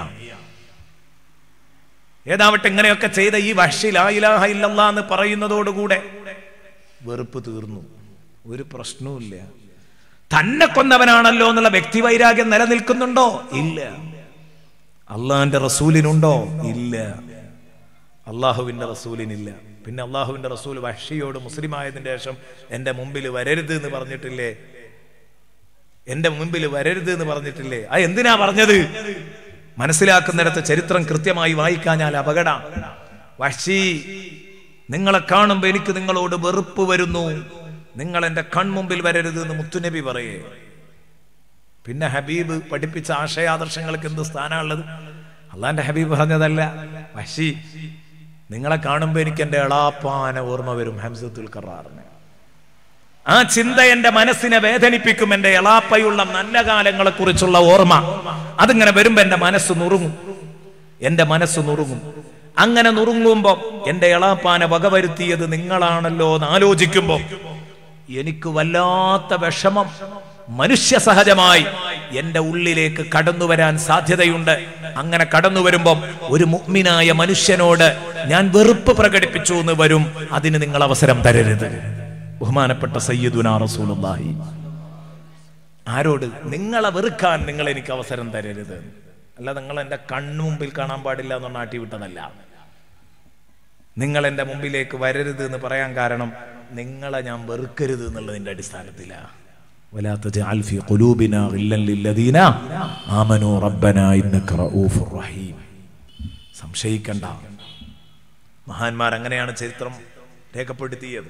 ഏതാവട്ടെ ഇങ്ങനെയൊക്കെ ചെയ്ത ഈ വഹ്ഷി ലാ ഇലാഹ ഇല്ലല്ലാ എന്ന് പറയുന്നതോടുകൂടെ വെറുപ്പ് തീർന്നു ഒരു പ്രശ്നവുമില്ല തന്നെ കൊന്നവനാണല്ലോ എന്നുള്ള വ്യക്തിവൈരാഗ്യം നിലനിൽക്കുന്നുണ്ടോ ഇല്ല അള്ളാന്റെ റസൂലിനുണ്ടോ ഇല്ല അള്ളാഹുവിന്റെ റസൂലിനില്ല പിന്നെ അള്ളാഹുവിന്റെ റസൂൽ വഹ്ഷിയോട് മുസ്ലിം ആയതിന്റെ ശേഷം എന്റെ മുമ്പിൽ വരരുത് എന്ന് പറഞ്ഞിട്ടില്ലേ എന്റെ മുമ്പിൽ വരരുത് എന്ന് പറഞ്ഞിട്ടില്ലേ ആ എന്തിനാ പറഞ്ഞത് മനസ്സിലാക്കുന്നിടത്ത് ചരിത്രം കൃത്യമായി വായിക്കാഞ്ഞാൽ അപകട വഹ്ഷി നിങ്ങളെ കാണുമ്പോ എനിക്ക് നിങ്ങളോട് വെറുപ്പ് വരുന്നു നിങ്ങൾ എന്റെ കൺമുമ്പിൽ വരരുത് എന്ന് മുത്തുനബി പറയേ പിന്നെ ഹബീബ് പഠിപ്പിച്ച ആശയാദർശങ്ങൾക്ക് എന്ത് സ്ഥാനമുള്ളത് അള്ളാന്റെ ഹബീബ് പറഞ്ഞതല്ല വശി നിങ്ങളെ കാണുമ്പോ എനിക്ക് എന്റെ എളാപ്പാന ഓർമ്മ വരും ഹംസത്തുൽ കറാറിന് ആ ചിന്ത എന്റെ മനസ്സിനെ വേദനിപ്പിക്കും എന്റെ എളാപ്പയുള്ള നല്ല കാലങ്ങളെ കുറിച്ചുള്ള ഓർമ്മ അതിങ്ങനെ വരുമ്പോ എന്റെ മനസ്സ് നുറുങ്ങും എന്റെ മനസ്സ് നുറുങ്ങും അങ്ങനെ നുറുങ്ങുമ്പോ എന്റെ എളാപ്പാനെ വകവരുത്തിയത് നിങ്ങളാണല്ലോ എന്ന് ആലോചിക്കുമ്പോ എനിക്ക് വല്ലാത്ത വിഷമം മനുഷ്യ സഹജമായി എന്റെ ഉള്ളിലേക്ക് കടന്നു വരാൻ സാധ്യതയുണ്ട് അങ്ങനെ കടന്നു വരുമ്പം ഒരു മുഗ്മിനായ മനുഷ്യനോട് ഞാൻ വെറുപ്പ് പ്രകടിപ്പിച്ചു എന്ന് വരും അതിന് നിങ്ങൾ അവസരം തരരുത് ബഹുമാനപ്പെട്ട സയ്യിദുന റസൂലുള്ളാഹി ആരോട് നിങ്ങളെ വെറുക്കാൻ നിങ്ങൾ എനിക്ക് അവസരം തരരുത് അല്ല നിങ്ങൾ എന്റെ കണ്ണുമുമ്പിൽ കാണാൻ പാടില്ല എന്ന് നാട്ടി വിട്ടതല്ല നിങ്ങൾ എന്റെ മുമ്പിലേക്ക് വരരുത് എന്ന് പറയാൻ കാരണം നിങ്ങളെ ഞാൻ വെറുക്കരുത് എന്നുള്ളതിന്റെ അടിസ്ഥാനത്തിലാണ് ولا تجعل في قلوبنا غلا للذين آمنوا ربنا إنك رؤوف رحيم സംശയിക്കണ്ട മഹാന്മാർ അങ്ങനെയാണ് ചരിത്രം രേഖപ്പെടുത്തിയത്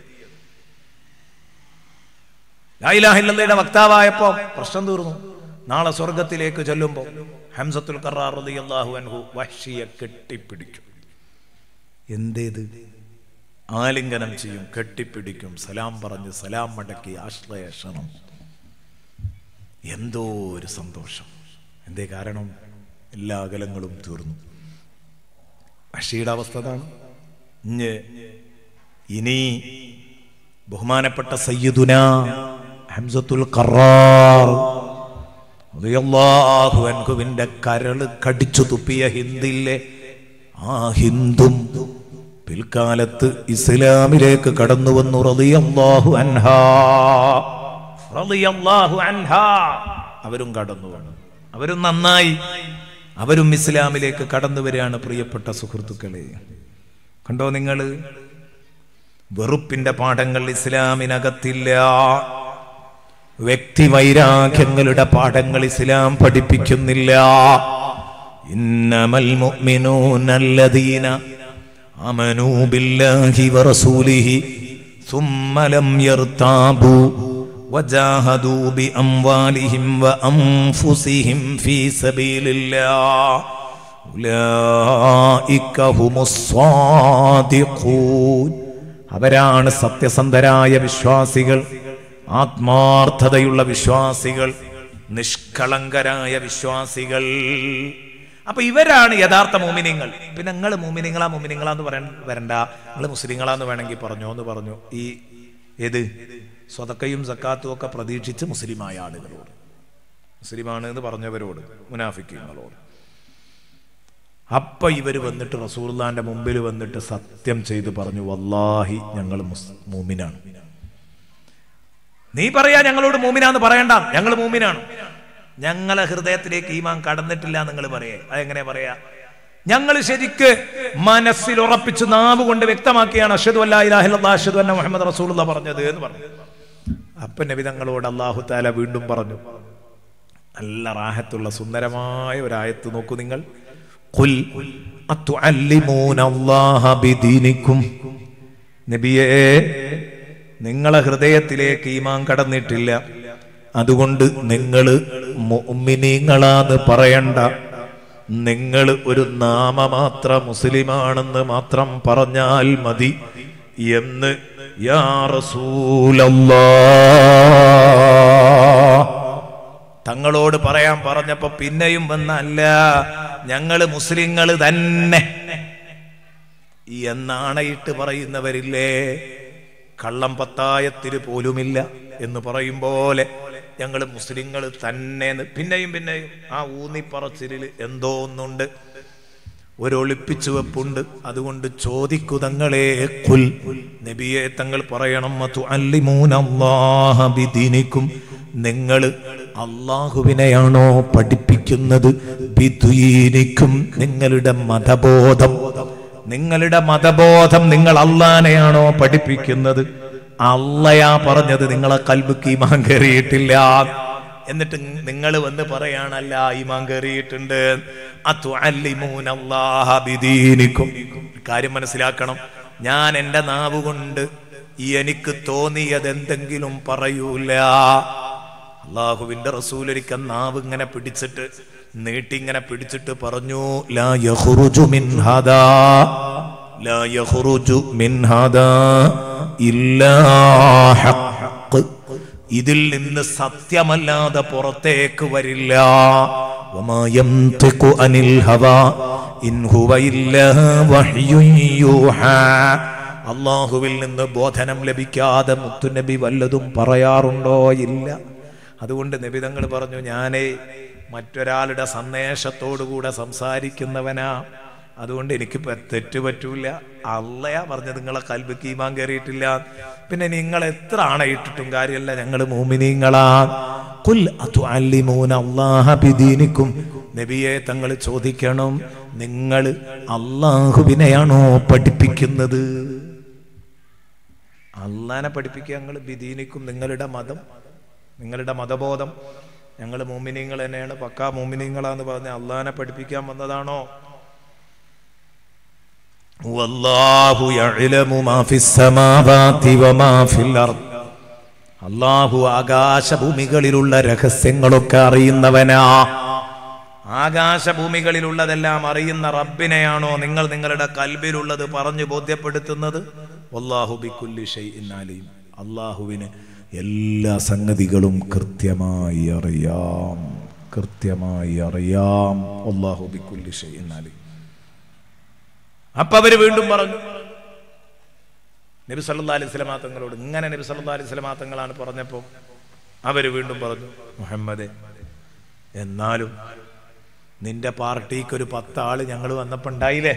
ലായിലാഹില്ലയുടെ വക്താവായപ്പോ പ്രശ്നം തീർന്നു നാളെ സ്വർഗത്തിലേക്ക് ചെല്ലുമ്പോൾ ഹംസത്തുൽ ഖറാർ റളിയല്ലാഹു അൻഹു വഹ്ഷിയെ കെട്ടിപ്പിടിക്കും എന്തേത് ആലിംഗനം ചെയ്യും കെട്ടിപ്പിടിക്കും സലാം പറഞ്ഞ് സലാം മടക്കി ആശ്രയക്ഷണം എന്തോ ഒരു സന്തോഷം എന്തേ കാരണം എല്ലാ അകലങ്ങളും തീർന്നു വഷിയുടെ അവസ്ഥ അതാണ് ഇഞ്ഞ് ഇനി ബഹുമാനപ്പെട്ട സയ്യിദുന ഹംസത്തുൽ ഖറാർ റളിയല്ലാഹു അൻഹുവിന്റെ കരള് കടിച്ചു തുപ്പിയ ഹിന്ദിലെ ആ ഹിന്ദും പിൽക്കാലത്ത് ഇസ്ലാമിലേക്ക് കടന്നു വന്നു റളിയല്ലാഹു അൻഹാ റളിയല്ലാഹു അൻഹാ അവരും കടന്നു വന്നു അവരും നന്നായി അവരും ഇസ്ലാമിലേക്ക് കടന്നു വരികയാണ് പ്രിയപ്പെട്ട സുഹൃത്തുക്കളെ കണ്ടോ നിങ്ങൾ വെറുപ്പിന്റെ പാഠങ്ങൾ ഇസ്ലാമിനകത്തില്ല വ്യക്തി വൈരാഗ്യങ്ങളുടെ പാഠങ്ങൾ ഇസ്ലാം പഠിപ്പിക്കുന്നില്ല ഇന്നമൽ മുഅ്മിനൂനല്ലദീന ആമനൂ ബില്ലാഹി വറസൂലിഹി ثم لم يرتابوا وجاهدوا بأموالهم وأنفسهم في سبيل الله أولئك هم الصادقون അവരാണ് സത്യസന്ധരായ വിശ്വാസികൾ ആത്മാർത്ഥതയുള്ള വിശ്വാസികൾ നിഷ്കളങ്കരായ വിശ്വാസികൾ അപ്പൊ ഇവരാണ് യഥാർത്ഥ മോമിനിങ്ങൾ പിന്നെ നിങ്ങൾ മോമിനിങ്ങളാ മോമിനിങ്ങളാന്ന് പറയാൻ വരണ്ട നിങ്ങൾ മുസ്ലിങ്ങളാന്ന് വേണമെങ്കിൽ പറഞ്ഞോ എന്ന് പറഞ്ഞു ഈ ഏത് സ്വതക്കയും സക്കാത്തും ഒക്കെ പ്രതീക്ഷിച്ച് മുസ്ലിമായ ആളുകളോട് മുസ്ലിമാണ് എന്ന് പറഞ്ഞവരോട് മുനാഫിക്കുകളോട് അപ്പൊ ഇവർ വന്നിട്ട് റസൂർലാന്റെ മുമ്പിൽ വന്നിട്ട് സത്യം ചെയ്ത് പറഞ്ഞു വല്ലാഹി ഞങ്ങൾ മൂമിനാണ് നീ പറയാ ഞങ്ങളോട് മൂമിനാന്ന് പറയണ്ട ഞങ്ങൾ മൂമിനാണ് ഞങ്ങളെ ഹൃദയത്തിലേക്ക് ഈമാൻ കടന്നിട്ടില്ല നിങ്ങൾ പറയേ അതെങ്ങനെ പറയാ ഞങ്ങൾ ശരിക്ക് മനസ്സിൽ ഉറപ്പിച്ച് നാവ് കൊണ്ട് വ്യക്തമാക്കിയാണ് അഷദ് അല്ലാഹില്ലാ അന്ന മുഹമ്മദ് റസൂലുള്ള പറഞ്ഞത് എന്ന് പറഞ്ഞു അപ്പൊ നബി തങ്ങളോട് അള്ളാഹു താല വീണ്ടും പറഞ്ഞു നല്ല റാഹത്തുള്ള സുന്ദരമായ ഒരായത്ത് നോക്കൂ നിങ്ങൾ ഖുൽ അത്തുഅല്ലിമൂന അല്ലാഹ ബിദീനിക്കും നബിയേ നിങ്ങളെ ഹൃദയത്തിലേക്ക് ഈമാൻ കടന്നിട്ടില്ല അതുകൊണ്ട് നിങ്ങൾ മുഅ്മിനീങ്ങളാന്ന് പറയണ്ട നിങ്ങൾ ഒരു നാമമാത്ര മുസ്ലിമാണെന്ന് മാത്രം പറഞ്ഞാൽ മതി എന്ന് യാ റസൂലല്ലാ തങ്ങളോട് പറയാൻ പറഞ്ഞപ്പോ പിന്നെയും വന്നല്ല ഞങ്ങള് മുസ്ലിങ്ങൾ തന്നെ എന്നാണയിട്ട് പറയുന്നവരില്ലേ കള്ളം പത്തായത്തിൽ പോലുമില്ല എന്ന് പറയും പോലെ ഞങ്ങൾ മുസ്ലിങ്ങൾ തന്നെ എന്ന് പിന്നെയും പിന്നെയും ആ ഊന്നിപ്പറച്ചിലിൽ എന്തോ ഒന്നുണ്ട് ഒരു ഒളിപ്പിച്ചു വെപ്പുണ്ട് അതുകൊണ്ട് ചോദിക്കു തങ്ങളെ കുൽ നബിയെ തങ്ങൾ പറയണം മതു അല്ലിമൂനല്ലാഹ ബിദീനിക്കും നിങ്ങൾ അള്ളാഹുവിനെയാണോ പഠിപ്പിക്കുന്നത് ബിദീനിക്കും നിങ്ങളുടെ മതബോധം നിങ്ങളുടെ മതബോധം നിങ്ങൾ അള്ളാനെയാണോ പഠിപ്പിക്കുന്നത് അള്ളയാ പറഞ്ഞത് നിങ്ങളെ കൽബുക്ക് ഈമാൻ കയറിയിട്ടില്ല എന്നിട്ട് നിങ്ങൾ വന്ന് പറയാണല്ല ഈമാൻ കയറിയിട്ടുണ്ട് അതുഅല്ലിമൂനല്ലാഹ ബിദീനിക്കും കാര്യം മനസ്സിലാക്കണം ഞാൻ എൻ്റെ നാവ് കൊണ്ട് എനിക്ക് തോന്നിയത് എന്തെങ്കിലും പറയൂല അള്ളാഹുവിന്റെ റസൂലൊരിക്കൽ നാവ് ഇങ്ങനെ പിടിച്ചിട്ട് നീട്ടി ഇങ്ങനെ പിടിച്ചിട്ട് പറഞ്ഞു ലാ യഖ്റുജു മിൻ ഹദാ ലാ യഖ്റുജു മിൻ ഹദാ ഇല്ലാ ഹഖ് ഇതിൽ നിന്ന് സത്യമല്ലാതെ പുറത്തേക്ക് വരില്ല വമാ യംതിഖു അനിൽ ഹവാ ഇൻ ഹുവ ഇല്ലാ വഹ്യുൻ യൂഹാ അള്ളാഹുവിൽ നിന്ന് ബോധനം ലഭിക്കാതെ മുത്തുനബി വല്ലതും പറയാറുണ്ടോ ഇല്ല അതുകൊണ്ട് നബി തങ്ങൾ പറഞ്ഞു ഞാനേ മറ്റൊരാളുടെ സന്ദേശത്തോടുകൂടെ സംസാരിക്കുന്നവനാ അതുകൊണ്ട് എനിക്ക് പ- തെറ്റ് പറ്റൂല അള്ളയാ പറഞ്ഞത് നിങ്ങളെ കൽബിക്ക് ഈമാൻ കയറിയിട്ടില്ല പിന്നെ നിങ്ങൾ എത്ര ആണയിട്ടിട്ടും കാര്യമല്ല ഞങ്ങൾ മോമിനിങ്ങളാ കുൽ അതുഅല്ലിമൂന അല്ലാഹ ബിദീനിക്കും നബിയെ തങ്ങൾ ചോദിക്കണം നിങ്ങൾ അള്ളാഹുവിനെയാണോ പഠിപ്പിക്കുന്നത് അള്ളാനെ പഠിപ്പിക്കുക ഞങ്ങൾ ബിദീനിക്കും നിങ്ങളുടെ മതം നിങ്ങളുടെ മതബോധം ഞങ്ങൾ മോമിനിങ്ങൾ തന്നെയാണ് പക്കാ മോമിനിങ്ങളാന്ന് പറഞ്ഞ് അള്ളാനെ പഠിപ്പിക്കാൻ വന്നതാണോ വല്ലാഹു യഅലമു മാ ഫിസ് സമാവാതി വമാ ഫിൽ അർദ് അള്ളാഹു ആകാശഭൂമികളിലുള്ള രഹസ്യങ്ങളൊക്കെ അറിയുന്നവനാ ആകാശഭൂമികളിലുള്ളതെല്ലാം അറിയുന്ന റബ്ബിനെയാണോ നിങ്ങൾ നിങ്ങളുടെ കൽബിലുള്ളത് പറഞ്ഞു ബോധ്യപ്പെടുത്തുന്നത് വല്ലാഹു ബിക്കുല്ലി ഷൈഇൻ അലീം അള്ളാഹുവിന് എല്ലാ സംഗതികളും കൃത്യമായി അറിയാം കൃത്യമായി അറിയാം അള്ളാഹു ബിക്കുല്ലി ഷൈഇൻ അലീം അപ്പൊ അവര് വീണ്ടും പറഞ്ഞു നബി സല്ലാ അലൈഹി സ്വലമാ തങ്ങളോട് ഇങ്ങനെ നബി സല്ലാ അലൈഹി സ്വലമാ തങ്ങളാണ് പറഞ്ഞപ്പോൾ അവര് വീണ്ടും പറഞ്ഞു മുഹമ്മദേ എന്നാലും നിന്റെ പാർട്ടിക്ക് ഒരു പത്താള് ഞങ്ങൾ വന്നപ്പോ ഉണ്ടായില്ലേ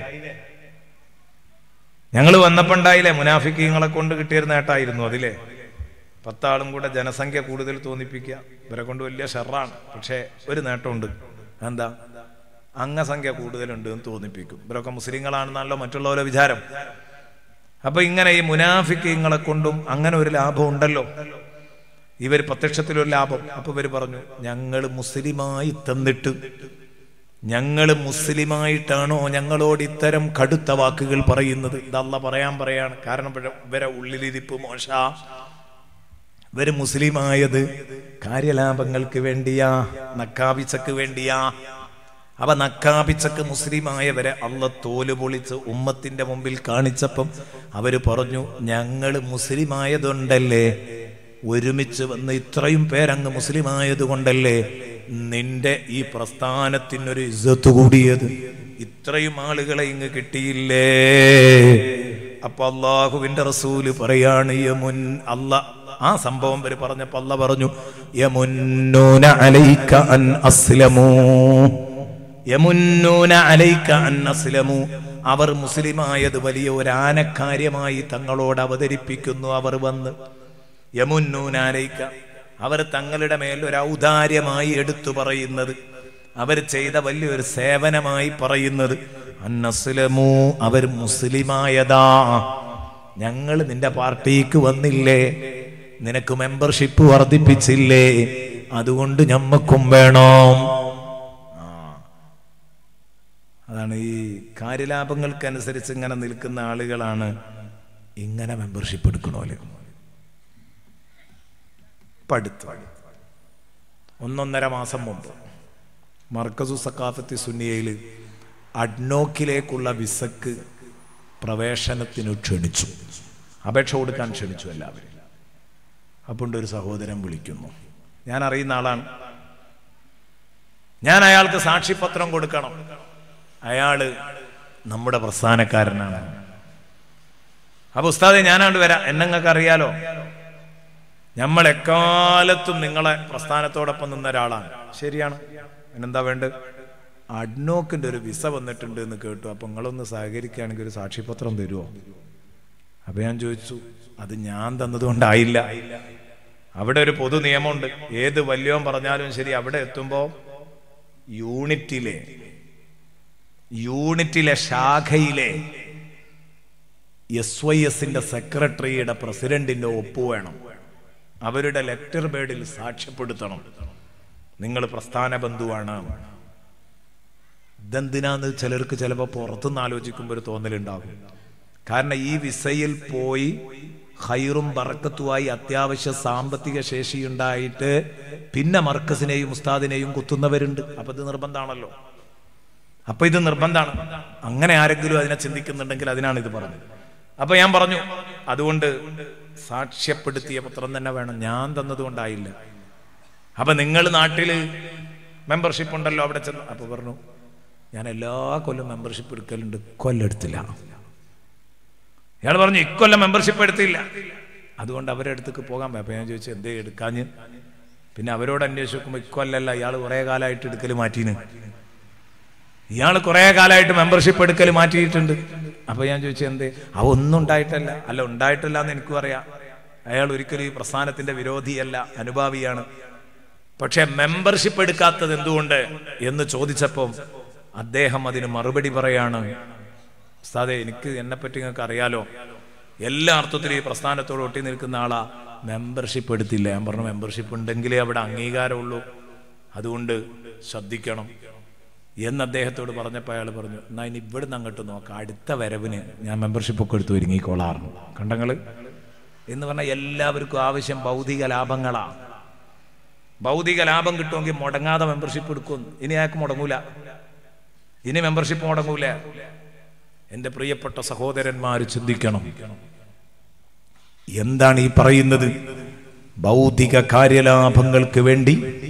ഞങ്ങൾ വന്നപ്പോ ഉണ്ടായില്ലേ മുനാഫിക്കങ്ങളെ കൊണ്ട് കിട്ടിയൊരു നേട്ടായിരുന്നു അതിലെ പത്താളും കൂടെ ജനസംഖ്യ കൂടുതൽ തോന്നിപ്പിക്കുക ഇവരെ കൊണ്ട് വലിയ ഷെറാണ് പക്ഷേ ഒരു നേട്ടമുണ്ട് എന്താ അംഗസംഖ്യ കൂടുതലുണ്ട് എന്ന് തോന്നിപ്പിക്കും ഇവരൊക്കെ മുസ്ലിങ്ങളാണെന്നാണല്ലോ മറ്റുള്ളവരെ വിചാരം അപ്പൊ ഇങ്ങനെ ഈ മുനാഫിക്കങ്ങളെ കൊണ്ടും അങ്ങനെ ഒരു ലാഭം ഉണ്ടല്ലോ ഇവർ പ്രത്യക്ഷത്തിലൊരു ലാഭം അപ്പൊ ഇവർ പറഞ്ഞു ഞങ്ങൾ മുസ്ലിമായി തന്നിട്ട് ഞങ്ങൾ മുസ്ലിമായിട്ടാണോ ഞങ്ങളോട് ഇത്തരം കടുത്ത വാക്കുകൾ പറയുന്നത് ഇതല്ല പറയാൻ പറയാണ് കാരണം ഇവരെ- ഇവരെ ഉള്ളിലിരിപ്പ് മോശ ഇവര് മുസ്ലിമായത് കാര്യലാഭങ്ങൾക്ക് വേണ്ടിയാ നക്കാപിച്ചക്ക് വേണ്ടിയാ അവ നക്കാപിച്ചക്ക് മുസ്ലിമായവരെ അള്ള തോല് പൊളിച്ച് ഉമ്മത്തിന്റെ മുമ്പിൽ കാണിച്ചപ്പം അവര് പറഞ്ഞു ഞങ്ങള് മുസ്ലിമായതുണ്ടല്ലേ ഒരുമിച്ച് വന്ന് ഇത്രയും പേരങ്ങ് മുസ്ലിമായത് കൊണ്ടല്ലേ നിന്റെ ഈ പ്രസ്ഥാനത്തിനൊരു ഇസ്സത്ത് കൂടിയത് ഇത്രയും ആളുകളെ ഇങ്ങ് കിട്ടിയില്ലേ അപ്പൊ അള്ളാഹുവിന്റെ റസൂല് പറയാണ് യമുൻ അല്ല ആ സംഭവം വരെ പറഞ്ഞപ്പോ അല്ല പറഞ്ഞു യമുന്നൂന അലൈക അൻ അസ്ലമൂ യമുന്നൂന അലൈക അന്നസ്ലമു അവർ മുസ്ലിമായത് വലിയ ഒരു ആനക്കാര്യമായി തങ്ങളോട് അവതരിപ്പിക്കുന്നു അവർ വന്ന് യമുന്നൂന അലൈക അവർ തങ്ങളുടെ മേൽ ഒരു ഔദാര്യമായി എടുത്തു പറയുന്നത് അവർ ചെയ്ത വലിയൊരു സേവനമായി പറയുന്നത് അന്നസ്ലമു അവർ മുസ്ലിമായതാ ഞങ്ങൾ നിന്റെ പാർട്ടിക്ക് വന്നില്ലേ നിനക്ക് മെമ്പർഷിപ്പ് വർദ്ധിപ്പിച്ചില്ലേ അതുകൊണ്ട് ഞമ്മക്കും വേണം ആ. അതാണ് ഈ കാര്യലാഭങ്ങൾക്കനുസരിച്ച് ഇങ്ങനെ നിൽക്കുന്ന ആളുകളാണ് ഇങ്ങനെ മെമ്പർഷിപ്പ് എടുക്കണോല് പടുത്ത് ഒന്നൊന്നര മാസം മുമ്പ് മർക്കസു സക്കാഫത്തി സുന്നിയയിൽ അഡ്നോക്കിലേക്കുള്ള വിസക്ക് പ്രവേശനത്തിന് ക്ഷണിച്ചു അപേക്ഷ കൊടുക്കാൻ ക്ഷണിച്ചു എല്ലാവരും അപ്പോൾ ഒരു സഹോദരൻ വിളിക്കുന്നു ഞാൻ അറിയുന്ന ആളാണ് ഞാൻ അയാൾക്ക് സാക്ഷിപത്രം കൊടുക്കണം അയാള് നമ്മുടെ പ്രസ്ഥാനക്കാരനാണ് അപ്പൊ ഉസ്താദെ ഞാനാണ്ട് വരാം എന്നങ്ങൾക്ക് അറിയാലോ നമ്മൾ എക്കാലത്തും നിങ്ങളെ പ്രസ്ഥാനത്തോടൊപ്പം നിന്ന ഒരാളാണ് ശരിയാണ് എന്നെന്താ വേണ്ടത് അഡ്നോക്കിന്റെ ഒരു വിസ വന്നിട്ടുണ്ട് എന്ന് കേട്ടു അപ്പൊ നിങ്ങളൊന്ന് സഹകരിക്കുകയാണെങ്കിൽ ഒരു സാക്ഷിപത്രം തരുമോ അപ്പൊ ഞാൻ ചോദിച്ചു അത് ഞാൻ തന്നതുകൊണ്ടായില്ല അവിടെ ഒരു പൊതു നിയമമുണ്ട് ഏത് വല്യവും പറഞ്ഞാലും ശരി അവിടെ എത്തുമ്പോ യൂണിറ്റിലെ യൂണിറ്റിലെ ശാഖയിലെ എസ് വൈ എസിന്റെ സെക്രട്ടറിയുടെ പ്രസിഡന്റിന്റെ ഒപ്പ് വേണം അവരുടെ ലെറ്റർ ബേഡിൽ സാക്ഷ്യപ്പെടുത്തണം നിങ്ങൾ പ്രസ്ഥാന ബന്ധുവാണ് ഇതെന്തിനാന്ന് ചിലർക്ക് ചിലപ്പോൾ പുറത്തുനിന്ന് ആലോചിക്കുമ്പോൾ ഒരു തോന്നലുണ്ടാകും കാരണം ഈ വിസയിൽ പോയി ഹൈറും ബറക്കത്തുമായി അത്യാവശ്യ സാമ്പത്തിക ശേഷിയുണ്ടായിട്ട് പിന്നെ മർക്കസിനെയും ഉസ്താദിനെയും കുത്തുന്നവരുണ്ട് അപ്പൊ ഇത് നിർബന്ധമാണല്ലോ അപ്പൊ ഇത് നിർബന്ധമാണ് അങ്ങനെ ആരെങ്കിലും അതിനെ ചിന്തിക്കുന്നുണ്ടെങ്കിൽ അതിനാണ് ഇത് പറഞ്ഞത് അപ്പൊ ഞാൻ പറഞ്ഞു അതുകൊണ്ട് സാക്ഷ്യപ്പെടുത്തിയ പത്രം തന്നെ വേണം ഞാൻ തന്നതുകൊണ്ടായില്ല അപ്പൊ നിങ്ങൾ നാട്ടില് മെമ്പർഷിപ്പ് ഉണ്ടല്ലോ അവിടെ ചെന്ന് അപ്പൊ പറഞ്ഞു ഞാൻ എല്ലാ കൊല്ലം മെമ്പർഷിപ്പ് എടുക്കലുണ്ട് കൊല്ലെടുത്തില്ല ഇയാൾ പറഞ്ഞു ഇക്കൊല്ലം മെമ്പർഷിപ്പ് എടുത്തില്ല അതുകൊണ്ട് അവരുടെ അടുത്തേക്ക് പോകാൻ പോയി അപ്പൊ ഞാൻ ചോദിച്ചു എന്തേ എടുക്കാഞ്ഞ് പിന്നെ അവരോട് അന്വേഷിച്ച് നോക്കുമ്പോൾ ഇക്കൊല്ലല്ല ഇയാൾ കുറെ കാലമായിട്ട് എടുക്കൽ മാറ്റീന് ഇയാൾ കുറെ കാലമായിട്ട് മെമ്പർഷിപ്പ് എടുക്കൽ മാറ്റിയിട്ടുണ്ട് അപ്പൊ ഞാൻ ചോദിച്ചു എന്തേ അവ ഒന്നും ഉണ്ടായിട്ടല്ല അല്ല ഉണ്ടായിട്ടില്ല എന്ന് എനിക്കും അറിയാം അയാൾ ഒരിക്കലും ഈ പ്രസ്ഥാനത്തിന്റെ വിരോധിയല്ല അനുഭാവിയാണ് പക്ഷെ മെമ്പർഷിപ്പ് എടുക്കാത്തത് എന്തുകൊണ്ട് എന്ന് ചോദിച്ചപ്പം അദ്ദേഹം അതിന് മറുപടി പറയാണ് ഉസ്താദെ എനിക്ക് എന്നെപ്പറ്റി നിങ്ങൾക്ക് അറിയാലോ എല്ലാ അർത്ഥത്തിലും ഈ പ്രസ്ഥാനത്തോട് ഒട്ടി നിൽക്കുന്ന ആളാ മെമ്പർഷിപ്പ് എടുത്തില്ല ഞാൻ പറഞ്ഞു മെമ്പർഷിപ്പ് ഉണ്ടെങ്കിലേ അവിടെ അംഗീകാരമുള്ളൂ അതുകൊണ്ട് ശ്രദ്ധിക്കണം എന്ന് അദ്ദേഹത്തോട് പറഞ്ഞപ്പോൾ അയാൾ പറഞ്ഞു എന്നാ ഇനി ഇവിടുന്ന് അങ്ങോട്ട് നോക്കാം അടുത്ത വരവിന് ഞാൻ മെമ്പർഷിപ്പ് ഒക്കെ എടുത്തു ഒരുങ്ങിക്കോളാറുണ്ട് കണ്ടങ്ങള് എന്ന് പറഞ്ഞാൽ എല്ലാവർക്കും ആവശ്യം ഭൗതിക ലാഭങ്ങളാ ഭൗതിക ലാഭം കിട്ടുമെങ്കിൽ മുടങ്ങാതെ മെമ്പർഷിപ്പ് എടുക്കും ഇനി അയാൾക്ക് മുടങ്ങൂല ഇനി മെമ്പർഷിപ്പ് മുടങ്ങൂല എന്റെ പ്രിയപ്പെട്ട സഹോദരന്മാർ ചിന്തിക്കണം എന്താണ് ഈ പറയുന്നത് ഭൗതിക കാര്യലാഭങ്ങൾക്ക് വേണ്ടി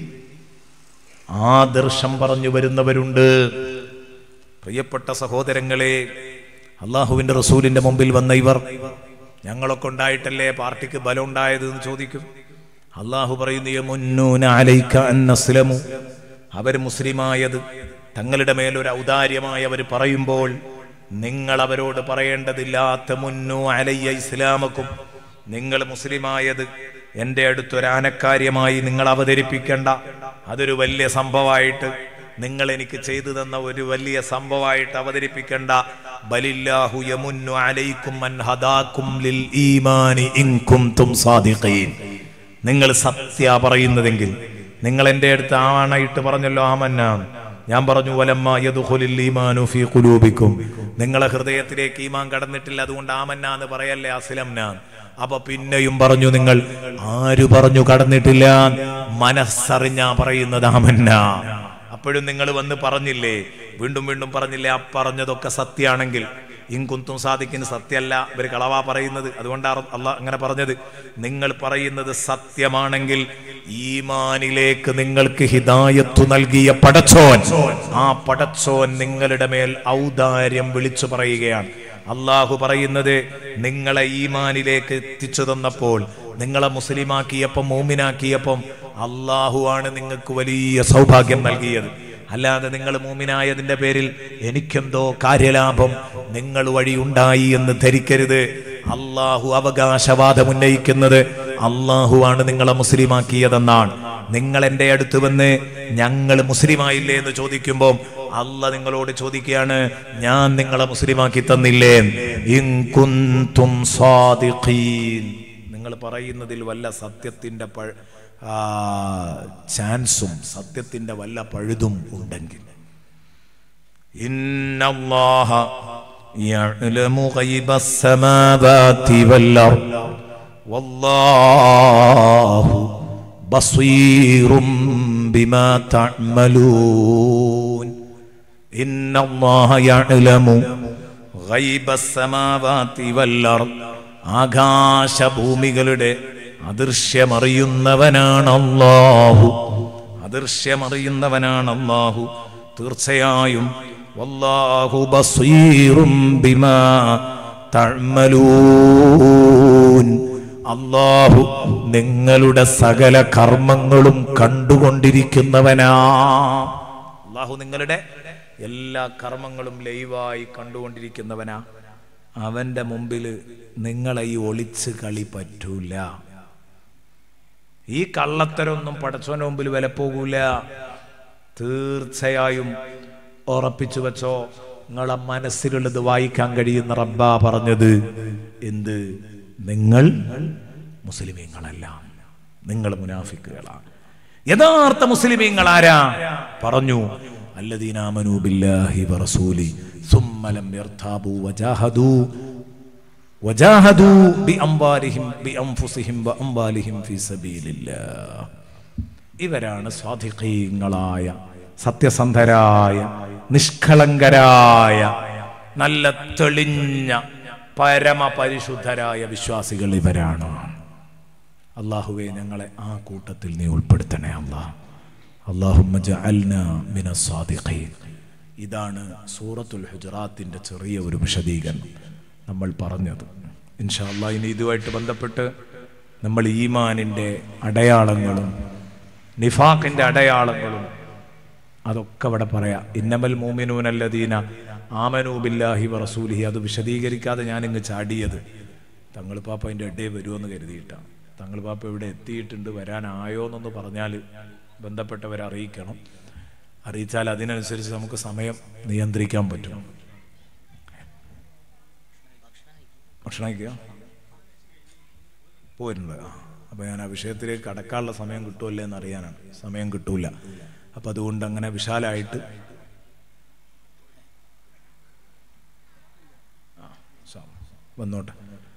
ആദർശം പറഞ്ഞു വരുന്നവരുണ്ട് പ്രിയപ്പെട്ട സഹോദരങ്ങളെ അള്ളാഹുവിന്റെ റസൂലിന്റെ മുമ്പിൽ വന്ന ഇവർ ഞങ്ങളൊക്കെ ഉണ്ടായിട്ടല്ലേ പാർട്ടിക്ക് ബലം ഉണ്ടായത് എന്ന് ചോദിക്കും അള്ളാഹു പറയുന്നു "യമുന്നൂന അലൈക അൻ അസ്ലമു." അവര് മുസ്ലിമായത് തങ്ങളുടെ മേലൊരു ഔദാര്യമായി അവർ പറയുമ്പോൾ നിങ്ങൾ അവരോട് പറയേണ്ടതില്ലാത്ത മുന്നു അലയ്യ ഇസ്ലാമക്കും നിങ്ങൾ മുസ്ലിമായത് എൻ്റെ അടുത്തൊരു ആനക്കാര്യമായി നിങ്ങൾ അവതരിപ്പിക്കേണ്ട അതൊരു വലിയ സംഭവമായിട്ട് നിങ്ങൾ എനിക്ക് ചെയ്തു തന്ന ഒരു വലിയ സംഭവമായിട്ട് അവതരിപ്പിക്കേണ്ട ബലില്ലാഹു യമുന്നു അലൈക്കും മൻ ഹദാക്കും ലിൽ ഈമാനി ഇൻ കുൻതും സാദിഖീൻ നിങ്ങൾ സത്യ പറയുന്നതെങ്കിൽ നിങ്ങൾ എൻ്റെ അടുത്ത് ആണായിട്ട് പറഞ്ഞല്ലോ ആമന്ന ഞാൻ പറഞ്ഞു വലമ്മ യദ്ഖുലിൽ ഈമാനു ഫീ ഖുലൂബിക്കും നിങ്ങളെ ഹൃദയത്തിലേക്ക് ഈമാൻ കടന്നിട്ടില്ല അതുകൊണ്ട് ആമന്ന എന്ന് പറയല്ലേ അസ്ലംന അപ്പൊ പിന്നെയും പറഞ്ഞു നിങ്ങൾ ആര് പറഞ്ഞു കടന്നിട്ടില്ല മനസ്സറിഞ്ഞാ പറയുന്നത് ആമന്ന അപ്പോഴും നിങ്ങൾ വന്ന് പറഞ്ഞില്ലേ വീണ്ടും വീണ്ടും പറഞ്ഞില്ലേ ആ പറഞ്ഞതൊക്കെ സത്യാണെങ്കിൽ ഇൻകുന്തും സാധിക്കുന്ന സത്യമല്ല ഇവർ കളവാ പറയുന്നത് അതുകൊണ്ടാണ് അല്ല അങ്ങനെ പറഞ്ഞത് നിങ്ങൾ പറയുന്നത് സത്യമാണെങ്കിൽ ഈമാനിലേക്ക് നിങ്ങൾക്ക് ഹിദായത്തു നൽകിയ പടച്ചോൻ ആ പടച്ചോൻ നിങ്ങളുടെ മേൽ ഔദാര്യം വിളിച്ചു പറയുകയാണ് അള്ളാഹു പറയുന്നത് നിങ്ങളെ ഈമാനിലേക്ക് എത്തിച്ചു തന്നപ്പോൾ നിങ്ങളെ മുസ്ലിമാക്കിയപ്പം മൂമിനാക്കിയപ്പം അള്ളാഹു ആണ് നിങ്ങൾക്ക് വലിയ സൗഭാഗ്യം നൽകിയത് അല്ലാതെ നിങ്ങൾ മൂമിനായതിന്റെ പേരിൽ എനിക്കെന്തോ കാര്യലാഭം നിങ്ങൾ വഴി ഉണ്ടായി എന്ന് ധരിക്കരുത് അള്ളാഹു അവകാശവാദം ഉന്നയിക്കുന്നത് അള്ളാഹുവാണ് നിങ്ങളെ മുസ്ലിമാക്കിയതെന്നാണ് നിങ്ങൾ എൻ്റെ അടുത്ത് വന്ന് ഞങ്ങൾ മുസ്ലിമായില്ലേ എന്ന് ചോദിക്കുമ്പോൾ അല്ല നിങ്ങളോട് ചോദിക്കുകയാണ് ഞാൻ നിങ്ങളെ മുസ്ലിമാക്കി തന്നില്ലേ ഇൻ കുന്തും സാദിഖീൻ നിങ്ങൾ പറയുന്നതിൽ വല്ല സത്യത്തിന്റെ പഴ ആ, ചാൻസും സത്യത്തിന്റെ വല്ല പഴുതും ഉണ്ടെങ്കിൽ ഇന്നല്ലാഹ يعلم غيب السماوات والأرض والله بصير بما تعملون إن الله يعلم غيب السماوات والأرض ആകാശഭൂമികളുടെ അദൃശ്യമറിയുന്നവനാണ് അല്ലാഹു അദൃശ്യമറിയുന്നവനാണ് അല്ലാഹു തീർച്ചയായും വല്ലാഹു ബസീറും ബിമാ തഅ്മലൂൻ അല്ലാഹു നിങ്ങളുടെ സകല കർമ്മങ്ങളും കണ്ടുകൊണ്ടിരിക്കുന്നവനാ അല്ലാഹു നിങ്ങളുടെ എല്ലാ കർമ്മങ്ങളും ലൈവായി കണ്ടുകൊണ്ടിരിക്കുന്നവനാ അവന്റെ മുമ്പിൽ നിങ്ങളെ ഈ ഒളിച്ച് കളി പറ്റൂല ഈ കള്ളത്തരൊന്നും പടച്ചവന്റെ മുമ്പിൽ വില പോകൂല തീർച്ചയായും ഉറപ്പിച്ചു വെച്ചോ നിങ്ങളെ മനസ്സിലുള്ളത് വായിക്കാൻ കഴിയുന്ന റബ്ബ പറഞ്ഞത് എന്ത് നിങ്ങൾ മുസ്ലിമീങ്ങളല്ല നിങ്ങൾ മുനാഫിക്കുകളാണ് യഥാർത്ഥ മുസ്ലിമീങ്ങൾ ആരാ പറഞ്ഞു അല്ലദീനാമനു ബില്ലാഹി വറസൂലി സുമ്മലം യർതാബു വജാഹദു വജാഹദു ബിഅംവാലിഹിം ബിഅൻഫുസിഹിം വഅംവാലിഹിം ഫീ സബീലില്ലാഹ് ഇവരാണ് സ്വാധികീങ്ങളായ സത്യസന്ധരായ നിഷ്കളങ്കരായ നല്ല തെളിഞ്ഞ പരമപരിശുദ്ധരായ വിശ്വാസികൾ ഇവരാണ് അള്ളാഹുവെ ഞങ്ങളെ ആ കൂട്ടത്തിൽ നീ ഉൾപ്പെടുത്തണേ അള്ളാഹ് അള്ളാഹുമ്മ ജഅൽനാ മിനസ് സാദിഖീൻ ഇതാണ് സൂറത്തുൽ ഹുജറാത്തിന്റെ ചെറിയ ഒരു വിശദീകരണം നമ്മൾ പറഞ്ഞത് ഇൻഷാ അല്ലാ ഇനി ഇതുമായിട്ട് ബന്ധപ്പെട്ട് നമ്മൾ ഈമാനിൻ്റെ അടയാളങ്ങളും നിഫാഖിൻ്റെ അടയാളങ്ങളും അതൊക്കെ അവിടെ പറയാം ഇന്നമൽ മൂമിനൂനല്ലദീന ആമനൂ ബില്ലാഹി വറസൂലിഹി അത് വിശദീകരിക്കാതെ ഞാൻ ഇങ്ങ് ചാടിയത് തങ്ങൾ പാപ്പ അതിൻ്റെ ഇടയിൽ വരുമെന്ന് കരുതിയിട്ടാണ് തങ്ങൾ പാപ്പ ഇവിടെ എത്തിയിട്ടുണ്ട് വരാനായോ എന്നൊന്ന് പറഞ്ഞാൽ ബന്ധപ്പെട്ടവരെ അറിയിക്കണം അറിയിച്ചാൽ അതിനനുസരിച്ച് നമുക്ക് സമയം നിയന്ത്രിക്കാൻ പറ്റും ഭക്ഷണം കഴിക്കുക പോരുന്നത് ആ അപ്പോൾ ഞാൻ ആ വിഷയത്തിലേക്ക് കടക്കാനുള്ള സമയം കിട്ടുമല്ലേ എന്ന് അറിയാനാണ് സമയം കിട്ടൂല അപ്പം അതുകൊണ്ട് അങ്ങനെ വിശാലമായിട്ട് ആ, സാ- വന്നോട്ടെ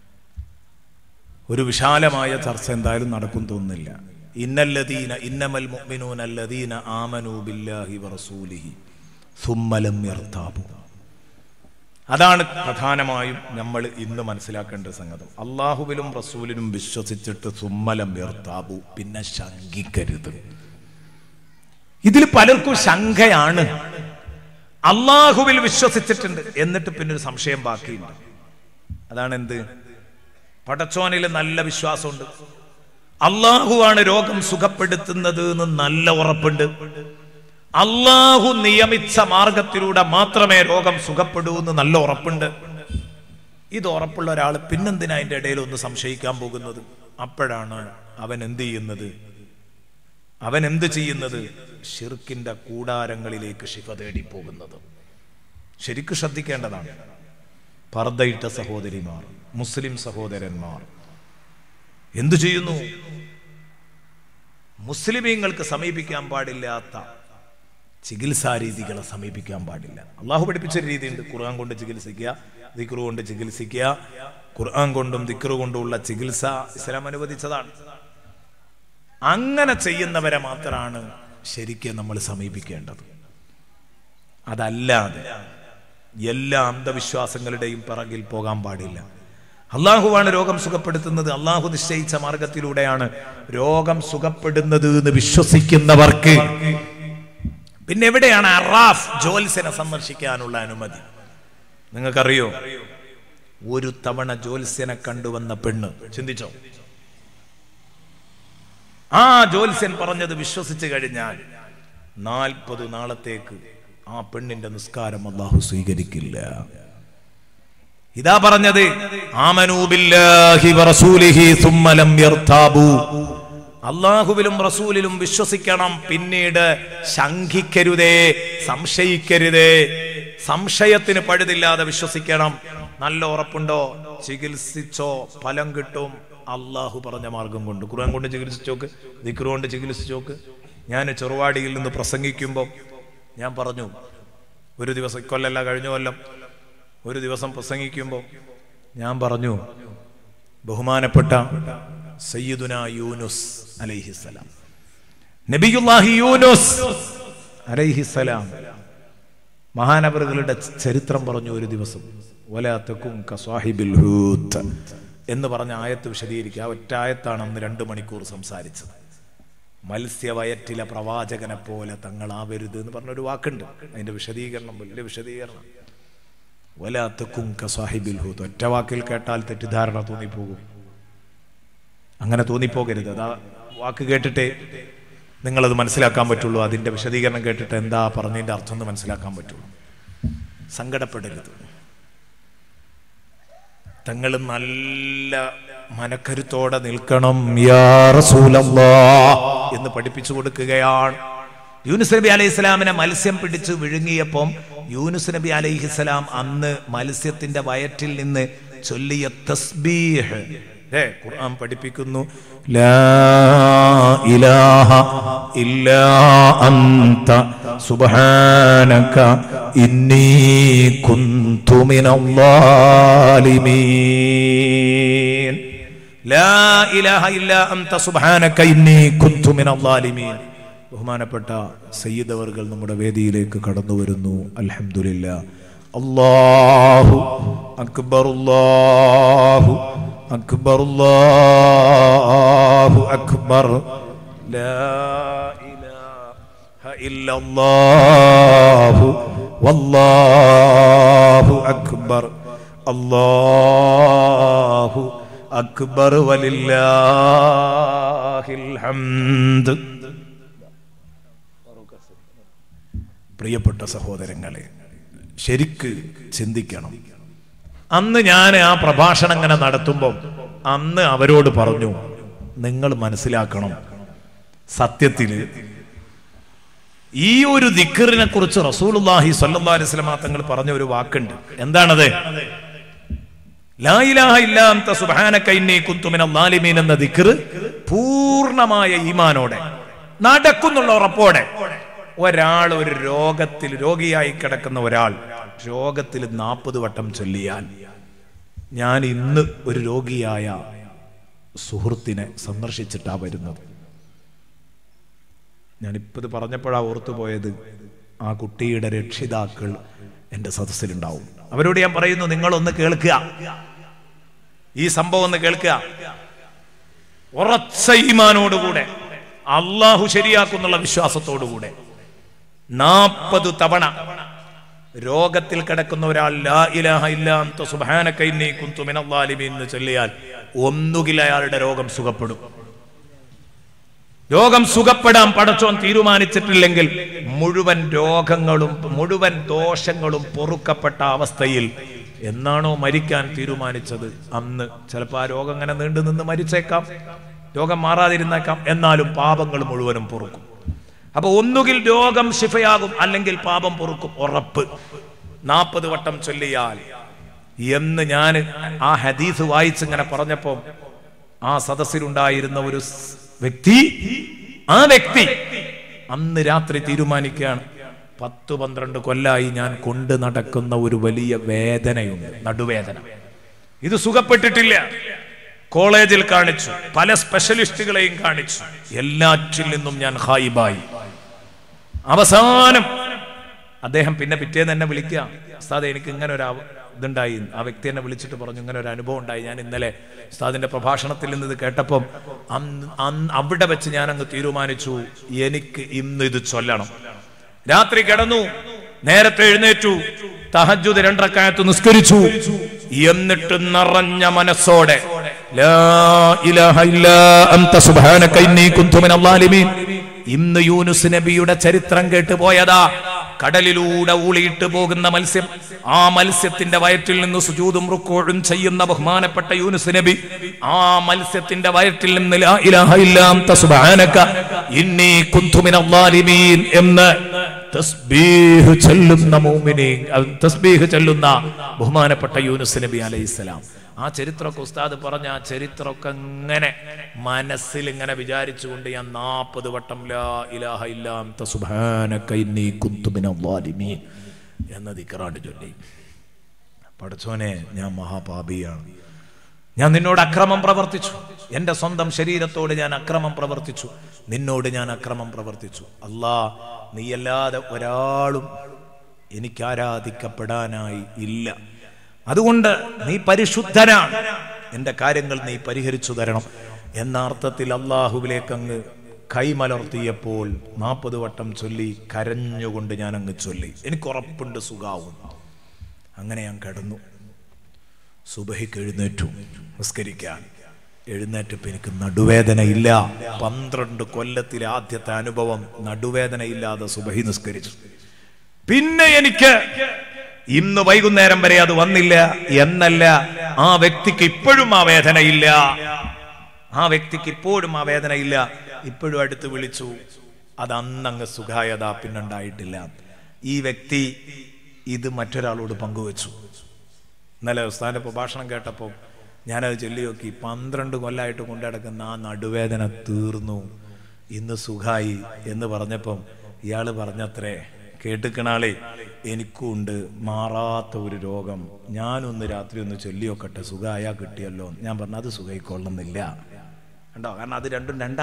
ഒരു വിശാലമായ ചർച്ച എന്തായാലും നടക്കും തോന്നുന്നില്ല ഇന്നല്ലദീന ഇന്നമൽ മുഅ്മിനൂന അല്ലദീന ആമനൂ ബില്ലാഹി വറസൂലിഹി സുമ്മലം യർതാബു അതാണ് പ്രധാനമായും നമ്മൾ ഇന്ന് മനസ്സിലാക്കേണ്ട സംഗതി അള്ളാഹുവിലും റസൂലിനും വിശ്വസിച്ചിട്ട് സുമ്മലം യർതാബു പിന്നെ ശങ്കിക്കരുത് ഇതിൽ പലർക്കും ശങ്കയാണ് അള്ളാഹുവിൽ വിശ്വസിച്ചിട്ടുണ്ട് എന്നിട്ട് പിന്നെ ഒരു സംശയം ബാക്കിയുണ്ട് അതാണ് എന്ത് പടച്ചോനിൽ നല്ല വിശ്വാസമുണ്ട് അള്ളാഹുവാണ് രോഗം സുഖപ്പെടുത്തുന്നത് എന്ന് നല്ല ഉറപ്പുണ്ട് അള്ളാഹു നിയമിച്ച മാർഗത്തിലൂടെ മാത്രമേ രോഗം സുഖപ്പെടൂ എന്ന് നല്ല ഉറപ്പുണ്ട് ഇത് ഉറപ്പുള്ള ഒരാൾ പിന്നെന്തിനാ അതിന്റെ ഇടയിൽ ഒന്ന് സംശയിക്കാൻ പോകുന്നത് അപ്പോഴാണ് അവൻ എന്ത് ചെയ്യുന്നത് അവൻ എന്ത് ചെയ്യുന്നത് ഷിർക്കിന്റെ കൂടാരങ്ങളിലേക്ക് ശിഫ തേടി പോകുന്നത് ശരിക്കും ശ്രദ്ധിക്കേണ്ടതാണ് പർദ്ദയിട്ട സഹോദരിമാർ മുസ്ലിം സഹോദരന്മാർ എന്തു ചെയ്യുന്നു മുസ്ലിമീങ്ങൾക്ക് സമീപിക്കാൻ പാടില്ലാത്ത ചികിത്സാ രീതികളെ സമീപിക്കാൻ പാടില്ല അള്ളാഹു പഠിപ്പിച്ച ഒരു രീതിയുണ്ട് ഖുർആൻ കൊണ്ട് ചികിത്സിക്കുക ദിക്റു കൊണ്ട് ചികിത്സിക്കുക ഖുർആൻ കൊണ്ടും ദിക്റു കൊണ്ടുമുള്ള ചികിത്സ ഇസ്ലാം അനുവദിച്ചതാണ് അങ്ങനെ ചെയ്യുന്നവരെ മാത്രമാണ് ശരിക്കും നമ്മൾ സമീപിക്കേണ്ടത് അതല്ലാതെ എല്ലാ അന്ധവിശ്വാസങ്ങളുടെയും പിറകിൽ പോകാൻ പാടില്ല അള്ളാഹുവാണ് രോഗം സുഖപ്പെടുത്തുന്നത് അള്ളാഹു നിശ്ചയിച്ച മാർഗത്തിലൂടെയാണ് രോഗം സുഖപ്പെടുന്നത് എന്ന് വിശ്വസിക്കുന്നവർക്ക് പിന്നെ എവിടെയാണ് അറാഫ് ജോൽസിനെ സന്ദർശിക്കാനുള്ള അനുമതി നിങ്ങൾക്കറിയോ ഒരു തവണ ജോത്സ്യനെ കണ്ടുവന്ന പെണ്ണ് ചിന്തിച്ചോ ആ ജോത്സ്യൻ പറഞ്ഞത് വിശ്വസിച്ചു കഴിഞ്ഞാൽ നാൽപ്പത് നാളത്തേക്ക് ആ പെണ്ണിന്റെ നിസ്കാരം അള്ളാഹു സ്വീകരിക്കില്ല ഇതാ പറഞ്ഞത് ആമനൂബില്ലാഹി വറസൂലിഹി സുമ്മ ലം യർതാബു അള്ളാഹുവിലും റസൂലിലും വിശ്വസിക്കണം പിന്നീട് ശങ്കിക്കരുതേ സംശയിക്കരുതേ സംശയത്തിന് പഴുതില്ലാതെ വിശ്വസിക്കണം നല്ല ഉറപ്പുണ്ടോ ചികിത്സിച്ചോ ഫലം കിട്ടും അള്ളാഹു പറഞ്ഞ മാർഗം കൊണ്ട് ഖുർആൻ കൊണ്ട് ചികിത്സിച്ചോക്ക് ദിക്റ് കൊണ്ട് ചികിത്സിച്ചോക്ക് ഞാൻ ചെറുവാടിയിൽ നിന്ന് പ്രസംഗിക്കുമ്പോൾ ഞാൻ പറഞ്ഞു ഒരു ദിവസം ഇക്കൊല്ലല്ല കഴിഞ്ഞ കൊല്ലം ഒരു ദിവസം പ്രസംഗിക്കുമ്പോൾ ഞാൻ പറഞ്ഞു ബഹുമാനപ്പെട്ട സയ്യിദുന യൂനുസ് അലൈഹിസ്സലാം നബിയുല്ലാഹി യൂനുസ് അലൈഹിസ്സലാം മഹാനവറുകളുടെ ചരിത്രം പറഞ്ഞു ഒരു ദിവസം വലാത്തക്കും കസ്വാഹിബിൽ ഹൂത്ത് എന്ന് പറഞ്ഞ ആയത്ത് വിശദീകരിക്കുക ആ ഒറ്റ ആയത്താണ് അന്ന് രണ്ട് മണിക്കൂർ സംസാരിച്ചത് മത്സ്യവയറ്റിലെ പ്രവാചകനെ പോലെ തങ്ങളാവരുത് എന്ന് പറഞ്ഞൊരു വാക്കുണ്ട് അതിന്റെ വിശദീകരണം വലിയ വിശദീകരണം വലാത്തക്കും കസ്വാഹിബിൽ ഹൂത്ത് ഒറ്റ വാക്കിൽ കേട്ടാൽ തെറ്റിദ്ധാരണ തോന്നിപ്പോകും അങ്ങനെ തോന്നിപ്പോകരുത് അതാ വാക്ക് കേട്ടിട്ടേ നിങ്ങളത് മനസ്സിലാക്കാൻ പറ്റുള്ളൂ അതിന്റെ വിശദീകരണം കേട്ടിട്ട് എന്താ പറഞ്ഞതിന്റെ അർത്ഥം എന്ന് മനസ്സിലാക്കാൻ പറ്റുള്ളൂ സങ്കടപ്പെടരുത് തങ്ങൾ നല്ല മനക്കരുത്തോടെ നിൽക്കണം യാ റസൂലല്ലാ എന്ന് പഠിപ്പിച്ചു കൊടുക്കുകയാണ് യൂനുസ് നബി അലൈഹി സ്വലാമിനെ മത്സ്യം പിടിച്ച് വിഴുങ്ങിയപ്പം യൂനുസ് നബി അലൈഹിസ്സലാം അന്ന് മത്സ്യത്തിന്റെ വയറ്റിൽ നിന്ന് ചൊല്ലിയ തസ്ബീഹ് ഏ ഖുർആൻ പഠിപ്പിക്കുന്നു ലാ ഇലാഹ ഇല്ലാ അന്ത സുബ്ഹാനക ഇന്നി കുന്തു മിനൽ ളാലിമീൻ ലാ ഇലാഹ ഇല്ലാ അന്ത സുബ്ഹാനക ഇന്നി കുന്തു മിനൽ ളാലിമീൻ ബഹുമാനപ്പെട്ട സയ്യിദ് അവർകൾ നമ്മുടെ വേദിയിലേക്ക് കടന്നു വരുന്നു അൽഹംദുലില്ല അല്ലാഹു അക്ബർ അല്ലാഹു അക്ബർ അല്ലാഹു അക്ബർ ലാ ഇലാഹ ഇല്ലല്ലാഹു വല്ലാഹു അക്ബർ അല്ലാഹു അക്ബർ വലില്ലാഹിൽ ഹംദ് പ്രിയപ്പെട്ട സഹോദരങ്ങളെ ശരിക്ക് ചിന്തിക്കണം അന്ന് ഞാൻ ആ പ്രഭാഷണം ഇങ്ങനെ നടത്തുമ്പോൾ അന്ന് അവരോട് പറഞ്ഞു നിങ്ങൾ മനസ്സിലാക്കണം സത്യത്തിൽ ഈ ഒരു ദിക്കറിനെ കുറിച്ച് റസൂലുള്ളാഹി സ്വല്ലല്ലാഹി അലൈഹി വസല്ലം തങ്ങൾ പറഞ്ഞ ഒരു വാക്കുണ്ട് എന്താണത് ലാ ഇലാഹ ഇല്ലാ അൻത സുബ്ഹാനക ഇന്നി കുന്തു മിനൽ ളാലിമീൻ എന്ന ദിക്ർ പൂർണ്ണമായ ഈമാനോടെ നടക്കുന്നുള്ള ഉറപ്പോടെ ഒരാൾ ഒരു രോഗത്തിൽ രോഗിയായി കിടക്കുന്ന ഒരാൾ രോഗത്തിൽ നാൽപ്പത് വട്ടം ചൊല്ലിയാൽ ഞാൻ ഇന്ന് ഒരു രോഗിയായ സുഹൃത്തിനെ സന്ദർശിച്ചിട്ടാ വരുന്നത് ഞാനിപ്പത് പറഞ്ഞപ്പോഴാ ഓർത്തു പോയത് ആ കുട്ടിയുടെ രക്ഷിതാക്കൾ എൻ്റെ സദസ്സിലുണ്ടാവും അവരോട് ഞാൻ പറയുന്നു നിങ്ങളൊന്ന് കേൾക്കുക ഈ സംഭവം ഒന്ന് കേൾക്കുക ഉറച്ച ഈമാനോടുകൂടെ അള്ളാഹു ശരിയാക്കുന്നുള്ള വിശ്വാസത്തോടുകൂടെ നാൽപ്പത് തവണ രോഗത്തിൽ കിടക്കുന്ന ഒരാൾ ലാ ഇലാഹ ഇല്ലാ അൻത സുബ്ഹാനക ഇന്നി കുന്തു മിനൽ ളാലിമീൻ എന്ന് ചൊല്ലിയാൽ ഒന്നുകിൽ അയാളുടെ രോഗം സുഖപ്പെടും രോഗം സുഖപ്പെടാൻ പടച്ചോൻ തീരുമാനിച്ചിട്ടില്ലെങ്കിൽ മുഴുവൻ രോഗങ്ങളും മുഴുവൻ ദോഷങ്ങളും പൊറുക്കപ്പെട്ട അവസ്ഥയിൽ എന്നാണോ മരിക്കാൻ തീരുമാനിച്ചത് അന്ന് ചിലപ്പോൾ ആ രോഗം അങ്ങനെ നീണ്ടു നിന്ന് മരിച്ചേക്കാം രോഗം മാറാതിരുന്നേക്കാം എന്നാലും പാപങ്ങൾ മുഴുവനും പൊറുക്കും അപ്പൊ ഒന്നുകിൽ രോഗം ശിഫയാകും അല്ലെങ്കിൽ പാപം പൊറുക്കും ഉറപ്പ് നാൽപ്പത് വട്ടം ചൊല്ലിയാൽ എന്ന് ഞാൻ ആ ഹദീസ് വായിച്ച് ഇങ്ങനെ പറഞ്ഞപ്പോ ആ സദസ്സിലുണ്ടായിരുന്ന ഒരു സ് വ്യക്തി ആ വ്യക്തി അന്ന് രാത്രി തീരുമാനിക്കുകയാണ് പത്ത് പന്ത്രണ്ട് കൊല്ലായി ഞാൻ കൊണ്ട് നടക്കുന്ന ഒരു വലിയ വേദനയുണ്ട് നടുവേദന ഇത് സുഖപ്പെട്ടിട്ടില്ല കോളേജിൽ കാണിച്ചു പല സ്പെഷ്യലിസ്റ്റുകളെയും കാണിച്ചു എല്ലാറ്റിൽ നിന്നും ഞാൻ ഹായിബായി അവസാനം അദ്ദേഹം പിന്നെ പിറ്റേന്ന് എന്നെ വിളിക്കുക ഉസ്താദ് എനിക്ക് ഇങ്ങനെ ഒരു അവ- ഇതുണ്ടായി ആ വ്യക്തി എന്നെ വിളിച്ചിട്ട് പറഞ്ഞു ഇങ്ങനെ ഒരു അനുഭവം ഉണ്ടായി ഞാൻ ഇന്നലെ ഉസ്താദിന്റെ പ്രഭാഷണത്തിൽ നിന്ന് ഇത് കേട്ടപ്പം അന്ന് അന്ന് അവിടെ വെച്ച് ഞാൻ അങ്ങ് തീരുമാനിച്ചു എനിക്ക് ഇന്ന് ഇത് ചൊല്ലണം രാത്രി കിടന്നു നേരത്തെ എഴുന്നേറ്റു തഹജുദ് രണ്ടരക്കായത്ത് നിസ്കരിച്ചു എന്നിട്ട് നിറഞ്ഞ മനസ്സോടെ ലാ ഇലാഹ ഇല്ലാ അൻത സുബ്ഹാനക ഇന്നി കുന്തു മിനൽ ളാലിമീൻ ഇന്ന് യൂനുസ് നബിയുടെ ചരിത്രം കേട്ട് പോയതാ കടലിലൂടെ ഊളിയിട്ട് പോകുന്ന മത്സ്യം ആ മത്സ്യത്തിന്റെ വയറ്റിൽ നിന്ന് സുജൂതും റുക്കോഴും ചെയ്യുന്ന ബഹുമാനപ്പെട്ട യൂനുസ് നബി ആ മത്സ്യത്തിന്റെ വയറ്റിൽ നിന്ന് ലാ ഇലാഹ ഇല്ലാ അന്ത സുബ്ഹാനക ഇന്നി കുന്തു മിനൽ ളാലിമീൻ എന്ന് തസ്ബീഹ് ചൊല്ലുന്ന മുഅ്മിനീൻ അത് തസ്ബീഹ് ചൊല്ലുന്ന ബഹുമാനപ്പെട്ട യൂനുസ് നബി അലൈഹിസ്സലാം ആ ചരിത്രമൊക്കെ ഉസ്താദ് പറഞ്ഞ ആ ചരിത്രമൊക്കെ ഇങ്ങനെ മനസ്സിൽ ഇങ്ങനെ വിചാരിച്ചുകൊണ്ട് ഞാൻ നാൽപ്പത് വട്ടം ലാ ഇലാഹ ഇല്ലാ അന്ത സുബ്ഹാനക ഇന്നി കുന്തു മിനൽ ളാലിമീൻ എന്ന ദിക്റാണ്ട് ചൊല്ലി പഠിച്ചോനെ ഞാൻ മഹാപാപിയാണ് ഞാൻ നിന്നോട് അക്രമം പ്രവർത്തിച്ചു എൻ്റെ സ്വന്തം ശരീരത്തോട് ഞാൻ അക്രമം പ്രവർത്തിച്ചു നിന്നോട് ഞാൻ അക്രമം പ്രവർത്തിച്ചു അല്ലാ നീയല്ലാതെ ഒരാളും എനിക്ക് ആരാധിക്കപ്പെടാനായി ഇല്ല അതുകൊണ്ട് നീ പരിശുദ്ധനാണ് എൻ്റെ കാര്യങ്ങൾ നീ പരിഹരിച്ചു തരണം എന്ന അർത്ഥത്തിൽ അള്ളാഹുവിലേക്ക് അങ്ങ് കൈമലർത്തിയപ്പോൾ നാൽപ്പത് വട്ടം ചൊല്ലി കരഞ്ഞുകൊണ്ട് ഞാൻ അങ്ങ് ചൊല്ലി എനിക്ക് ഉറപ്പുണ്ട് സുഖാവും അങ്ങനെ ഞാൻ കിടന്നു സുബഹിക്ക് എഴുന്നേറ്റു നിസ്കരിക്കാൻ എഴുന്നേറ്റപ്പോൾ എനിക്ക് നടുവേദന ഇല്ല പന്ത്രണ്ട് കൊല്ലത്തിലെ ആദ്യത്തെ അനുഭവം നടുവേദന ഇല്ലാതെ സുബഹി നിസ്കരിച്ചു പിന്നെ എനിക്ക് ഇന്ന് വൈകുന്നേരം വരെ അത് വന്നില്ല എന്നല്ല ആ വ്യക്തിക്ക് ഇപ്പോഴും ആ വേദനയില്ല ആ വ്യക്തിക്ക് ഇപ്പോഴും ആ വേദനയില്ല ഇപ്പോഴും അടുത്ത് വിളിച്ചു അത് അന്നങ്ങ് സുഖായത പിന്നുണ്ടായിട്ടില്ല ഈ വ്യക്തി ഇത് മറ്റൊരാളോട് പങ്കുവച്ചു ഇന്നലെ ഉസ്താന്റെ പ്രഭാഷണം കേട്ടപ്പോൾ ഞാനത് ചൊല്ലി നോക്കി പന്ത്രണ്ട് കൊല്ലമായിട്ട് കൊണ്ടു നടക്കുന്ന ആ നടുവേദന തീർന്നു ഇന്ന് സുഖായി എന്ന് പറഞ്ഞപ്പം ഇയാൾ പറഞ്ഞത്രേ കേട്ടുക്കണാളെ എനിക്കുണ്ട് മാറാത്ത ഒരു രോഗം ഞാനൊന്ന് രാത്രി ഒന്ന് ചൊല്ലിയൊക്കട്ടെ സുഖായാ കിട്ടിയല്ലോ ഞാൻ പറഞ്ഞു അത് സുഖയിക്കൊള്ളുന്നില്ല കണ്ടോ കാരണം അത് രണ്ടും രണ്ടാ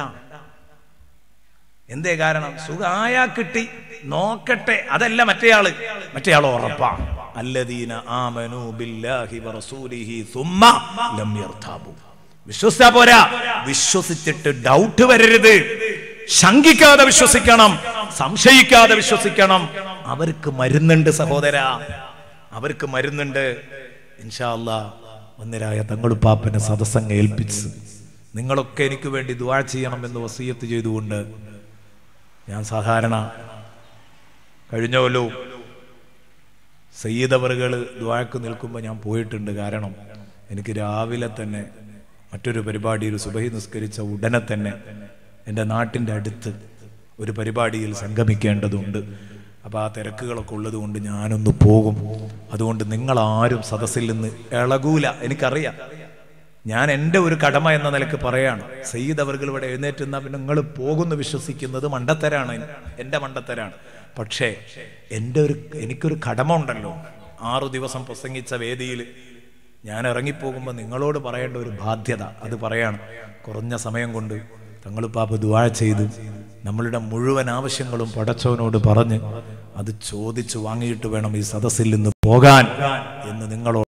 എന്തേ കാരണം സുഖായാ കിട്ടി നോക്കട്ടെ അതല്ല മറ്റേയാള് മറ്റേയാൾ ഉറപ്പാ അല്ലദീന ആമനു ബില്ലാഹി വറസൂലിഹി സുമ്മ ലം യർതാബു വിശ്വസിച്ചാ പോരാ വിശ്വസിച്ചിട്ട് ഡൗട്ട് വരരുത് ശങ്കിക്കാതെ വിശ്വസിക്കണം സംശയിക്കാതെ വിശ്വസിക്കണം അവർക്ക് മരുന്നുണ്ട് സഹോദര അവർക്ക് മരുന്നുണ്ട് ഇൻഷാ അല്ലാ ഒന്നിരായ തങ്ങളുപ്പാപ്പനെ സദസ്സങ്ങ് ഏൽപ്പിച്ച് നിങ്ങളൊക്കെ എനിക്ക് വേണ്ടി ദുആ ചെയ്യണമെന്ന് വസീയത്ത് ചെയ്തുകൊണ്ട് ഞാൻ സാധാരണ കഴിഞ്ഞ കൊല്ലവും സയ്യിദവറുകൾ ദ്വാക്ക് നിൽക്കുമ്പോൾ ഞാൻ പോയിട്ടുണ്ട് കാരണം എനിക്ക് രാവിലെ തന്നെ മറ്റൊരു പരിപാടിയിൽ സുബഹി നിസ്കരിച്ച ഉടനെ തന്നെ എൻ്റെ നാട്ടിൻ്റെ അടുത്ത് ഒരു പരിപാടിയിൽ സംഗമിക്കേണ്ടതുണ്ട് അപ്പോൾ ആ തിരക്കുകളൊക്കെ ഉള്ളത് കൊണ്ട് ഞാനൊന്ന് പോകും അതുകൊണ്ട് നിങ്ങളാരും സദസ്സിൽ നിന്ന് ഇളകൂല എനിക്കറിയാം ഞാൻ എൻ്റെ ഒരു കടമ എന്ന നിലക്ക് പറയാണ് സയ്യിദ് അവർകൾ ഇവിടെ എഴുന്നേറ്റുന്ന പിന്നെ നിങ്ങൾ പോകുന്നു വിശ്വസിക്കുന്നത് മണ്ടത്തരാണ് എൻ്റെ മണ്ടത്തരാണ് പക്ഷേ എൻ്റെ ഒരു എനിക്കൊരു കടമ ഉണ്ടല്ലോ ആറു ദിവസം പ്രസംഗിച്ച വേദിയിൽ ഞാൻ ഇറങ്ങിപ്പോകുമ്പോൾ നിങ്ങളോട് പറയേണ്ട ഒരു ബാധ്യത അത് പറയാണ് കുറഞ്ഞ സമയം കൊണ്ട് തങ്ങളുപ്പാപ്പ ദുവാ ചെയ്ത് നമ്മളുടെ മുഴുവൻ ആവശ്യങ്ങളും പടച്ചവനോട് പറഞ്ഞ് അത് ചോദിച്ചു വാങ്ങിയിട്ട് വേണം ഈ സദസ്സിൽ നിന്ന് പോകാൻ എന്ന് നിങ്ങളോട്